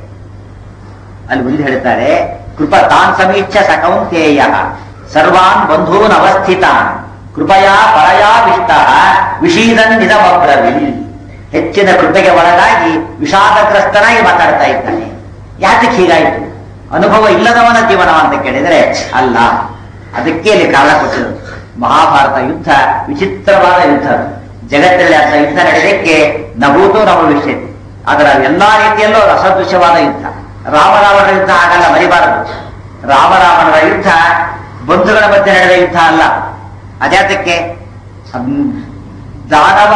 Speaker 1: ಅಲ್ಲಿ ಮುಂದೆ ಹೇಳ್ತಾರೆ ಕೃಪಾ ತಾನ್ ಸಮೀಕ್ಷ ಸಕೌಂತೇಯ ಸರ್ವಾನ್ ಬಂಧೂನ್ ಅವಸ್ಥಿತಾನ್ ಕೃಪಯಾ ಪರಯಾ ವಿಷ್ಟ ವಿಷೀದನ್ ನಿಧಮಬ್ರವಿಲ್ ಹೆಚ್ಚಿನ ಕೃಪೆಗೆ ಒಳಗಾಗಿ ವಿಷಾದಗ್ರಸ್ತನಾಗಿ ಮಾತಾಡ್ತಾ ಇದ್ದಾನೆ ಯಾತಕ್ಕೆ ಹೀಗಾಯಿತು ಅನುಭವ ಇಲ್ಲದವನ ಜೀವನ ಅಂತ ಕೇಳಿದರೆ ಅಲ್ಲ ಅದಕ್ಕೆ ಇಲ್ಲಿ ಕಾರಣ ಕೊಟ್ಟಿರೋದು ಮಹಾಭಾರತ ಯುದ್ಧ ವಿಚಿತ್ರವಾದ ಯುದ್ಧ ಜಗತ್ತಲ್ಲಿ ಅಂತ ಯುದ್ಧ ನಡೆಯಲಿಕ್ಕೆ ನಭೂತು ನಮ್ಮ ವಿಷಯ ಅದರ ಎಲ್ಲಾ ರೀತಿಯಲ್ಲೂ ಅಸದೃಶ್ಯವಾದ ಯುದ್ಧ ರಾಮರಾವಣರ ಯುದ್ಧ ಆಗಲ್ಲ ಮರಿಬಾರದು ರಾಮರಾವಣರ ಯುದ್ಧ ಬಂಧುಗಳ ಮಧ್ಯೆ ನಡೆದ ಯುದ್ಧ ಅಲ್ಲ ಅದ್ಯಾತಕ್ಕೆ ಹ್ಮ್, ದಾನವ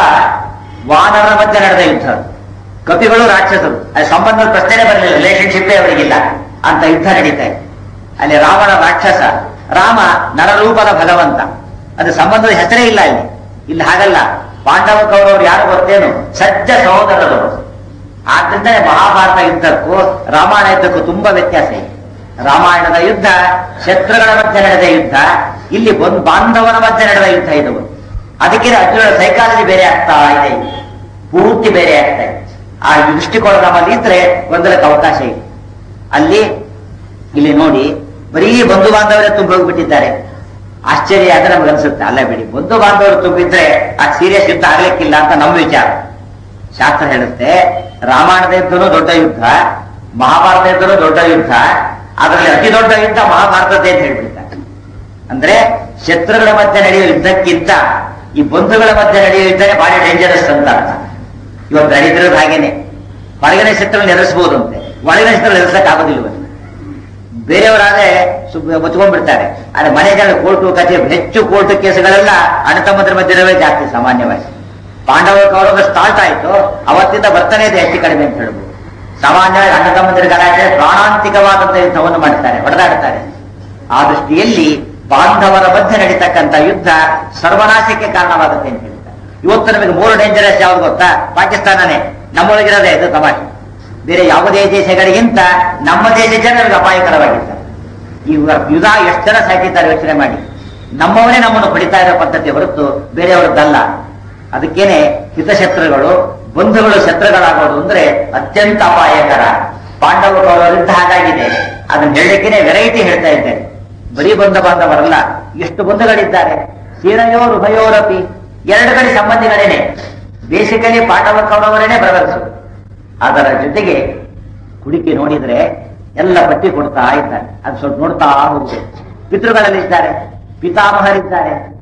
Speaker 1: ವಾನರ ಮಧ್ಯೆ ನಡೆದ ಯುದ್ಧ ಅದು. ಕಪಿಗಳು ರಾಕ್ಷಸರು ಅದು ಸಂಬಂಧದ ಪ್ರಶ್ನೆ ಬರಲಿಲ್ಲ ರಿಲೇಶನ್ಶಿಪ್ಪೇ ಅವರಿಗಿಲ್ಲ ಅಂತ ಯುದ್ಧ ನಡೀತಾ ಇದೆ ಅಲ್ಲಿ ರಾವಣ ರಾಕ್ಷಸ ರಾಮ ನರರೂಪದ ಭಗವಂತ ಅದು ಸಂಬಂಧದ ಹೆಸರೇ ಇಲ್ಲ ಇಲ್ಲಿ ಇಲ್ಲಿ ಹಾಗಲ್ಲ ಪಾಂಡವ ಕೌರವರು ಯಾರು ಗೊತ್ತೇನು ಸಜ್ಜ ಸಹೋದರರು ಆದ್ರಿಂದ ಮಹಾಭಾರತ ಯುದ್ಧಕ್ಕೂ ರಾಮಾಯಣ ಯುದ್ಧಕ್ಕೂ ತುಂಬಾ ವ್ಯತ್ಯಾಸ ಇದೆ ರಾಮಾಯಣದ ಯುದ್ಧ ಶತ್ರುಗಳ ಮಧ್ಯೆ ನಡೆದ ಯುದ್ಧ ಇಲ್ಲಿ ಬಂದ್ ಬಾಂಧವನ ಮಧ್ಯೆ ನಡೆದ ಯುದ್ಧ ಇದು ಅದಕ್ಕೆ ಅರ್ಜುನ ಸೈಕಾಲಜಿ ಬೇರೆ ಆಗ್ತಾ ಇದೆ ಪೂರ್ತಿ ಬೇರೆ ಆಗ್ತಾ ಇದೆ ಆ ದೃಷ್ಟಿಕೋನ ನಮ್ಮಲ್ಲಿ ಇದ್ರೆ ಗೊಂದಲಕ್ಕೆ ಅವಕಾಶ ಇದೆ ಅಲ್ಲಿ ಇಲ್ಲಿ ನೋಡಿ ಬರೀ ಬಂಧು ಬಾಂಧವರೇ ತುಂಬ ಹೋಗ್ಬಿಟ್ಟಿದ್ದಾರೆ ಆಶ್ಚರ್ಯ ಆದ್ರೆ ನಮ್ಗೆ ಅನ್ಸುತ್ತೆ ಅಲ್ಲ ಬಿಡಿ ಬಂಧು ಬಾಂಧವರು ತುಂಬಿದ್ರೆ ಆ ಸೀರಿಯಸ್ ಯುದ್ಧ ಆಗ್ಲಿಕ್ಕಿಲ್ಲ ಅಂತ ನಮ್ಮ ವಿಚಾರ ಶಾಸ್ತ್ರ ಹೇಳುತ್ತೆ ರಾಮಾಯಣದ ಯುದ್ಧನೂ ದೊಡ್ಡ ಯುದ್ಧ ಮಹಾಭಾರತ ಯುದ್ಧನೂ ದೊಡ್ಡ ಯುದ್ಧ ಅದರಲ್ಲಿ ಅತಿ ದೊಡ್ಡ ಯುದ್ಧ ಮಹಾಭಾರತದ್ದೇ ಅಂತ ಹೇಳ್ಬಿಡ್ತಾರೆ ಅಂದ್ರೆ ಶತ್ರುಗಳ ಮಧ್ಯೆ ನಡೆಯುವ ಯುದ್ಧಕ್ಕಿಂತ ಈ ಬಂಧುಗಳ ಮಧ್ಯೆ ನಡೆಯುವ ಯುದ್ಧನೇ ಬಹಳ ಡೇಂಜರಸ್ ಅಂತ ಅರ್ಥ ಇವತ್ತು ನಡೀತಿರೋದು ಹಾಗೇನೆ ಹೊರಗಿನ ಶತ್ರುಗಳನ್ನ ಎದುರಿಸಬಹುದು ಅಂತೆ ಒಳಗಿನ ಶತ್ರು ಎದುರಿಸಕ್ ಆಗೋದಿಲ್ವಂತೆ ಬೇರೆಯವರಾದ್ರೆ ಮುಚ್ಕೊಂಡ್ಬಿಡ್ತಾರೆ ಆದ್ರೆ ಮನೆ ಜನ ಕೋರ್ಟು ಕಚೇರಿ ಹೆಚ್ಚು ಕೋರ್ಟ್ ಕೇಸುಗಳೆಲ್ಲ ಅಣ್ಣತಮ್ಮದ್ರ ಮಧ್ಯೆ ಜಾಸ್ತಿ ಸಾಮಾನ್ಯವಾಗಿ ಪಾಂಡವ ಕೌರವ ಸ್ಟಾರ್ಟ್ ಆಯ್ತು ಅವತ್ತಿಂದ ಬರ್ತಾನೆ ಇದೆ ಹೆಚ್ಚು ಕಡಿಮೆ ಅಂತ ಹೇಳ್ಬೋದು ಸಾಮಾನ್ಯವಾಗಿ ಅಣ್ಣ ತಮ್ಮಂದಿರ ಗಲಾಟೆ ಪ್ರಾಣಾಂತಿಕವಾದಂತ ಯುದ್ಧವನ್ನು ಮಾಡ್ತಾರೆ ಹೊಡೆದಾಡ್ತಾರೆ ಆ ದೃಷ್ಟಿಯಲ್ಲಿ ಬಾಂಧವರ ಮಧ್ಯೆ ನಡೀತಕ್ಕಂಥ ಯುದ್ಧ ಸರ್ವನಾಶಕ್ಕೆ ಕಾರಣವಾಗುತ್ತೆ ಅಂತ ಹೇಳ್ತಾರೆ ಇವತ್ತು ನಮಗೆ ಮೂರು ಡೇಂಜರಸ್ ಯಾವ್ದು ಗೊತ್ತಾ ಪಾಕಿಸ್ತಾನನೇ ನಮ್ಮೊಳಗಿರೋದೇ ಇದು ತಮಾಷೆ ಬೇರೆ ಯಾವುದೇ ದೇಶಗಳಿಗಿಂತ ನಮ್ಮ ದೇಶ ಜನರಿಗೆ ಅಪಾಯಕರವಾಗಿದ್ದಾರೆ ಈ ಯುಧ ಎಷ್ಟು ಜನ ಸಾಕಿದ್ದಾರೆ ಯೋಚನೆ ಮಾಡಿ ನಮ್ಮವರೇ ನಮ್ಮನ್ನು ಹೊಡಿತಾ ಇರೋ ಪದ್ಧತಿ ಹೊರತು ಬೇರೆಯವರದ್ದಲ್ಲ ಅದಕ್ಕೇನೆ ಹಿತಶತ್ರುಗಳು ಬಂಧುಗಳು ಶತ್ರುಗಳಾಗೋದು ಅಂದ್ರೆ ಅತ್ಯಂತ ಅಪಾಯಕರ ಪಾಂಡವ ಕೌರವರಿದ್ದ ಹಾಗಾಗಿದೆ ಅದನ್ನ ಹೇಳಲಿಕ್ಕೆ ವೆರೈಟಿ ಹೇಳ್ತಾ ಇದ್ದೇನೆ ಬರೀ ಬಂಧ ಬಾಂಧವರಲ್ಲ ಎಷ್ಟು ಬಂಧುಗಳಿದ್ದಾರೆ ಸೀರೆಯೋರು ಉಭಯೋರಪಿ ಎರಡು ಕಡೆ ಸಂಬಂಧಿಗಳೇನೆ ಬೇಸಿಕಲಿ ಪಾಂಡವ ಕೌರವರೇನೆ ಬ್ರದರ್ಸು ಅದರ ಜೊತೆಗೆ ಕುಡಿಕೆ ನೋಡಿದ್ರೆ ಎಲ್ಲ ಪಟ್ಟಿ ಕೊಡ್ತಾ ಇದ್ದಾರೆ ಅದು ಸ್ವಲ್ಪ ನೋಡ್ತಾ ಹೋಗುತ್ತೆ ಪಿತೃಗಳಲ್ಲಿ ಇದ್ದಾರೆ ಪಿತಾಮಹರಿದ್ದಾರೆ